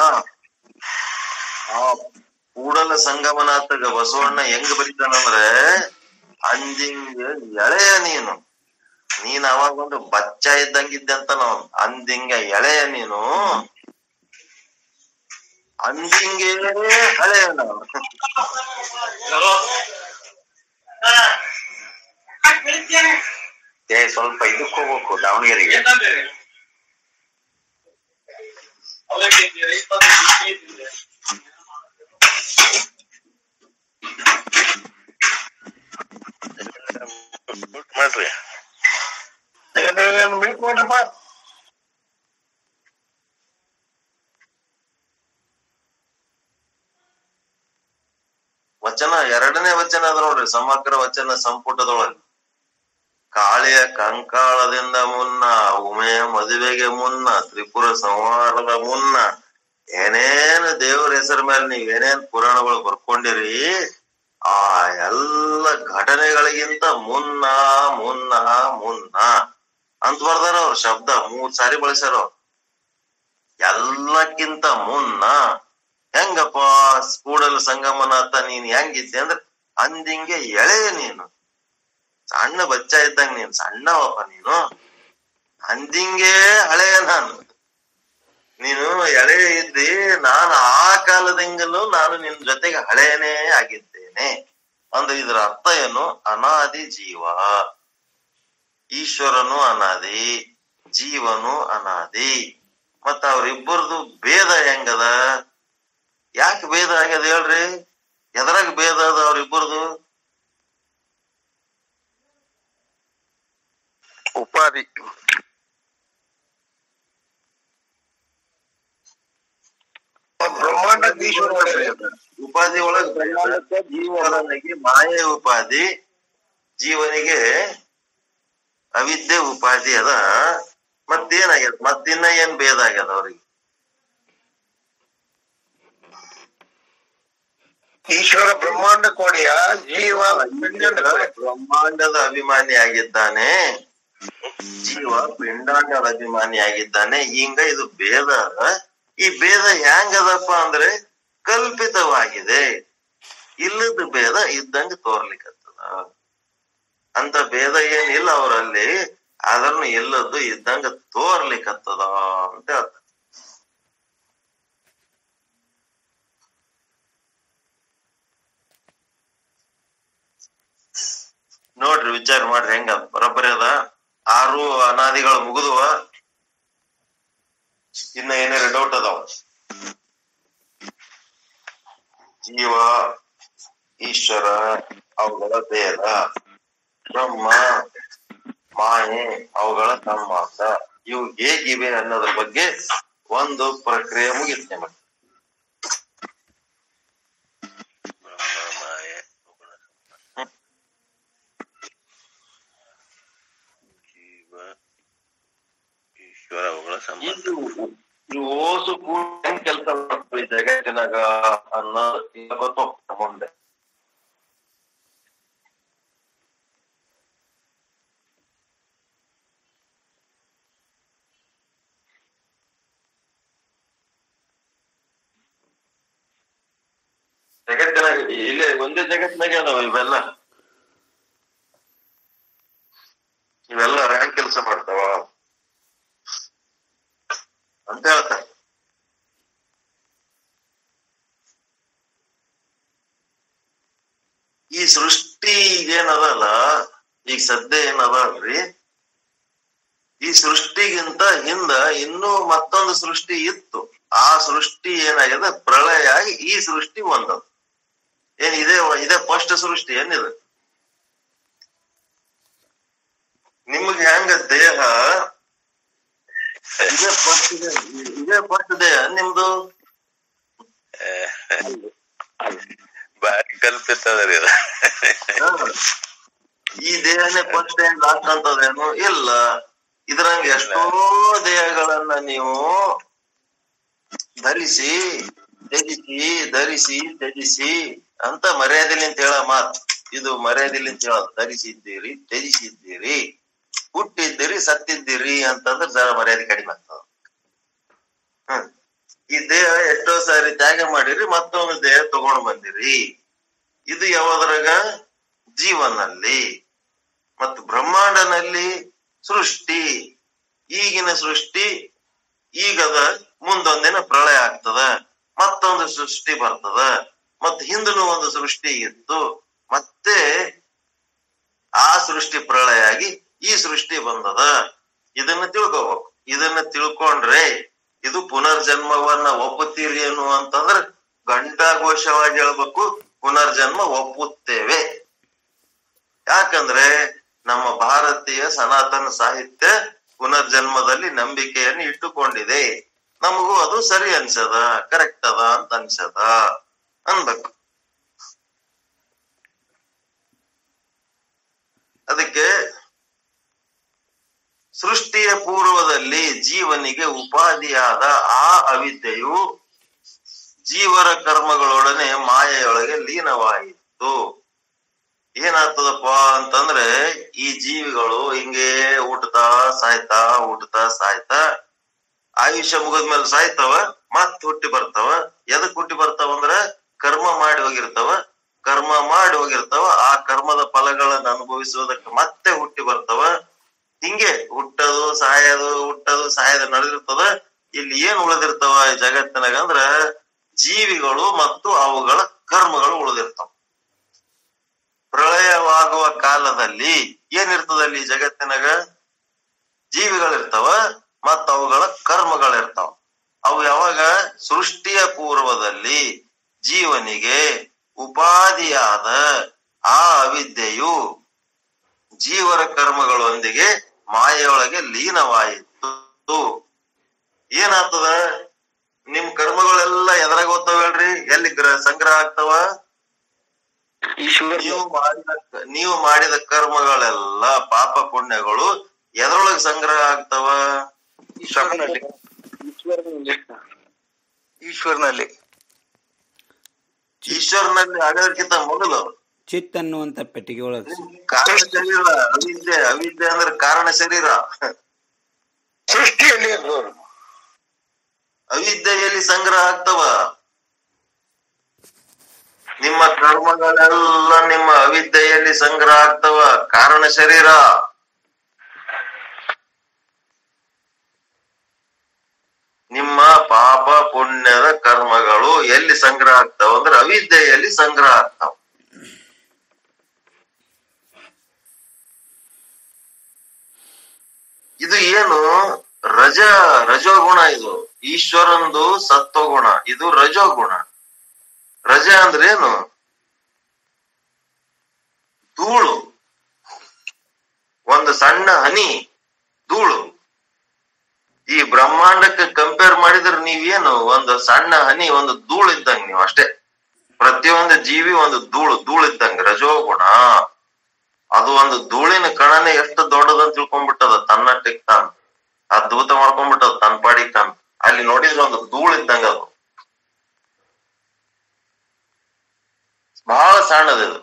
ಆ ಕೂಡಲ ಸಂಗಮನಾಥಗ ಬಸವಣ್ಣ ಹೆಂಗ್ ಬರೀತಾನಂದ್ರೆ ಅಂದಿಂಗ ಎಳೆಯ ನೀನು ನೀನ್ ಅವಾಗ ಒಂದು ಬಚ್ಚ ಇದ್ದಂಗಿದ್ದೆ ಅಂತ ನಾವು ಅಂದಿಂಗ ಎಳೆಯ ನೀನು ಅಂದಿಂಗೆ ಹಳೆಯ ನಾವು ಏ ಸ್ವಲ್ಪ ಇದಕ್ ಹೋಗ್ಬೇಕು ದಾವಣಗೆರೆಗೆ ಮಾಡ್ರಿ ಮೀಟ್ ಮಾಡ್ರಪ್ಪ ವಚನ ಎರಡನೇ ವಚನ ಅದ ನೋಡ್ರಿ ಸಮಗ್ರ ವಚನ ಸಂಪುಟದೊಳಗೆ ಕಾಳಿಯ ಕಂಕಾಳದಿಂದ ಮುನ್ನ ಉಮೆಯ ಮದುವೆಗೆ ಮುನ್ನ ತ್ರಿಪುರ ಸಂಹಾರದ ಮುನ್ನ ಏನೇನು ದೇವರ ಹೆಸರ ಮೇಲೆ ನೀವ್ ಏನೇನ್ ಪುರಾಣಗಳು ಬರ್ಕೊಂಡಿರಿ ಆ ಎಲ್ಲ ಘಟನೆಗಳಿಗಿಂತ ಮುನ್ನ ಮುನ್ನ ಮುನ್ನ ಅಂತ ಬರ್ದಾರ ಅವ್ರ ಶಬ್ದ ಮೂರ್ ಸಾರಿ ಬಳಸ್ಯಾರ ಅವ್ರು ಎಲ್ಲಕ್ಕಿಂತ ಮುನ್ನ ಹೆಂಗಪ್ಪ ಕೂಡಲ ಸಂಗಮನಾಥ ನೀನ್ ಹೆಂಗಿದ್ದೆ ಅಂದ್ರೆ ಅಂದಿಂಗೆ ಎಳೆಯ ನೀನು ಸಣ್ಣ ಬಚ್ಚ ಇದ್ದಂಗ ನೀನ್ ಸಣ್ಣವಪ್ಪ ನೀನು ಅಂದಿಂಗೆ ಹಳೆಯ ನಾನು ನೀನು ಎಳೆ ಇದ್ದಿ ನಾನು ಆ ಕಾಲದಿಂಗಲೂ ನಾನು ನಿನ್ ಜೊತೆಗೆ ಹಳೆಯನೇ ಆಗಿದ್ದೇನೆ ಅಂದ್ರೆ ಇದರ ಅರ್ಥ ಏನು ಅನಾದಿ ಜೀವ ಈಶ್ವರನು ಅನಾದಿ ಜೀವನು ಅನಾದಿ ಮತ್ತ ಅವ್ರಿಬ್ಬರದು ಭೇದ ಹೆಂಗದ ಯಾಕೆ ಭೇದ ಆಗ್ಯದ ಹೇಳ್ರಿ ಎದರಾಗ ಭೇದ ಅದ ಅವ್ರಿಬ್ಬರದು ಉಪಾಧಿ ಬ್ರಹ್ಮಾಂಡ ಈಶ್ವರ ಉಪಾಧಿ ಒಳಗ ಜೀವನಿಗೆ ಮಾಯೆ ಉಪಾಧಿ ಜೀವನಿಗೆ ಅವಿದ್ಯೆ ಉಪಾಧಿ ಅದ ಮತ್ತೇನಾಗ್ಯದ ಮತ್ತಿನ್ನ ಏನ್ ಭೇದ ಆಗ್ಯದ ಅವ್ರಿಗೆ ಈಶ್ವರ ಬ್ರಹ್ಮಾಂಡ ಕೋಡಿಯ ಜೀವ ಪಿಂಡಾಂಡ ಕೋಡಿ. ಬ್ರಹ್ಮಾಂಡದ ಅಭಿಮಾನಿ ಆಗಿದ್ದಾನೆ ಜೀವ ಪಿಂಡಾಂಡದ ಅಭಿಮಾನಿ ಆಗಿದ್ದಾನೆ ಹಿಂಗ ಇದು ಭೇದ ಅದ ಈ ಭೇದ ಹೆಂಗದಪ್ಪ ಅಂದ್ರೆ ಕಲ್ಪಿತವಾಗಿದೆ ಇಲ್ಲದ ಭೇದ ಇದ್ದಂಗ ತೋರ್ಲಿಕ್ಕತ್ತದ ಅಂತ ಭೇದ ಏನಿಲ್ಲ ಅವರಲ್ಲಿ ಅದನ್ನು ಇಲ್ಲದ್ದು ಇದ್ದಂಗ ತೋರ್ಲಿಕ್ಕತ್ತದ ಅಂತ ಹೇಳ್ತಾರೆ ನೋಡ್ರಿ ವಿಚಾರ ಮಾಡ್ರಿ ಹೆಂಗ ಬರೋಬ್ಬರಿ ಅದ ಆರು ಅನಾದಿಗಳು ಮುಗಿದುವ ಇನ್ನ ಏನಾರ ಡೌಟ್ ಅದಾವ ಜೀವ ಈಶ್ವರ ಅವುಗಳ ಭೇದ ಬ್ರಹ್ಮ ಮಾಯೆ ಅವುಗಳ ಸಂಬಂಧ ಇವು ಹೇಗಿವೆ ಅನ್ನೋದ್ರ ಬಗ್ಗೆ ಒಂದು ಪ್ರಕ್ರಿಯೆ ಮುಗಿತು ನಿಮಗೆ ಜೀವ ಈಶ್ವರ ಅವುಗಳ ಸಂಬಂಧ ಇದು ಈ ಓಸು ಕೂಡ ಹೆಂಗ್ ಕೆಲಸ ಮಾಡ್ತೀವಿ ಜಗತ್ತಿನಾಗ ಅನ್ನೋ ಈಗ ಗೊತ್ತೋಗ್ತದೆ ಮುಂದೆ ಜಗತ್ತಿನಾಗ ಇಲ್ಲೇ ಒಂದೇ ಜಗತ್ತಿನಾಗೆ ಅದಾವ ಇವೆಲ್ಲ ಇವೆಲ್ಲ ಹೆಂಗ್ ಕೆಲಸ ಮಾಡ್ತಾವ ಅಂತ ಹೇಳ್ತಾರೆ ಈ ಸೃಷ್ಟಿ ಏನದಲ್ಲ ಈಗ ಸದ್ಯ ಏನದಲ್ರಿ ಈ ಸೃಷ್ಟಿಗಿಂತ ಹಿಂದ ಇನ್ನೂ ಮತ್ತೊಂದು ಸೃಷ್ಟಿ ಇತ್ತು ಆ ಸೃಷ್ಟಿ ಏನಾಗಿದೆ ಪ್ರಳಯ ಆಗಿ ಈ ಸೃಷ್ಟಿ ಒಂದದು ಏನ್ ಇದೇ ಇದೇ ಫಸ್ಟ್ ಸೃಷ್ಟಿ ಏನಿದೆ ನಿಮ್ಗೆ ಹೆಂಗ ದೇಹ ಇದೇ ಫಸ್ಟ್ ಇದೇ ಫಸ್ಟ್ ದೇಹ ನಿಮ್ದು ಬಾರಿ ಕಲ್ಪಿತ ಅದರಿ ಇದು ಹ. ಈ ದೇಹನೇ ಫಸ್ಟ್ ಹೆಂಗ್ ಹಾಕಂತದೇನು ಇಲ್ಲ ಇದ್ರಂಗ ಎಷ್ಟೋ ದೇಹಗಳನ್ನ ನೀವು ಧರಿಸಿ ತ್ಯಜಿಸಿ ಧರಿಸಿ ತ್ಯಜಿಸಿ ಅಂತ ಮರ್ಯಾದೆಲಿ ಅಂತ ಹೇಳ ಮಾತ್ ಇದು ಮರ್ಯಾದೆಲಿ ಅಂತ ಹೇಳೋದು ಧರಿಸಿದ್ದೀರಿ ತ್ಯಜಿಸಿದ್ದೀರಿ ಹುಟ್ಟಿದ್ದೀರಿ ಸತ್ತಿದ್ದೀರಿ ಅಂತಂದ್ರೆ ಜರ ಮರ್ಯಾದೆ ಕಡಿಮೆ ಆಗ್ತದ ಹ್ಮ್ ಈ ದೇಹ ಎಷ್ಟೋ ಸಾರಿ ತ್ಯಾಗ ಮಾಡಿರಿ ಮತ್ತೊಂದು ದೇಹ ತಗೊಂಡ್ ಬಂದಿರಿ ಇದು ಯಾವ್ದ್ರಾಗ ಜೀವನಲ್ಲಿ ಮತ್ತು ಬ್ರಹ್ಮಾಂಡನಲ್ಲಿ ಸೃಷ್ಟಿ ಈಗಿನ ಸೃಷ್ಟಿ ಈಗದ ಮುಂದೊಂದಿನ ಪ್ರಳಯ ಆಗ್ತದ ಮತ್ತೊಂದು ಸೃಷ್ಟಿ ಬರ್ತದ ಮತ್ ಹಿಂದನು ಒಂದು ಸೃಷ್ಟಿ ಇತ್ತು ಮತ್ತೆ ಆ ಸೃಷ್ಟಿ ಪ್ರಳಯ ಆಗಿ ಈ ಸೃಷ್ಟಿ ಬಂದದ ಇದನ್ನ ತಿಳ್ಕೋಬೇಕು ಇದನ್ನ ತಿಳ್ಕೊಂಡ್ರೆ ಇದು ಪುನರ್ಜನ್ಮವನ್ನ ಒಪ್ಪುತ್ತೀರಿ ಏನು ಅಂತಂದ್ರ ಗಂಟಾಘೋಷವಾಗಿ ಹೇಳ್ಬೇಕು ಪುನರ್ಜನ್ಮ ಒಪ್ಪುತ್ತೇವೆ ಯಾಕಂದ್ರೆ ನಮ್ಮ ಭಾರತೀಯ ಸನಾತನ ಸಾಹಿತ್ಯ ಪುನರ್ಜನ್ಮದಲ್ಲಿ ನಂಬಿಕೆಯನ್ನು ಇಟ್ಟುಕೊಂಡಿದೆ ನಮಗೂ ಅದು ಸರಿ ಅನ್ಸದ ಕರೆಕ್ಟ್ ಅದ ಅಂತ ಅನ್ಸದ ಅನ್ಬೇಕು ಅದಕ್ಕೆ ಸೃಷ್ಟಿಯ ಪೂರ್ವದಲ್ಲಿ ಜೀವನಿಗೆ ಉಪಾಧಿಯಾದ ಆ ಅವಿದ್ಯೆಯು ಜೀವರ ಕರ್ಮಗಳೊಡನೆ ಮಾಯೆಯೊಳಗೆ ಲೀನವಾಯಿತು ಏನಾಗ್ತದಪ್ಪ ಅಂತಂದ್ರೆ ಈ ಜೀವಿಗಳು ಹಿಂಗೆ ಊಟತಾ ಸಾಯ್ತಾ ಊಟತಾ ಸಾಯ್ತಾ ಆಯುಷ್ಯ ಮುಗಿದ್ಮೇಲೆ ಸಾಯ್ತಾವ ಮತ್ ಹುಟ್ಟಿ ಬರ್ತಾವ ಎದಕ್ ಹುಟ್ಟಿ ಬರ್ತಾವ ಅಂದ್ರ ಕರ್ಮ ಮಾಡಿ ಹೋಗಿರ್ತಾವ ಕರ್ಮ ಮಾಡಿ ಹೋಗಿರ್ತಾವ ಆ ಕರ್ಮದ ಫಲಗಳನ್ನ ಅನುಭವಿಸುವುದಕ್ಕೆ ಮತ್ತೆ ಹುಟ್ಟಿ ಬರ್ತಾವ ಹಿಂಗೆ ಹುಟ್ಟದು ಸಾಯೋದು ಹುಟ್ಟದು ಸಾಯದ ನಡೆದಿರ್ತದ ಇಲ್ಲಿ ಏನ್ ಉಳಿದಿರ್ತಾವ ಈ ಜಗತ್ತಿನಾಗ ಅಂದ್ರ ಜೀವಿಗಳು ಮತ್ತು ಅವುಗಳ ಕರ್ಮಗಳು ಉಳಿದಿರ್ತಾವ ಪ್ರಳಯವಾಗುವ ಕಾಲದಲ್ಲಿ ಏನಿರ್ತದ ಅಲ್ಲಿ ಜಗತ್ತಿನಾಗ ಜೀವಿಗಳಿರ್ತಾವ ಮತ್ತ ಅವುಗಳ ಕರ್ಮಗಳಿರ್ತಾವ ಅವು ಯಾವಾಗ ಸೃಷ್ಟಿಯ ಪೂರ್ವದಲ್ಲಿ ಜೀವನಿಗೆ ಉಪಾಧಿಯಾದ ಆ ಅವಿದ್ಯೆಯು ಜೀವರ ಕರ್ಮಗಳೊಂದಿಗೆ ಮಾಯೆಯೊಳಗೆ ಲೀನವಾಯಿತು ಏನಾಗ್ತದ ನಿಮ್ ಕರ್ಮಗಳೆಲ್ಲ ಎದ್ರಾಗ ಓದ್ತಾವ ಹೇಳ್ರಿ ಎಲ್ಲಿ ಗ್ರ ಸಂಗ್ರಹ ಆಗ್ತಾವ ಈಶ್ವರ ನೀವು ಮಾಡಿದ ನೀವು ಮಾಡಿದ ಕರ್ಮಗಳೆಲ್ಲ ಪಾಪ ಪುಣ್ಯಗಳು ಎದ್ರೊಳಗೆ ಸಂಗ್ರಹ ಆಗ್ತಾವ ಈಶ್ವರನಲ್ಲಿ ಈಶ್ವರನಲ್ಲಿ ಈಶ್ವರನಲ್ಲಿ ಈಶ್ವರನಲ್ಲಿ ಆಗೋದಕ್ಕಿಂತ ಮೊದಲು ಚಿತ್ ಅನ್ನುವಂತ ಪೆಟ್ಟಿಗೆ ಒಳಗೆ ಕಾರಣ ಶರೀರ ಅವಿದ್ಯೆ ಅವಿದ್ಯೆ ಅಂದ್ರೆ ಕಾರಣ ಶರೀರ ಸೃಷ್ಟಿಯಲ್ಲಿ ಅದು ಅವಿದ್ಯೆಯಲ್ಲಿ ಸಂಗ್ರಹ ಆಗ್ತವ ನಿಮ್ಮ ಕರ್ಮಗಳೆಲ್ಲ ನಿಮ್ಮ ಅವಿದ್ಯೆಯಲ್ಲಿ ಸಂಗ್ರಹ ಆಗ್ತವ ಕಾರಣ ಶರೀರ ನಿಮ್ಮ ಪಾಪ ಪುಣ್ಯದ ಕರ್ಮಗಳು ಎಲ್ಲಿ ಸಂಗ್ರಹ ಆಗ್ತಾವ ಅಂದ್ರೆ ಅವಿದ್ಯೆಯಲ್ಲಿ ಸಂಗ್ರಹ ಆಗ್ತಾವ ಇದು ಏನು ರಜ ರಜೋಗುಣ ಇದು ಈಶ್ವರಂದು ಸತ್ವಗುಣ ಇದು ರಜೋಗುಣ ರಜ ಅಂದ್ರೆ ಏನು ಧೂಳು ಒಂದು ಸಣ್ಣ ಹನಿ ಧೂಳು ಈ ಬ್ರಹ್ಮಾಂಡಕ್ಕೆ ಕಂಪೇರ್ ಮಾಡಿದ್ರೆ ನೀವೇನು ಒಂದು ಸಣ್ಣ ಹನಿ ಒಂದು ಧೂಳು ಇದ್ದಂಗ ನೀವು ಅಷ್ಟೇ ಪ್ರತಿಯೊಂದು ಜೀವಿ ಒಂದು ಧೂಳು ಧೂಳು ಇದ್ದಂಗ ರಜೋಗುಣ ಅದು ಒಂದು ಧೂಳಿನ ಕಣನೆ ಎಷ್ಟು ದೊಡ್ಡದಂತ ತಿಳ್ಕೊಂಡ್ಬಿಟ್ಟದ ತನ್ನಟ್ಟಿಗೆ ತಾನು ಅದ್ಭುತ ಮಾಡ್ಕೊಂಡ್ಬಿಟ್ಟದ ತನ್ನ ಪಾಡಿಗೆ ತಾನು ಅಲ್ಲಿ ನೋಡಿದ್ರೆ ಒಂದು ಧೂಳು ಇದ್ದಂಗ ಅದು ಬಹಳ ಸಣ್ಣದಿದು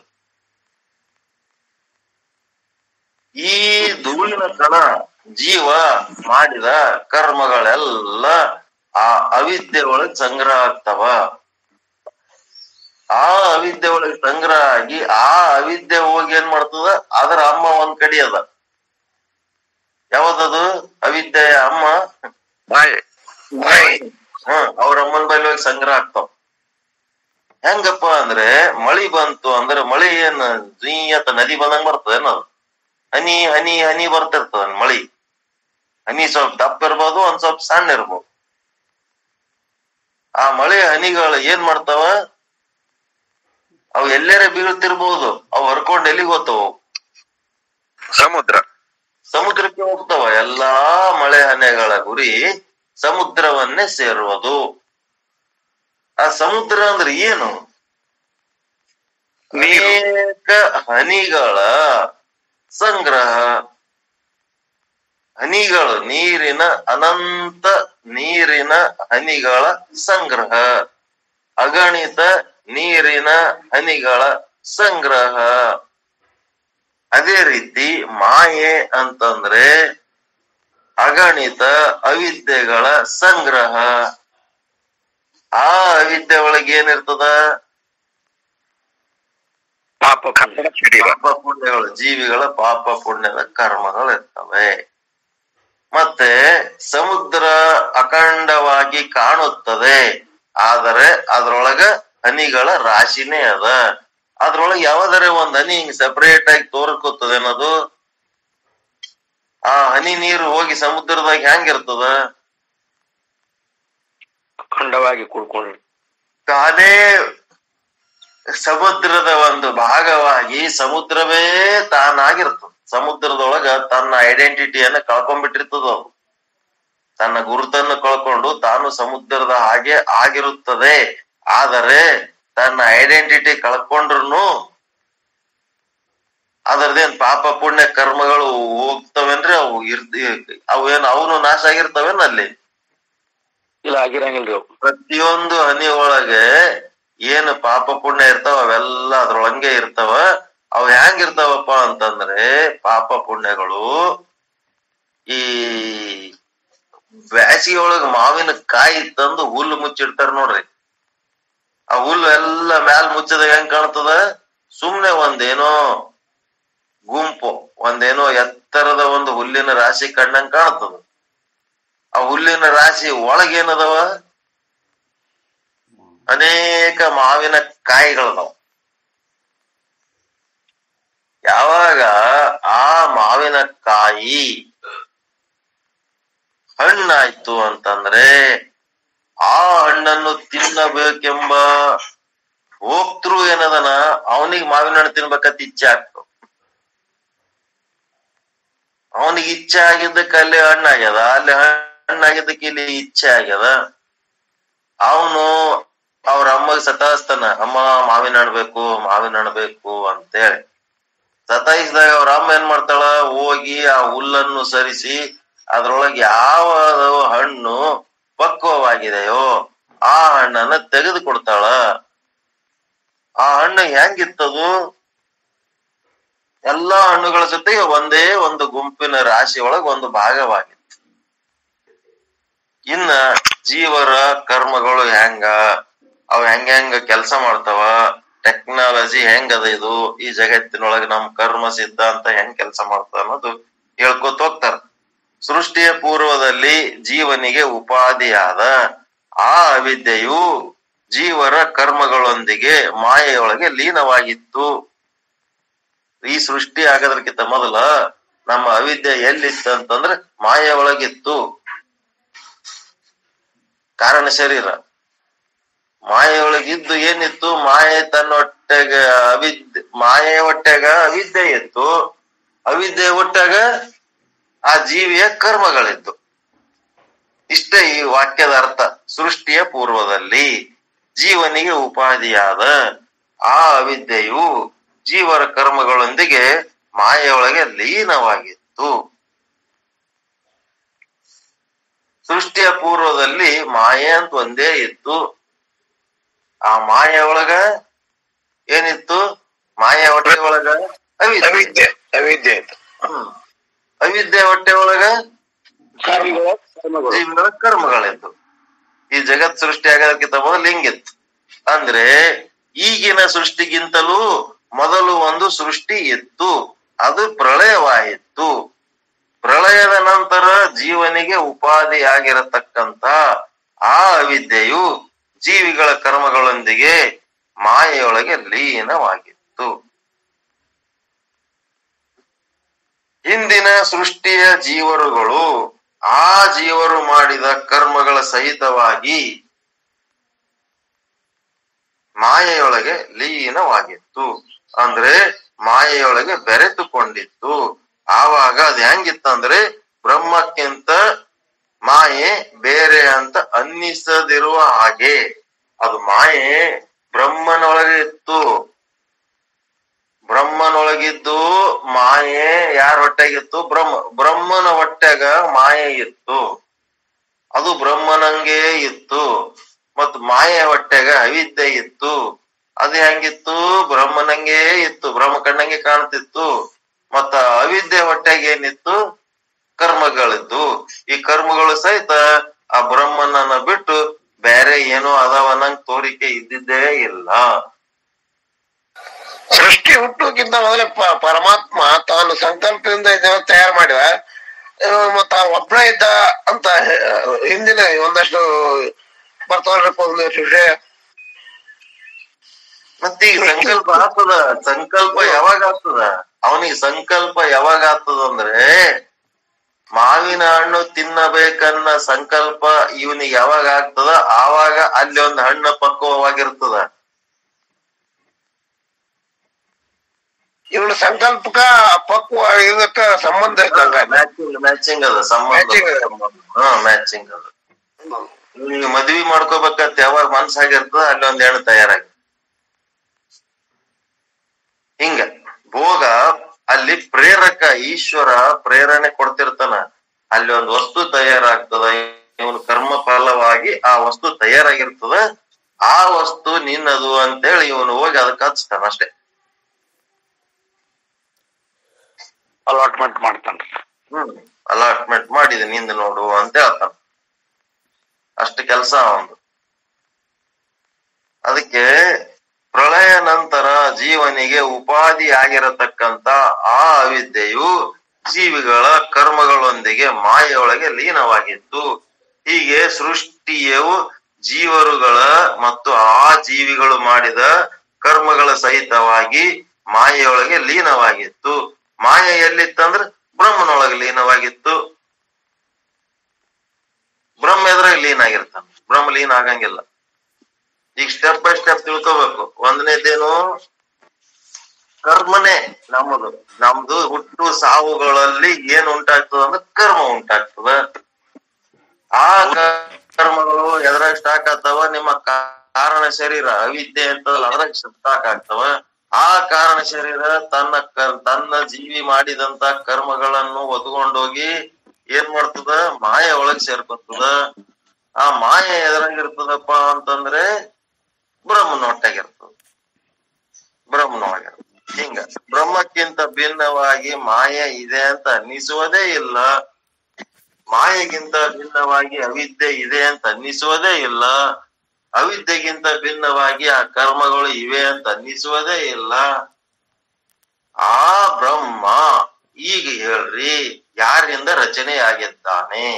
ಈ ಧೂಳಿನ ಕಣ ಜೀವ ಮಾಡಿದ ಕರ್ಮಗಳೆಲ್ಲ ಆ ಅವಿದ್ಯೆ ಒಳಗ್ ಸಂಗ್ರಹ ಆಗ್ತಾವ ಆ ಅವಿದ್ಯೆ ಒಳಗ್ ಸಂಗ್ರಹ ಆಗಿ ಆ ಅವಿದ್ಯೆ ಹೋಗಿ ಏನ್ ಮಾಡ್ತದ ಅದರ ಅಮ್ಮ ಒಂದ್ ಕಡೆ ಅದ ಯಾವ್ದದು ಅವಿದ್ಯೆಯ ಅಮ್ಮ ಬಾಯ್ ಹ್ಮ್ ಅವ್ರ ಅಮ್ಮನ ಬಲ್ಲಿ ಹೋಗಿ ಸಂಗ್ರಹ ಆಗ್ತಾವ ಹೆಂಗಪ್ಪ ಅಂದ್ರೆ ಮಳಿ ಬಂತು ಅಂದ್ರೆ ಮಳಿ ಏನ್ ಜೀಯತ ನದಿ ಬಂದಂಗ್ ಬರ್ತದ ಏನದು ಹನಿ ಹನಿ ಹನಿ ಬರ್ತಿರ್ತದ ಮಳಿ ಹನಿ ಸ್ವಲ್ಪ ದಪ್ಪ ಇರ್ಬೋದು ಒಂದ್ ಸ್ವಲ್ಪ ಸಣ್ಣ ಇರ್ಬೋದು ಆ ಮಳೆ ಹನಿಗಳು ಏನ್ ಮಾಡ್ತಾವ ಅವು ಎಲ್ಲೇರೆ ಬೀಳ್ತಿರ್ಬೋದು ಅವು ಹರ್ಕೊಂಡ್ ಎಲ್ಲಿಗೆ ಹೋಗ್ತಾವ ಸಮುದ್ರ ಸಮುದ್ರಕ್ಕೆ ಹೋಗ್ತಾವ ಎಲ್ಲಾ ಮಳೆ ಹನಿಗಳ ಗುರಿ ಸಮುದ್ರವನ್ನೇ ಸೇರುವುದು ಆ ಸಮುದ್ರ ಅಂದ್ರೆ ಏನು ನೀರು. ಅನೇಕ ಹನಿಗಳ ಸಂಗ್ರಹ ಹನಿಗಳು ನೀರಿನ ಅನಂತ ನೀರಿನ ಹನಿಗಳ ಸಂಗ್ರಹ ಅಗಣಿತ ನೀರಿನ ಹನಿಗಳ ಸಂಗ್ರಹ ಅದೇ ರೀತಿ ಮಾಯೆ ಅಂತಂದ್ರೆ ಅಗಣಿತ ಅವಿದ್ಯೆಗಳ ಸಂಗ್ರಹ ಆ ಅವಿದ್ಯೆ ಒಳಗೆ ಏನಿರ್ತದ ಪಾಪ ಕನ್ನಡ ಶರೀರ ಪಾಪ ಪುಣ್ಯಗಳು ಜೀವಿಗಳ ಪಾಪ ಪುಣ್ಯದ ಕರ್ಮಗಳು ಇರ್ತವೆ ಮತ್ತೆ ಸಮುದ್ರ ಅಖಂಡವಾಗಿ ಕಾಣುತ್ತದೆ ಆದರೆ ಅದ್ರೊಳಗ ಹನಿಗಳ ರಾಶಿನೇ ಅದ ಅದ್ರೊಳಗೆ ಯಾವ್ದಾರ ಒಂದ್ ಹನಿ ಹಿಂಗ್ ಸೆಪರೇಟ್ ಆಗಿ ತೋರ್ಕೋತದ ಅನ್ನೋದು ಆ ಹನಿ ನೀರು ಹೋಗಿ ಸಮುದ್ರದಾಗ ಹೆಂಗಿರ್ತದ ಅಖಂಡವಾಗಿ ಕೂಡ್ಕೊಂಡು ತಾನೇ ಸಮುದ್ರದ ಒಂದು ಭಾಗವಾಗಿ ಸಮುದ್ರವೇ ತಾನಾಗಿರ್ತದ ಸಮುದ್ರದೊಳಗ ತನ್ನ ಐಡೆಂಟಿಟಿಯನ್ನ ಕಳ್ಕೊಂಡ್ಬಿಟ್ಟಿರ್ತದ ಅದು ತನ್ನ ಗುರುತನ್ನು ಕಳ್ಕೊಂಡು ತಾನು ಸಮುದ್ರದ ಹಾಗೆ ಆಗಿರುತ್ತದೆ ಆದರೆ ತನ್ನ ಐಡೆಂಟಿಟಿ ಕಳ್ಕೊಂಡ್ರು ಅದರದೇನ್ ಪಾಪ ಪುಣ್ಯ ಕರ್ಮಗಳು ಹೋಗ್ತವೇನ್ರಿ ಅವು ಇರ್ತಿ ಅವೇನ್ ಅವನು ನಾಶ ಆಗಿರ್ತವೇನ್ ಅಲ್ಲಿ ಇಲ್ಲ ಆಗಿರಂಗಿಲ್ರಿ ಅವು ಪ್ರತಿಯೊಂದು ಹನಿ ಒಳಗೆ ಏನು ಪಾಪ ಪುಣ್ಯ ಇರ್ತಾವ ಅವೆಲ್ಲ ಅದ್ರೊಳಗೆ ಇರ್ತಾವ ಅವ್ ಹೆಂಗಿರ್ತಾವಪ್ಪ ಅಂತಂದ್ರೆ ಪಾಪ ಪುಣ್ಯಗಳು ಈ ಬ್ಯಾಸಿಗೆ ಒಳಗ ಮಾವಿನ ಕಾಯಿ ತಂದು ಹುಲ್ಲು ಮುಚ್ಚಿಡ್ತಾರ ನೋಡ್ರಿ ಆ ಹುಲ್ಲು ಎಲ್ಲ ಮ್ಯಾಲ್ ಮುಚ್ಚದ ಹೆಂಗ್ ಕಾಣ್ತದ ಸುಮ್ನೆ ಒಂದೇನೋ ಗುಂಪು ಒಂದೇನೋ ಎತ್ತರದ ಒಂದು ಹುಲ್ಲಿನ ರಾಶಿ ಕಂಡಂಗ್ ಕಾಣ್ತದ ಆ ಹುಲ್ಲಿನ ರಾಶಿ ಒಳಗೇನದವ ಅನೇಕ ಮಾವಿನ ಕಾಯಿಗಳದಾವ ಯಾವಾಗ ಆ ಮಾವಿನ ಕಾಯಿ ಹಣ್ಣಾಯ್ತು ಅಂತಂದ್ರೆ ಆ ಹಣ್ಣನ್ನು ತಿನ್ನಬೇಕೆಂಬ ಹೋಗ್ತೃ ಏನದನ ಅವನಿಗೆ ಮಾವಿನ ಹಣ್ಣು ತಿನ್ಬೇಕಂತ ಇಚ್ಛೆ ಆಗ್ತದ ಅವನಿಗೆ ಇಚ್ಛೆ ಆಗಿದ್ದಕ್ಕೆ ಅಲ್ಲಿ ಹಣ್ಣಾಗ್ಯದ ಅಲ್ಲಿ ಹಣ್ಣಾಗಿದ್ದಕ್ಕೆ ಇಲ್ಲಿ ಇಚ್ಛೆ ಆಗ್ಯದ ಅವನು ಅವ್ರ ಅಮ್ಮಗೆ ಸತಾಯಿಸ್ತಾನ ಅಮ್ಮ ಮಾವಿನ ಹಣ್ಣು ಬೇಕು ಮಾವಿನ ಹಣ್ಣು ಬೇಕು ಅಂತೇಳಿ ಸತಾಯಿಸಿದಾಗ ಅವ್ರ ಅಮ್ಮ ಏನ್ ಮಾಡ್ತಾಳ ಹೋಗಿ ಆ ಹುಲ್ಲನ್ನು ಸರಿಸಿ ಅದ್ರೊಳಗೆ ಯಾವ ಹಣ್ಣು ಪಕ್ವವಾಗಿದೆಯೋ ಆ ಹಣ್ಣನ್ನ ತೆಗೆದು ಕೊಡ್ತಾಳ ಆ ಹಣ್ಣು ಹೆಂಗಿತ್ತದು ಎಲ್ಲಾ ಹಣ್ಣುಗಳ ಜೊತೆಗೆ ಒಂದೇ ಒಂದು ಗುಂಪಿನ ರಾಶಿ ಒಳಗೆ ಒಂದು ಭಾಗವಾಗಿತ್ತು ಇನ್ನ ಜೀವರ ಕರ್ಮಗಳು ಹೆಂಗ ಅವ್ ಹೆಂಗ ಹೆಂಗ ಕೆಲಸ ಮಾಡ್ತಾವ ಟೆಕ್ನಾಲಜಿ ಹೆಂಗದ ಇದು ಈ ಜಗತ್ತಿನೊಳಗೆ ನಮ್ ಕರ್ಮ ಸಿದ್ಧಾಂತ ಹೆಂಗ್ ಕೆಲಸ ಮಾಡ್ತಾವ ಅನ್ನೋದು ಹೇಳ್ಕೊತ ಹೋಗ್ತಾರ ಸೃಷ್ಟಿಯ ಪೂರ್ವದಲ್ಲಿ ಜೀವನಿಗೆ ಉಪಾಧಿಯಾದ ಆ ಅವಿದ್ಯೆಯು ಜೀವರ ಕರ್ಮಗಳೊಂದಿಗೆ ಮಾಯೆಯೊಳಗೆ ಲೀನವಾಗಿತ್ತು ಈ ಸೃಷ್ಟಿ ಆಗೋದಕ್ಕಿಂತ ಮೊದಲ ನಮ್ಮ ಅವಿದ್ಯೆ ಎಲ್ಲಿತ್ತು ಅಂತಂದ್ರೆ ಮಾಯೆ ಒಳಗಿತ್ತು ಕಾರಣ ಶರೀರ ಮಾಯೆ ಒಳಗಿದ್ದು ಏನಿತ್ತು ಮಾಯೆ ತನ್ನ ಹೊಟ್ಟೆಗ ಅವಿದ್ಯೆ ಮಾಯೆ ಹೊಟ್ಟೆಗ ಅವಿದ್ಯೆ ಇತ್ತು ಅವಿದ್ಯೆ ಹೊಟ್ಟಾಗ ಆ ಜೀವಿಯ ಕರ್ಮಗಳಿದ್ದು ಇಷ್ಟೇ ಈ ವಾಕ್ಯದ ಅರ್ಥ ಸೃಷ್ಟಿಯ ಪೂರ್ವದಲ್ಲಿ ಜೀವನಿಗೆ ಉಪಾಧಿಯಾದ ಆ ಅವಿದ್ಯೆಯು ಜೀವರ ಕರ್ಮಗಳೊಂದಿಗೆ ಮಾಯೆಯೊಳಗೆ ಲೀನವಾಗಿತ್ತು ಸೃಷ್ಟಿಯ ಪೂರ್ವದಲ್ಲಿ ಮಾಯೆ ಅಂತ ಒಂದೇ ಇತ್ತು ಆ ಮಾಯೆ ಒಳಗ ಏನಿತ್ತು ಮಾಯೆ ಹೊಟ್ಟೆ ಒಳಗ ಅವಿದ್ಯೆ ಅವಿದ್ಯೆ ಅವಿದ್ಯೆ ಆಯ್ತು ಹ್ಮ್. ಅವಿದ್ಯೆ ಹೊಟ್ಟೆ ಒಳಗ ಕರ್ಮಗಳು ಕರ್ಮಗಳು ಜೀವಿಗಳ ಕರ್ಮಗಳಿತ್ತು ಈ ಜಗತ್ ಸೃಷ್ಟಿ ಆಗೋದಕ್ಕಿಂತ ಮೊದಲು ಹಿಂಗಿತ್ತು ಅಂದ್ರೆ ಈಗಿನ ಸೃಷ್ಟಿಗಿಂತಲೂ ಮೊದಲು ಒಂದು ಸೃಷ್ಟಿ ಇತ್ತು ಅದು ಪ್ರಳಯವಾಯಿತು ಪ್ರಳಯದ ಜೀವನಿಗೆ ಉಪಾಧಿಯಾಗಿರತಕ್ಕಂತ ಆ ಅವಿದ್ಯೆಯು ಜೀವಿಗಳ ಕರ್ಮಗಳೊಂದಿಗೆ ಮಾಯೆಯೊಳಗೆ ಲೀನವಾಗಿತ್ತು ಹಿಂದಿನ ಸೃಷ್ಟಿಯ ಜೀವರುಗಳು ಆ ಜೀವರು ಮಾಡಿದ ಕರ್ಮಗಳ ಸಹಿತವಾಗಿ ಮಾಯೆಯೊಳಗೆ ಲೀನವಾಗಿತ್ತು ಅಂದ್ರೆ ಮಾಯೆಯೊಳಗೆ ಬೆರೆತುಕೊಂಡಿತ್ತು ಆವಾಗ ಅದ್ ಹೆಂಗಿತ್ತಂದ್ರೆ ಬ್ರಹ್ಮಕ್ಕಿಂತ ಮಾಯೆ ಬೇರೆ ಅಂತ ಅನ್ನಿಸದಿರುವ ಹಾಗೆ ಅದು ಮಾಯೆ ಬ್ರಹ್ಮನೊಳಗೆ ಇತ್ತು ಬ್ರಹ್ಮನೊಳಗಿದ್ದು ಮಾಯೆ ಯಾರ ಹೊಟ್ಟೆಗಿತ್ತು ಬ್ರಹ್ಮ ಬ್ರಹ್ಮನ ಹೊಟ್ಟೆಗ ಮಾಯೆ ಇತ್ತು ಅದು ಬ್ರಹ್ಮನಂಗೆ ಇತ್ತು ಮತ್ತು ಮಾಯೆ ಹೊಟ್ಟೆಗ ಅವಿದ್ಯೆ ಇತ್ತು ಅದು ಹೆಂಗಿತ್ತು ಬ್ರಹ್ಮನಂಗೆ ಇತ್ತು ಬ್ರಹ್ಮ ಕಣ್ಣಂಗೆ ಕಾಣ್ತಿತ್ತು ಮತ್ತ ಅವಿದ್ಯೆ ಹೊಟ್ಟೆಗೆ ಏನಿತ್ತು ಕರ್ಮಗಳಿದ್ದು ಈ ಕರ್ಮಗಳು ಸಹಿತ ಆ ಬ್ರಹ್ಮನನ್ನ ಬಿಟ್ಟು ಬೇರೆ ಏನೋ ಅದಾವನಂಗ್ ತೋರಿಕೆ ಇದ್ದಿದ್ದೇ ಇಲ್ಲ ಸೃಷ್ಟಿ ಹುಟ್ಟೋಕ್ಕಿಂತ ಮೊದಲೇ ಪ- ಪರಮಾತ್ಮ ತಾನು ಸಂಕಲ್ಪದಿಂದ ಇದನ್ನ ತಯಾರು ಮಾಡಿದ ಆ, ಮತ್ತ ಒಬ್ಬನೇ ಇದ್ದ ಅಂತ ಹೇ- ಹಿಂದಿನ ಒಂದಷ್ಟು ಬರ್ತಾವ್ರಿ ಒಂದಷ್ಟು ವಿಷಯ ಮತ್ತೆ ಈಗ ಸಂಕಲ್ಪ ಆಗ್ತದ ಸಂಕಲ್ಪ ಯಾವಾಗ ಆಗ್ತದ ಅವನಿಗೆ ಸಂಕಲ್ಪ ಯಾವಾಗ ಆಗ್ತದ ಅಂದ್ರೆ ಮಾವಿನ ಹಣ್ಣು ತಿನ್ನಬೇಕನ್ನ ಸಂಕಲ್ಪ ಇವನಿಗೆ ಯಾವಾಗ ಆಗ್ತದ ಆವಾಗ ಅಲ್ಲಿ ಒಂದು ಹಣ್ಣು ಪಕ್ವವಾಗಿರ್ತದ ಇವಳ ಸಂಕಲ್ಪಕ ಪಕ್ವ ಇದಕ್ಕ ಸಂಬಂಧ ಇದ್ದಂಗ ಮ್ಯಾಚಿಂಗ್ ಮ್ಯಾಚಿಂಗ್ ಅದ ಸಂಬಂಧ Matching ಅದ. ಹಾ ಮ್ಯಾಚಿಂಗ್ ಅದ ನೀವು ಮದ್ವಿ ಮಾಡ್ಕೋಬೇಕಂತ ಯಾವಾಗ ಮನ್ಸಾಗಿರ್ತದ ಅಲ್ಲಿ ಒಂದ್ ಹೆಣ್ಣು ತಯಾರಾಗಿ ಹಿಂಗ ಭೋಗ ಅಲ್ಲಿ ಪ್ರೇರಕ ಈಶ್ವರ ಪ್ರೇರಣೆ ಕೊಡ್ತಿರ್ತಾನ ಅಲ್ಲಿ ಒಂದು ವಸ್ತು ತಯಾರಾಗ್ತದ ಇವನು ಕರ್ಮ ಫಲವಾಗಿ ಆ ವಸ್ತು ತಯಾರಾಗಿರ್ತದ ಆ ವಸ್ತು ನಿನ್ನದು ಅಂತೇಳಿ ಇವನು ಹೋಗಿ ಅದಕ್ಕೆ ಹಚ್ತಾನ ಅಷ್ಟೇ ಅಲಾಟ್ಮೆಂಟ್ ಮಾಡ್ತಾನ್ರಿ ಹ್ಮ್ ಅಲಾಟ್ಮೆಂಟ್ ಮಾಡಿದೆ ನಿಂದ ನೋಡು ಅಂತ ಹೇಳ್ತಾನ ಅಷ್ಟು ಕೆಲಸ ಒಂದು ಅದಕ್ಕೆ ಪ್ರಳಯ ನಂತರ ಜೀವನಿಗೆ ಉಪಾಧಿ ಆಗಿರತಕ್ಕಂತ ಆ ಅವಿದ್ಯೆಯು ಜೀವಿಗಳ ಕರ್ಮಗಳೊಂದಿಗೆ ಮಾಯೆಯೊಳಗೆ ಲೀನವಾಗಿತ್ತು ಹೀಗೆ ಸೃಷ್ಟಿಯು ಜೀವರುಗಳ ಮತ್ತು ಆ ಜೀವಿಗಳು ಮಾಡಿದ ಕರ್ಮಗಳ ಸಹಿತವಾಗಿ ಮಾಯೆಯೊಳಗೆ ಲೀನವಾಗಿತ್ತು ಮಾಯೆ ಎಲ್ಲಿತ್ತಂದ್ರೆ ಬ್ರಹ್ಮನೊಳಗೆ ಲೀನವಾಗಿತ್ತು ಬ್ರಹ್ಮ ಎದ್ರಾಗ ಲೀನ್ ಆಗಿರ್ತಾನೆ ಬ್ರಹ್ಮ ಲೀನ್ ಆಗಂಗಿಲ್ಲ ಈಗ ಸ್ಟೆಪ್ ಬೈ ಸ್ಟೆಪ್ ತಿಳ್ಕೋಬೇಕು ಒಂದನೇದೇನು ಕರ್ಮನೇ ನಮ್ಮದು ನಮ್ದು ಹುಟ್ಟು ಸಾವುಗಳಲ್ಲಿ ಏನ್ ಉಂಟಾಗ್ತದ ಅಂದ್ರೆ ಕರ್ಮ ಉಂಟಾಗ್ತದ ಆ ಕರ್ಮಗಳು ಎದ್ರಾಗ ಸ್ಟಾಕ್ ಆಗ್ತಾವ ನಿಮ್ಮ ಕಾ- ಕಾರಣ ಶರೀರ ಅವಿದ್ಯೆ ಅಂತದಲ್ಲ ಅದ್ರಾಗ ಸ್ಟಾಕ್ ಆಗ್ತಾವ ಆ ಕಾರಣ ಶರೀರ ತನ್ನ ಕ- ತನ್ನ ಜೀವಿ ಮಾಡಿದಂತ ಕರ್ಮಗಳನ್ನು ಹೊತ್ಕೊಂಡೋಗಿ ಏನ್ ಮಾಡ್ತದ ಮಾಯ ಒಳಗ್ ಸೇರ್ಕೊತದ ಆ ಮಾಯ ಎದ್ರಾಗಿರ್ತದಪ್ಪ ಅಂತಂದ್ರೆ ಬ್ರಹ್ಮನ ಹೊಟ್ಟೆಗಿರ್ತದ ಬ್ರಹ್ಮನೊಳಗಿರ್ತದ ಹಿಂಗ ಬ್ರಹ್ಮಕ್ಕಿಂತ ಭಿನ್ನವಾಗಿ ಮಾಯ ಇದೆ ಅಂತ ಅನ್ನಿಸುವುದೇ ಇಲ್ಲ ಮಾಯೆಗಿಂತ ಭಿನ್ನವಾಗಿ ಅವಿದ್ಯೆ ಇದೆ ಅಂತ ಅನ್ನಿಸುವುದೇ ಇಲ್ಲ ಅವಿದ್ಯೆಗಿಂತ ಭಿನ್ನವಾಗಿ ಆ ಕರ್ಮಗಳು ಇವೆ ಅಂತ ಅನ್ನಿಸುವುದೇ ಇಲ್ಲ ಆ ಬ್ರಹ್ಮ ಈಗ ಹೇಳ್ರಿ ಯಾರಿಂದ ರಚನೆಯಾಗಿದ್ದಾನೆ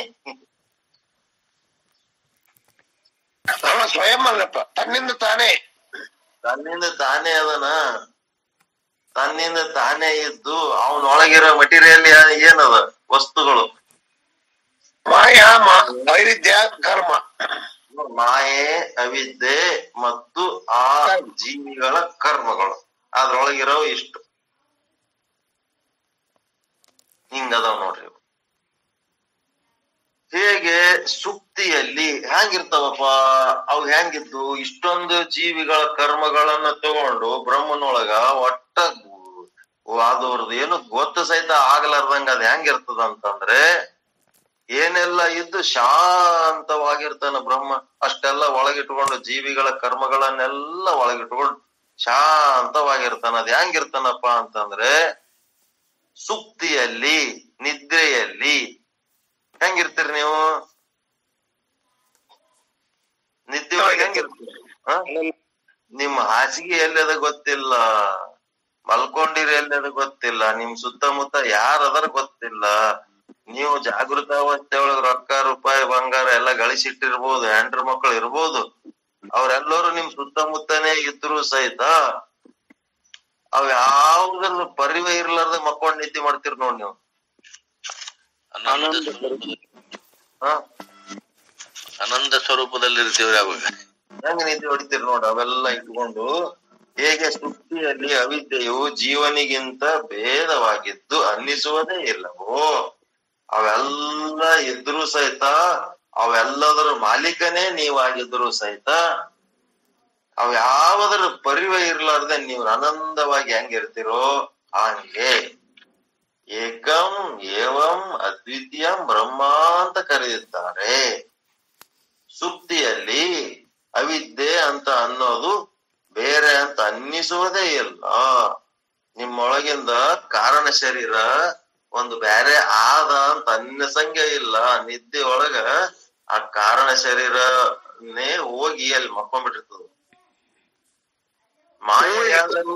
ಅವ ಸ್ವಯಂ ಅಲ್ಲಪ್ಪ ತನ್ನಿಂದ ತಾನೇ ತನ್ನಿಂದ ತಾನೇ ಅದನ ತನ್ನಿಂದ ತಾನೇ ಇದ್ದು ಅವನೊಳಗಿರೋ ಮಟೀರಿಯಲ್ ಏನದ ವಸ್ತುಗಳು ಮಾಯ ಮಾ- ವೈವಿಧ್ಯ ಕರ್ಮ ಮಾಯೆ ಅವಿದ್ಯೆ ಮತ್ತು ಆ ಜೀವಿಗಳ ಕರ್ಮಗಳು ಅದ್ರೊಳಗಿರೋ ಇಷ್ಟು ಹಿಂಗದಾವ್ ನೋಡ್ರಿ ಇವು. ಹೇಗೆ ಸುಪ್ತಿಯಲ್ಲಿ ಹೆಂಗಿರ್ತಾವಪ್ಪ ಅವು ಹೆಂಗಿದ್ದು ಇಷ್ಟೊಂದು ಜೀವಿಗಳ ಕರ್ಮಗಳನ್ನ ತಗೊಂಡು ಬ್ರಹ್ಮನೊಳಗ ಒಟ್ಟ ಅದವ್ರದ್ದು ಏನು ಗೊತ್ತ ಸಹಿತ ಆಗ್ಲಾರ್ದಂಗ ಅದ್ ಹೆಂಗಿರ್ತದ ಅಂತಂದ್ರೆ ಏನೆಲ್ಲ ಇದ್ದು ಶಾಂತವಾಗಿರ್ತಾನ ಬ್ರಹ್ಮ ಅಷ್ಟೆಲ್ಲ ಒಳಗಿಟ್ಕೊಂಡು ಜೀವಿಗಳ ಕರ್ಮಗಳನ್ನೆಲ್ಲ ಒಳಗಿಟ್ಕೊಂಡು ಶಾಂತವಾಗಿರ್ತಾನ ಅದ್ ಹೆಂಗಿರ್ತಾನಪ್ಪ ಅಂತಂದ್ರೆ ಸುಪ್ತಿಯಲ್ಲಿ ನಿದ್ರೆಯಲ್ಲಿ ಹೆಂಗಿರ್ತೀರಿ ನೀವು ನಿದ್ದೆ ಒಳಗೆ ಹೆಂಗಿರ್ತೀರಿ ಹ? ನಿಮ್ಮ ಹಾಸಿಗೆ ಎಲ್ಲದ ಗೊತ್ತಿಲ್ಲ ಮಲ್ಕೊಂಡಿರಿ ಎಲ್ಲದ ಗೊತ್ತಿಲ್ಲ ನಿಮ್ ಸುತ್ತಮುತ್ತ ಯಾರದರ ಗೊತ್ತಿಲ್ಲ ನೀವು ಜಾಗೃತ ಅವಸ್ಥೆ ಒಳಗ ರೊಕ್ಕ ರೂಪಾಯಿ ಬಂಗಾರ ಎಲ್ಲ ಗಳಿಸಿಟ್ಟಿರ್ಬೋದು ಹೆಂಡ್ರ ಮಕ್ಕಳು ಇರ್ಬೋದು ಅವ್ರೆಲ್ಲರೂ ನಿಮ್ ಸುತ್ತಮುತ್ತನೇ ಇದ್ರು ಸಹಿತ ಅವ್ ಯಾವ್ದ್ರ ಪರಿವೆ ಇರ್ಲಾರ್ದ ಮಕ್ಕೊಂಡ್ ನಿದ್ದೆ ಮಾಡ್ತೀರಿ ನೋಡ್ ನೀವು ಆನಂದ ಸ್ವರೂಪದಲ್ಲಿ ಹಾ ಆನಂದ ಸ್ವರೂಪದಲ್ಲಿ ಇರ್ತೀವ್ರಿ ಅವಾಗ ಹೆಂಗ್ ನಿದ್ದೆ ಹೊಡಿತೀರಿ ನೋಡ್ ಅವೆಲ್ಲ ಇಟ್ಕೊಂಡು ಹೇಗೆ ಸೃಷ್ಟಿಯಲ್ಲಿ ಅವಿದ್ಯೆಯು ಜೀವನಿಗಿಂತ ಭೇದವಾಗಿದ್ದು ಅನ್ನಿಸುವುದೇ ಇಲ್ಲವೋ ಅವೆಲ್ಲ ಇದ್ರು ಸಹಿತ ಅವೆಲ್ಲದರ ಮಾಲೀಕನೇ ನೀವಾಗಿದ್ರು ಸಹಿತ ಅವ್ ಯಾವದರ ಪರಿವೆ ಇರ್ಲಾರ್ದೆ ನೀವು ಆನಂದವಾಗಿ ಹೆಂಗಿರ್ತೀರೋ ಹಂಗೆ ಏಕಂ ಏವಂ ಅದ್ವಿತೀಯಂ ಬ್ರಹ್ಮ ಅಂತ ಕರೆದಿದ್ದಾರೆ ಸುಪ್ತಿಯಲ್ಲಿ ಅವಿದ್ಯೆ ಅಂತ ಅನ್ನೋದು ಬೇರೆ ಅಂತ ಅನ್ನಿಸುವುದೇ ಇಲ್ಲ ನಿಮ್ಮೊಳಗಿಂದ ಕಾರಣ ಶರೀರ ಒಂದು ಬೇರೆ ಆದ ಅಂತ ಅನ್ನಿಸಂಗೆ ಇಲ್ಲ ನಿದ್ದೆ ಒಳಗ ಆ ಕಾರಣ ಶರೀರನೇ ಹೋಗಿ ಅಲ್ಲಿ ಮಕ್ಕೊಂಡ್ಬಿಟ್ಟಿರ್ತದ ಮಾಯಾದರೂ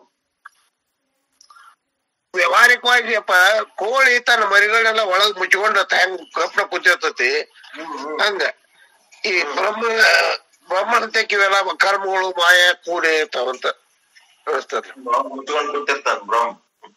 ವ್ಯವಹಾರಿಕವಾಗಿ ಅಪ್ಪ ಕೋಳಿ ತನ್ನ ಮರಿಗಳನ್ನೆಲ್ಲ ಒಳಗ್ ಮುಚ್ಕೊಂಡ ಹೆಂಗ್ ಕಪ್ಪನ ಕೂತಿರ್ತತಿ ಹಂಗ ಈ ಬ್ರಹ್ಮ ಬ್ರಹ್ಮಹತ್ಯಕ್ಕೆ ಇವೆಲ್ಲ ಕರ್ಮಗಳು ಮಾಯ ಕೂಡಿ ಇರ್ತಾವಂತ ಅನಿಸ್ತದ ಮುಚ್ಕೊಂಡ್ ಕೂತಿರ್ತಾನ ಬ್ರಹ್ಮ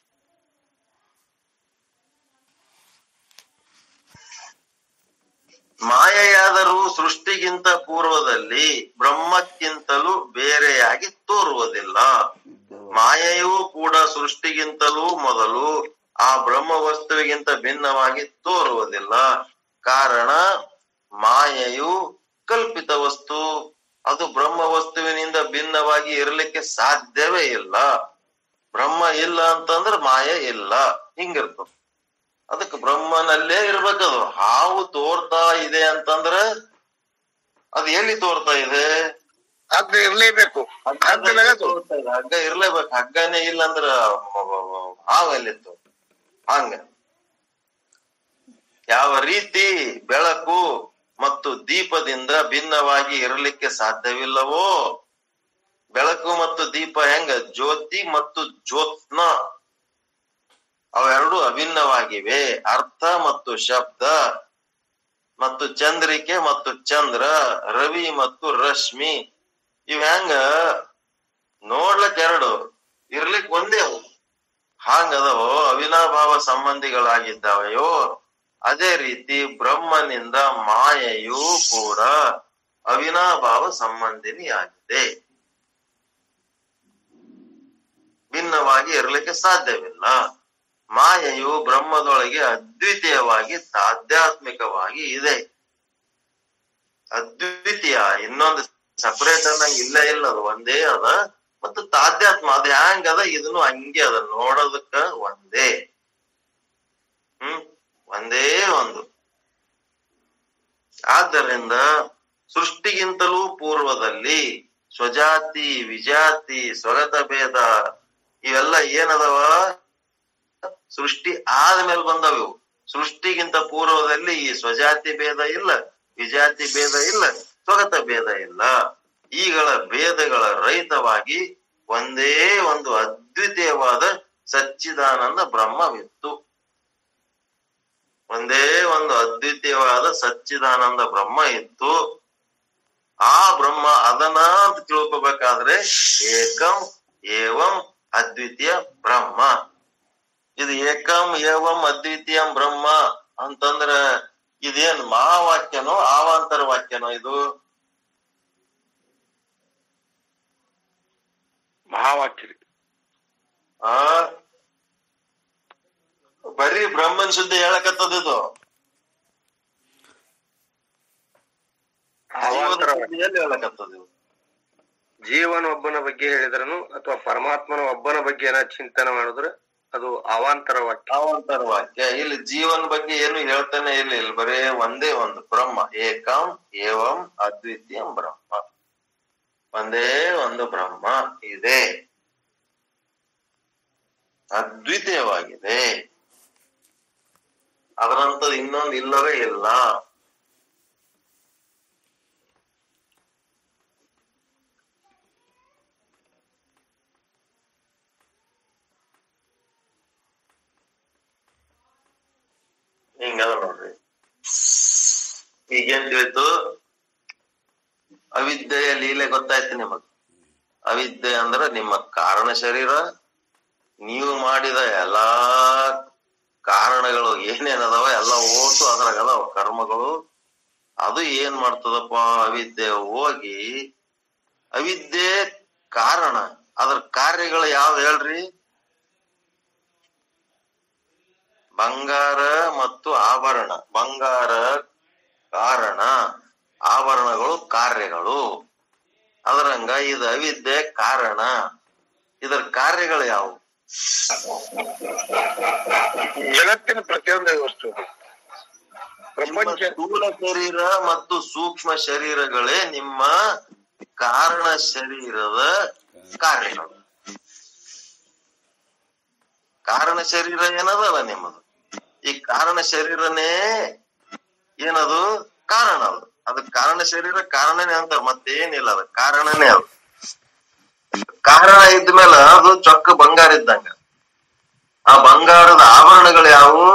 ಮಾಯೆಯಾದರೂ ಸೃಷ್ಟಿಗಿಂತ ಪೂರ್ವದಲ್ಲಿ ಬ್ರಹ್ಮಕ್ಕಿಂತಲೂ ಬೇರೆಯಾಗಿ ತೋರುವುದಿಲ್ಲ ಮಾಯೆಯೂ ಕೂಡ ಸೃಷ್ಟಿಗಿಂತಲೂ ಮೊದಲು ಆ ಬ್ರಹ್ಮ ವಸ್ತುವಿಗಿಂತ ಭಿನ್ನವಾಗಿ ತೋರುವುದಿಲ್ಲ ಕಾರಣ ಮಾಯೆಯು ಕಲ್ಪಿತ ವಸ್ತು ಅದು ಬ್ರಹ್ಮ ವಸ್ತುವಿನಿಂದ ಭಿನ್ನವಾಗಿ ಇರಲಿಕ್ಕೆ ಸಾಧ್ಯವೇ ಇಲ್ಲ ಬ್ರಹ್ಮ ಇಲ್ಲ ಅಂತಂದ್ರೆ ಮಾಯೆ ಇಲ್ಲ ಹಿಂಗಿರ್ತದ ಅದಕ್ಕೆ ಬ್ರಹ್ಮನಲ್ಲೇ ಇರ್ಬೇಕದು ಹಾವು ತೋರ್ತಾ ಇದೆ ಅಂತಂದ್ರ ಅದು ಎಲ್ಲಿ ತೋರ್ತಾ ಇದೆ ಅದ್ ಇರ್ಲೇಬೇಕು ಹಗ್ಗನಾಗ ತೋ- ತೋರ್ತಾ ಇದೆ. ಹಗ್ಗ ಇರ್ಲೇಬೇಕು ಹಗ್ಗನೇ ಇಲ್ಲ ಅಂದ್ರ ಹಾವು ಎಲ್ಲಿತ್ತು ಹಂಗ ಯಾವ ರೀತಿ ಬೆಳಕು ಮತ್ತು ದೀಪದಿಂದ ಭಿನ್ನವಾಗಿ ಇರಲಿಕ್ಕೆ ಸಾಧ್ಯವಿಲ್ಲವೋ ಬೆಳಕು ಮತ್ತು ದೀಪ ಹೆಂಗ ಜ್ಯೋತಿ ಮತ್ತು ಜ್ಯೋತ್ನ ಅವೆರಡು ಅಭಿನ್ನವಾಗಿವೆ ಅರ್ಥ ಮತ್ತು ಶಬ್ದ ಮತ್ತು ಚಂದ್ರಿಕೆ ಮತ್ತು ಚಂದ್ರ ರವಿ ಮತ್ತು ರಶ್ಮಿ ಇವ್ ಹೆಂಗ ನೋಡ್ಲಕ್ ಎರಡು ಇರ್ಲಿಕ್ ಒಂದೇ ಅವು ಹಾಂಗದವೋ ಅವಿನಾಭಾವ ಸಂಬಂಧಿಗಳಾಗಿದ್ದಾವೆಯೋ ಅದೇ ರೀತಿ ಬ್ರಹ್ಮನಿಂದ ಮಾಯೆಯೂ ಕೂಡ ಅವಿನಾಭಾವ ಸಂಬಂಧಿನಿಯಾಗಿದೆ ಭಿನ್ನವಾಗಿ ಇರಲಿಕ್ಕೆ ಸಾಧ್ಯವಿಲ್ಲ ಮಾಯೆಯು ಬ್ರಹ್ಮದೊಳಗೆ ಅದ್ವಿತೀಯವಾಗಿ ತಾಧ್ಯಾತ್ಮಿಕವಾಗಿ ಇದೆ ಅದ್ವಿತೀಯ ಇನ್ನೊಂದು ಸಪರೇಟ್ ಅನ್ನಂಗ್ ಇಲ್ಲ ಇಲ್ಲ ಅದು ಒಂದೇ ಅದ ಮತ್ತು ತಾಧ್ಯಾತ್ಮ ಅದ ಹ್ಯಾಂಗ ಅದ ಇದನ್ನು ಹಂಗೆ ಅದ ನೋಡೋದಕ್ಕ ಒಂದೇ ಹ್ಮ್ ಒಂದೇ ಒಂದು ಆದ್ದರಿಂದ ಸೃಷ್ಟಿಗಿಂತಲೂ ಪೂರ್ವದಲ್ಲಿ ಸ್ವಜಾತಿ ವಿಜಾತಿ ಸ್ವಗತ ಭೇದ ಇವೆಲ್ಲ ಏನದವ ಸೃಷ್ಟಿ ಆದ್ಮೇಲೆ ಬಂದವು ಇವು. ಸೃಷ್ಟಿಗಿಂತ ಪೂರ್ವದಲ್ಲಿ ಈ ಸ್ವಜಾತಿ ಭೇದ ಇಲ್ಲ ವಿಜಾತಿ ಭೇದ ಇಲ್ಲ ಸ್ವಗತ ಭೇದ ಇಲ್ಲ ಈಗಳ ಭೇದಗಳ ರಹಿತವಾಗಿ ಒಂದೇ ಒಂದು ಅದ್ವಿತೀಯವಾದ ಸಚ್ಚಿದಾನಂದ ಬ್ರಹ್ಮವಿತ್ತು ಒಂದೇ ಒಂದು ಅದ್ವಿತೀಯವಾದ ಸಚ್ಚಿದಾನಂದ ಬ್ರಹ್ಮ ಇತ್ತು ಆ ಬ್ರಹ್ಮ ಅದನ್ನ ಅಂತ ತಿಳ್ಕೊಬೇಕಾದ್ರೆ ಏಕಂ ಏವಂ ಅದ್ವಿತೀಯ ಬ್ರಹ್ಮ ಇದು ಏಕಂ ಏವಂ ಅದ್ವಿತೀಯಂ ಬ್ರಹ್ಮ ಅಂತಂದ್ರ ಇದೇನ್ ಮಹಾವಾಕ್ಯನೋ ಆವಾಂತರ ವಾಕ್ಯನೋ ಇದು ಮಹಾವಾಕ್ಯ ಆ ಬರೀ ಬ್ರಹ್ಮನ್ ಸುದ್ದಿ ಹೇಳಕತ್ತದ ಇದು ಜೀವನ ಸುದ್ದಿಯಲ್ಲಿ ಹೇಳಕತ್ತದ ಇದು ಜೀವನ ಒಬ್ಬನ ಬಗ್ಗೆ ಹೇಳಿದ್ರನು ಅಥವಾ ಪರಮಾತ್ಮನ ಒಬ್ಬನ ಬಗ್ಗೆ ಏನ ಚಿಂತನೆ ಮಾಡಿದ್ರೆ ಅದು ಅವಾಂತರ ವಾಕ್ಯ ಅವಾಂತರ ವಾಕ್ಯ ಇಲ್ಲಿ ಜೀವನ ಬಗ್ಗೆ ಏನು ಹೇಳ್ತಾನೆ ಇಲ್ಲ ಇಲ್ಲಿ ಬರೇ ಒಂದೇ ಒಂದು ಬ್ರಹ್ಮ ಏಕಂ ಏವಂ ಅದ್ವಿತೀಯಂ ಬ್ರಹ್ಮ ಒಂದೇ ಒಂದು ಬ್ರಹ್ಮ ಇದೆ ಅದ್ವಿತೀಯವಾಗಿದೆ ಅದರಂತದ್ ಇನ್ನೊಂದು ಇಲ್ಲವೇ ಇಲ್ಲ ಹಿಂಗದ ನೋಡ್ರಿ ಈಗೇನ್ ತಿಳಿತು ಅವಿದ್ಯೆಯ ಲೀಲೆ ಗೊತ್ತಾಯ್ತು ನಿಮಗ್ ಅವಿದ್ಯೆ ಅಂದ್ರ ನಿಮ್ಮ ಕಾರಣ ಶರೀರ ನೀವು ಮಾಡಿದ ಎಲ್ಲಾ ಕಾರಣಗಳು ಏನೇನದಾವ ಎಲ್ಲ ಓಟು ಅದ್ರಾಗ ಅದಾವ ಕರ್ಮಗಳು ಅದು ಏನ್ ಮಾಡ್ತದಪ್ಪ ಅವಿದ್ಯೆ ಹೋಗಿ ಅವಿದ್ಯೆ ಕಾರಣ ಅದ್ರ ಕಾರ್ಯಗಳು ಯಾವ್ದು ಹೇಳ್ರಿ ಬಂಗಾರ ಮತ್ತು ಆಭರಣ ಬಂಗಾರ ಕಾರಣ ಆಭರಣಗಳು ಕಾರ್ಯಗಳು ಅದರಂಗ ಇದು ಅವಿದ್ಯೆ ಕಾರಣ ಇದರ ಕಾರ್ಯಗಳು ಯಾವುವು ಜಗತ್ತಿನ ಪ್ರತಿಯೊಂದು ವಸ್ತು ನಿಮ್ಮ ಪ್ರಪಂಚ ಸ್ಥೂಲ ಶರೀರ ಮತ್ತು ಸೂಕ್ಷ್ಮ ಶರೀರಗಳೇ ನಿಮ್ಮ ಕಾರಣ ಶರೀರದ ಕಾರ್ಯಗಳು ಕಾರಣ ಶರೀರ ಏನದಲ್ಲ ನಿಮ್ಮದು ಈ ಕಾರಣ ಶರೀರನೇ ಏನದು ಕಾರಣ ಅದು ಅದಕ್ಕೆ ಕಾರಣ ಶರೀರ ಕಾರಣನೇ ಅಂತಾರೆ ಮತ್ತೇನಿಲ್ಲ ಅದು ಕಾರಣನೇ ಅದು ಕಾರಣ ಇದ್ಮೇಲೆ ಅದು ಚೊಕ್ಕ ಬಂಗಾರ ಇದ್ದಂಗ ಆ ಬಂಗಾರದ ಆಭರಣಗಳು ಯಾವುವು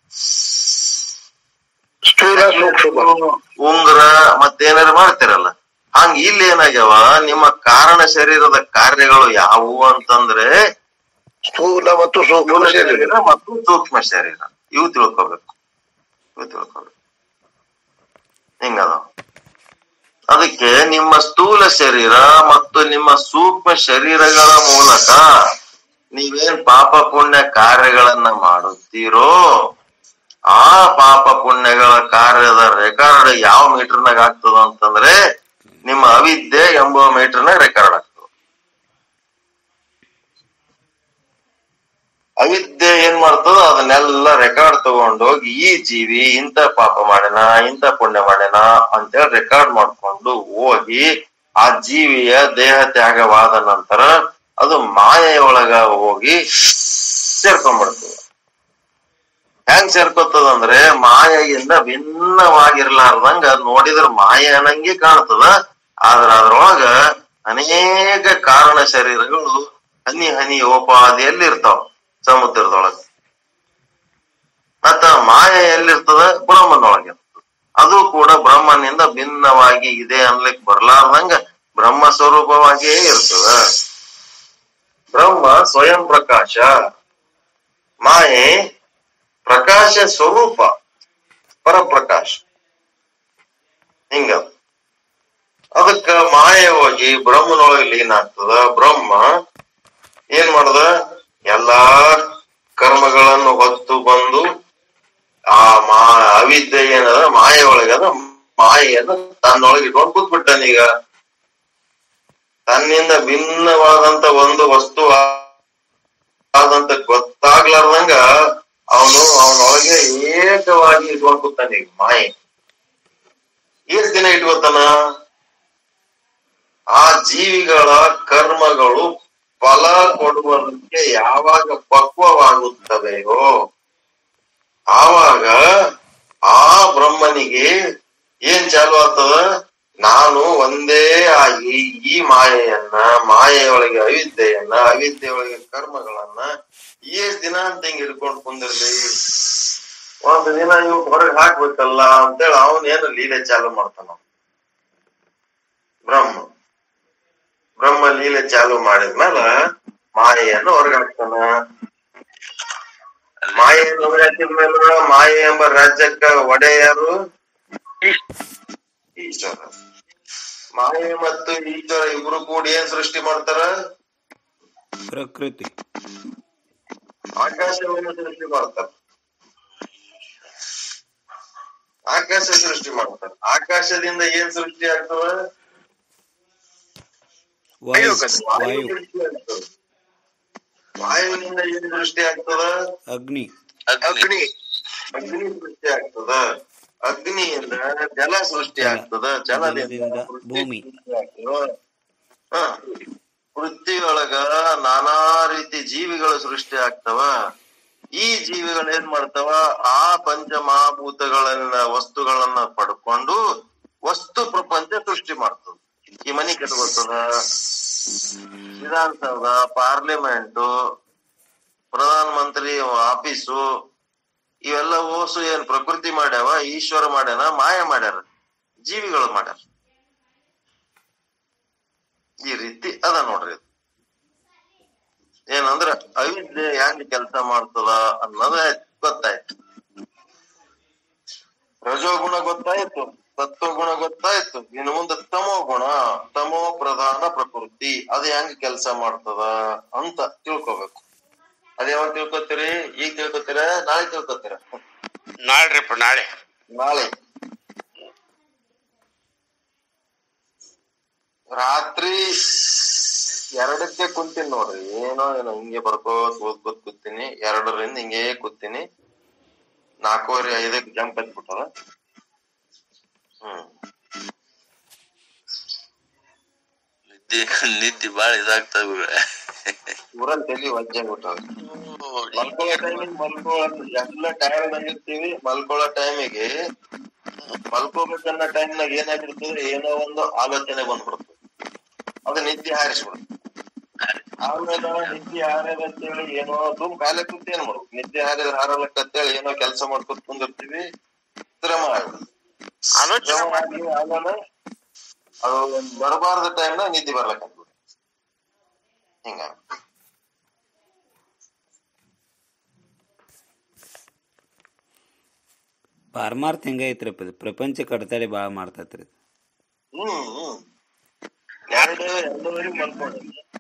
ಸ್ಥೂಲ ಸೂಕ್ಷ್ಮ ಉಂಗುರ ಮತ್ತೇನಾರು ಮಾಡ್ತಿರಲ್ಲ ಹಂಗ ಇಲ್ಲಿ ಏನಾಗ್ಯಾವ ನಿಮ್ಮ ಕಾರಣ ಶರೀರದ ಕಾರ್ಯಗಳು ಯಾವುವು ಅಂತಂದ್ರೆ ಸ್ಥೂಲ ಮತ್ತು ಸೂಕ್ಷ್ಮ ಸ್ಥೂಲ ಶರೀರ ಶರೀರ ಮತ್ತು ಸೂಕ್ಷ್ಮ ಶರೀರ ಇವು ತಿಳ್ಕೊಬೇಕು ಇವು ತಿಳ್ಕೊಬೇಕು ಹಿಂಗದ ಅದಕ್ಕೆ ನಿಮ್ಮ ಸ್ಥೂಲ ಶರೀರ ಮತ್ತು ನಿಮ್ಮ ಸೂಕ್ಷ್ಮ ಶರೀರಗಳ ಮೂಲಕ ನೀವೇನ್ ಪಾಪ ಪುಣ್ಯ ಕಾರ್ಯಗಳನ್ನ ಮಾಡುತ್ತೀರೋ ಆ ಪಾಪ ಪುಣ್ಯಗಳ ಕಾರ್ಯದ ರೆಕಾರ್ಡ್ ಯಾವ ಮೀಟರ್ನಾಗ ಆಗ್ತದ ಅಂತಂದ್ರೆ ನಿಮ್ಮ ಅವಿದ್ಯೆ ಎಂಬ ಮೀಟರ್ನಾಗ ರೆಕಾರ್ಡ್ ಆಗ್ತದ ಅವಿದ್ಯೆ ಏನ್ ಮಾಡ್ತದ ಅದನ್ನೆಲ್ಲ ರೆಕಾರ್ಡ್ ತಗೊಂಡೋಗಿ ಈ ಜೀವಿ ಇಂಥ ಪಾಪ ಮಾಡ್ಯಾನ ಇಂಥ ಪುಣ್ಯ ಮಾಡ್ಯಾನ ಅಂತೇಳಿ ರೆಕಾರ್ಡ್ ಮಾಡ್ಕೊಂಡು ಹೋಗಿ ಆ ಜೀವಿಯ ದೇಹ ತ್ಯಾಗವಾದ ನಂತರ ಅದು ಮಾಯೆಯೊಳಗ ಹೋಗಿ ಸೇರ್ಕೊಂಡ್ಬಿಡ್ತದ ಹೆಂಗ್ ಸೇರ್ಕೊತದ ಅಂದ್ರೆ ಮಾಯೆಯಿಂದ ಭಿನ್ನವಾಗಿರ್ಲಾರ್ದಂಗ ನೋಡಿದ್ರ ಮಾಯೆ ಅನ್ನಂಗೆ ಕಾಣ್ತದ ಆದ್ರ ಅದ್ರೊಳಗ ಅನೇಕ ಕಾರಣ ಶರೀರಗಳು ಹನಿ ಹನಿ ಉಪಾದಿಯಲ್ಲಿ ಇರ್ತಾವ ಸಮುದ್ರದೊಳಗ ಮತ್ತ ಮಾಯೆ ಎಲ್ಲಿರ್ತದ ಬ್ರಹ್ಮನೊಳಗೆ ಇರ್ತದ ಅದು ಕೂಡ ಬ್ರಹ್ಮನಿಂದ ಭಿನ್ನವಾಗಿ ಇದೆ ಅನ್ಲಿಕ್ ಬರ್ಲಾರ್ದಂಗ ಬ್ರಹ್ಮ ಸ್ವರೂಪವಾಗಿಯೇ ಇರ್ತದ ಬ್ರಹ್ಮ ಸ್ವಯಂ ಪ್ರಕಾಶ ಮಾಯೆ ಪ್ರಕಾಶ ಸ್ವರೂಪ ಪರಪ್ರಕಾಶ ಹಿಂಗ ಅದಕ್ಕ ಮಾಯೆ ಹೋಗಿ ಬ್ರಹ್ಮನೊಳಗೆ ಲೀನ ಆಗ್ತದ ಬ್ರಹ್ಮ ಏನ್ ಮಾಡದ ಎಲ್ಲಾ ಕರ್ಮಗಳನ್ನು ಹೊತ್ತು ಬಂದು ಆ ಮಾ ಅವಿದ್ಯೆ ಏನದ ಮಾಯೆ ಒಳಗದ ಮಾಯೆಯನ್ನು ತನ್ನೊಳಗೆ ಇಟ್ಕೊಂಡು ಕೂತ್ಬಿಟ್ಟಾನೀಗ ತನ್ನಿಂದ ಭಿನ್ನವಾದಂತ ಒಂದು ವಸ್ತು ಆದಂತ ಗೊತ್ತಾಗ್ಲಾರ್ದಂಗ ಅವನು ಅವನೊಳಗೆ ಏಕವಾಗಿ ಇಟ್ಕೊಂಡ್ ಕೂತಾನೆ ಈಗ ಮಾಯೆ ಎಷ್ಟ್ ದಿನ ಇಟ್ಕೋತಾನ ಆ ಜೀವಿಗಳ ಕರ್ಮಗಳು ಫಲ ಕೊಡುವುದಕ್ಕೆ ಯಾವಾಗ ಪಕ್ವವಾಗುತ್ತವೆಯೋ ಆವಾಗ ಆ ಬ್ರಹ್ಮನಿಗೆ ಏನ್ ಚಾಲು ಆಗ್ತದ ನಾನು ಒಂದೇ ಆಗಿ ಈ ಮಾಯೆಯನ್ನ ಮಾಯೆಯೊಳಗೆ ಅವಿದ್ಯೆಯನ್ನ ಅವಿದ್ಯೆಯೊಳಗೆ ಕರ್ಮಗಳನ್ನ ಎಷ್ಟ್ ದಿನ ಅಂತ ಹಿಂಗ್ ಹಿಡ್ಕೊಂಡು ಕುಂದಿರ್ಲಿ ಒಂದ್ ದಿನ ಇವ್ ಹೊರಗೆ ಹಾಕ್ಬೇಕಲ್ಲ ಅಂತೇಳಿ ಅವನೇನು ಲೀಲೆ ಚಾಲು ಮಾಡ್ತಾನ ಬ್ರಹ್ಮ ಬ್ರಹ್ಮ ಲೀಲೆ ಚಾಲು ಮಾಡಿದ್ಮೇಲ ಮಾಯೆಯನ್ನು ಹೊರಗೆ ಹಾಕ್ತಾನ ಮಾಯೆಯನ್ನು ಹೊರಗೆ ಹಾಕಿದ್ಮೇಲೆ ಮಾಯೆ ಎಂಬ ರಾಜ್ಯಕ್ಕ ಒಡೆಯರು ಈಶ್ವರ ಮಾಯೆ ಮತ್ತು ಈಶ್ವರ ಇಬ್ರು ಕೂಡಿ ಏನ್ ಸೃಷ್ಟಿ ಮಾಡ್ತಾರ ಪ್ರಕೃತಿ ಆಕಾಶವನ್ನು ಸೃಷ್ಟಿ ಮಾಡ್ತಾರ ಆಕಾಶ ಸೃಷ್ಟಿ ಮಾಡ್ತಾರ ಆಕಾಶದಿಂದ ಏನ್ ಸೃಷ್ಟಿ ಆಗ್ತದ ವಾಯು ವಾಯು ವಾಯು ಸೃಷ್ಟಿ ಆಗ್ತದ ವಾಯುವಿನಿಂದ ಏನ್ ಸೃಷ್ಟಿ ಆಗ್ತದ ಅಗ್ನಿ ಅಗ್ನಿ ಅಗ್ನಿ ಅಗ್ನಿ ಸೃಷ್ಟಿ ಆಗ್ತದ ಅಗ್ನಿಯಿಂದ ಜಲ ಸೃಷ್ಟಿ ಜಲ. ಆಗ್ತದ ಜಲದಿಂದ ಜಲದಿಂದ ಪೃಥ್ವಿ ಭೂಮಿ. ಸೃಷ್ಟಿ ಆಗ್ತದ. ಹ. ಪೃಥ್ವಿಯೊಳಗ ನಾನಾ ರೀತಿ ಜೀವಿಗಳು ಸೃಷ್ಟಿ ಆಗ್ತವ ಈ ಜೀವಿಗಳು ಏನ್ ಮಾಡ್ತಾವ ಆ ಪಂಚಮಹಾಭೂತಗಳನ್ನ ವಸ್ತುಗಳನ್ನ ಪಡ್ಕೊಂಡು ವಸ್ತು ಪ್ರಪಂಚ ಸೃಷ್ಟಿ ಮಾಡ್ತದ ಈ ಮನಿ ಕಟ್ಕೊತದ ವಿಧಾನಸೌಧ ಪಾರ್ಲಿಮೆಂಟ್ ಪ್ರಧಾನ ಮಂತ್ರಿ ಆಫೀಸು ಇವೆಲ್ಲ ಓಸು ಏನ್ ಪ್ರಕೃತಿ ಮಾಡ್ಯಾವ ಈಶ್ವರ ಮಾಡ್ಯಾನ ಮಾಯ ಮಾಡ್ಯಾರ ಜೀವಿಗಳು ಮಾಡ್ಯಾರ ಈ ರೀತಿ ಅದ ನೋಡ್ರಿ ಇದು. ಏನಂದ್ರ ಅವಿದ್ಯೆ ಹೆಂಗ್ ಕೆಲಸ ಮಾಡ್ತದ ಅನ್ನೋದ ಗೊತ್ತಾಯ್ತು ರಜೋಗುಣ ಗೊತ್ತಾಯ್ತು ಸತ್ವಗುಣ ಗೊತ್ತಾಯ್ತು ಇನ್ನು ಮುಂದೆ ತಮೋ ಗುಣ ತಮೋ ಪ್ರಧಾನ ಪ್ರಕೃತಿ ಅದು ಹೆಂಗ್ ಕೆಲಸ ಮಾಡ್ತದ ಅಂತ ತಿಳ್ಕೊಬೇಕು ಅದ್ ಯಾವಾಗ ತಿಳ್ಕೊತೀರಿ ಈಗ ತಿಳ್ಕೊತೀರ ನಾಳೆ ತಿಳ್ಕೊತೀರ ನಾಳ್ರಿಪ್ಪ ನಾಳೆ ನಾಳೆ ರಾತ್ರಿ ಎರಡಕ್ಕೆ ಕುಂತೀನಿ ನೋಡ್ರಿ ಏನೋ ಏನೋ ಹಿಂಗೆ ಬರ್ಕೋತ್ ಓದ್ಕೋತ್ ಕೂತೀನಿ ಎರಡರಿಂದ ಹಿಂಗೆ ಕೂತೀನಿ ನಾಲ್ಕೂವರೆ ಐದಕ್ಕೆ ಜಂಪ್ ಹತ್ಬಿಟ್ಟದ ಹ್ಮ್ ನಿದ್ದೆ ನಿದ್ದೆ ಬಾಳ ಇದಾಗ್ತದ ಬಿಡ್ರಿ ಊರಲ್ಲಿ ತಲಿ ವಜ್ಜಾಗ್ಬಿಟ್ಟದ ಮಲ್ಕೊಳ್ಳೋ ಟೈಮಿಗೆ ಮಲ್ಕೊಳ್ಳೋ ಎಲ್ಲ ಟೈರ್ಡ್ ಆಗಿರ್ತೀವಿ ಮಲ್ಕೊಳ್ಳೋ ಟೈಮಿಗೆ ಮಲ್ಕೋಬೇಕನ್ನೋ ಟೈಮ್ನಾಗ ಏನಾಗಿರ್ತದೆ ಏನೋ ಒಂದು ಆಲೋಚನೆ ಬಂದ್ಬಿಡ್ತದೆ ಅದು ನಿದ್ದೆ ಹಾರಿಸ್ಬಿಡುತ್ತೆ ಆಮೇಲೆ ನಿದ್ದೆ ಹಾರದ ಅಂತೇಳಿ ಏನೋ ತುಂಬ ಕಾಲೇ ಕೂತ್ ಏನ್ ಮಾಡ್ಬೇಕು ನಿದ್ದೆ ಹಾರಿದ ಹಾರಲಕ್ಕ ಅಂತೇಳಿ ಏನೋ ಕೆಲಸ ಮಾಡ್ಕೊತ ಕುಂದಿರ್ತೀವಿ ಶ್ರಮ ಆಗ್ಬಿಡುತ್ತೆ ಶ್ರಮ ಆಗಿ ಆಮೇಲೆ ಅದು ಬರಬಾರ್ದ ಟೈಮ್ನಾಗ ನಿದ್ದೆ ಬರ್ಲಕ್ಕ ಹಿಂಗ ಪಾರಮಾರ್ಥ ಹೆಂಗೈತ್ರಪ್ಪ ಇದು ಪ್ರಪಂಚ ಕಡತಳಿ ಭಾಳ ಮಾಡ್ತೈತ್ರಿ ಇದು. ಹ್ಮ್ ಹ್ಮ್ ಎರಡು ಎರಡೂವರೆಗೆ ಮಲ್ಕೊಂಡೆ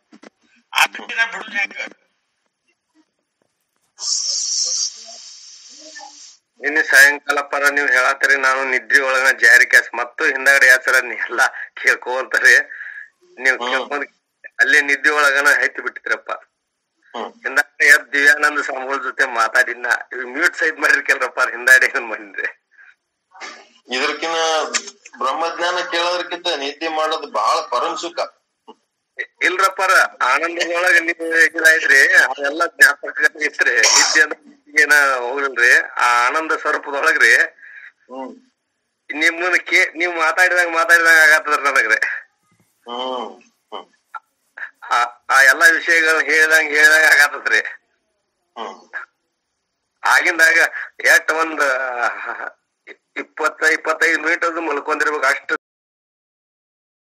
ನಿನ್ನೆ ಸಾಯಂಕಾಲ ಪರ ನೀವ್ ಹೇಳತ್ತೀರಿ ನಾನು ನಿದ್ರಿ ಒಳಗ ಜಾರಿ ಕ್ಯಾಸ್ ಮತ್ತು ಹಿಂದಾಗಡೆ ಯಾಚರ ನೀ ಎಲ್ಲಾ ಕೇಳ್ಕೊಂತಾರಿ ನೀವ್ ಕೇಳ್ಕೊಂಡ್ ಅಲ್ಲೇ ನಿದ್ದೆ ಒಳಗನ ಹೈತ್ ಬಿಟ್ಟಿದ್ರಪ್ಪ ಹ್ಮ್ ಹಿಂದಾಗಡೆ ಎದ್ದ್ ದಿವ್ಯಾನಂದ ಸ್ವಾಮಿಗಳ ಜೊತೆ ಮಾತಾಡಿನ ಮ್ಯೂಟ್ ಸೈಡ್ ಮಾಡಿರ್ಕಲ್ರಪ್ಪ ಹಿಂದಾಡಿ ಏನ್ ಮಾಡಿದ್ರಿ ಇದಕ್ಕಿನ ಬ್ರಹ್ಮಜ್ಞಾನ ಕೇಳೋದಕ್ಕಿಂತ ನಿದ್ದೆ ಮಾಡೋದು ಬಹಳ ಪರಮ ಸುಖ ಇಲ್ರಪ್ಪಾರ ಆನಂದದೊಳಗ ನೀವು ಇದಾಯ್ತ್ರಿ ಅದೆಲ್ಲ ಜ್ಞಾಪಕ ಇತ್ರಿ ನಿದ್ದೆ ಅಂದ್ರೆ ಏನ ಹೋಗಿಲ್ರಿ ಆ ಆನಂದ ಸ್ವರೂಪದೊಳಗ್ರಿ ಹ್ಮ್ ನಿಮ್ಮನ್ನ ಕೇ ನೀವ್ ಮಾತಾಡಿದಂಗ ಮಾತಾಡಿದಂಗ ಆಗತ್ತದ್ರಿ ನನಗ್ರಿ ಹ್ಮ್ ಹ್ಮ್ ಆ ಆ ಎಲ್ಲಾ ವಿಷಯಗಳನ್ನ ಹೇಳ್ದಂಗ ಹೇಳ್ದಂಗ ಆಗತ್ತದ್ರಿ ಹ್ಮ್ ಆಗಿಂದಾಗ ಎಷ್ಟ್ ಒಂದ್ ಇಪ್ಪತ್ತ ಇಪ್ಪತ್ತೈದು ಮಿನಿಟ್ ಅದು ಮಲ್ಕೊಂಡಿರ್ಬೇಕು ಅಷ್ಟು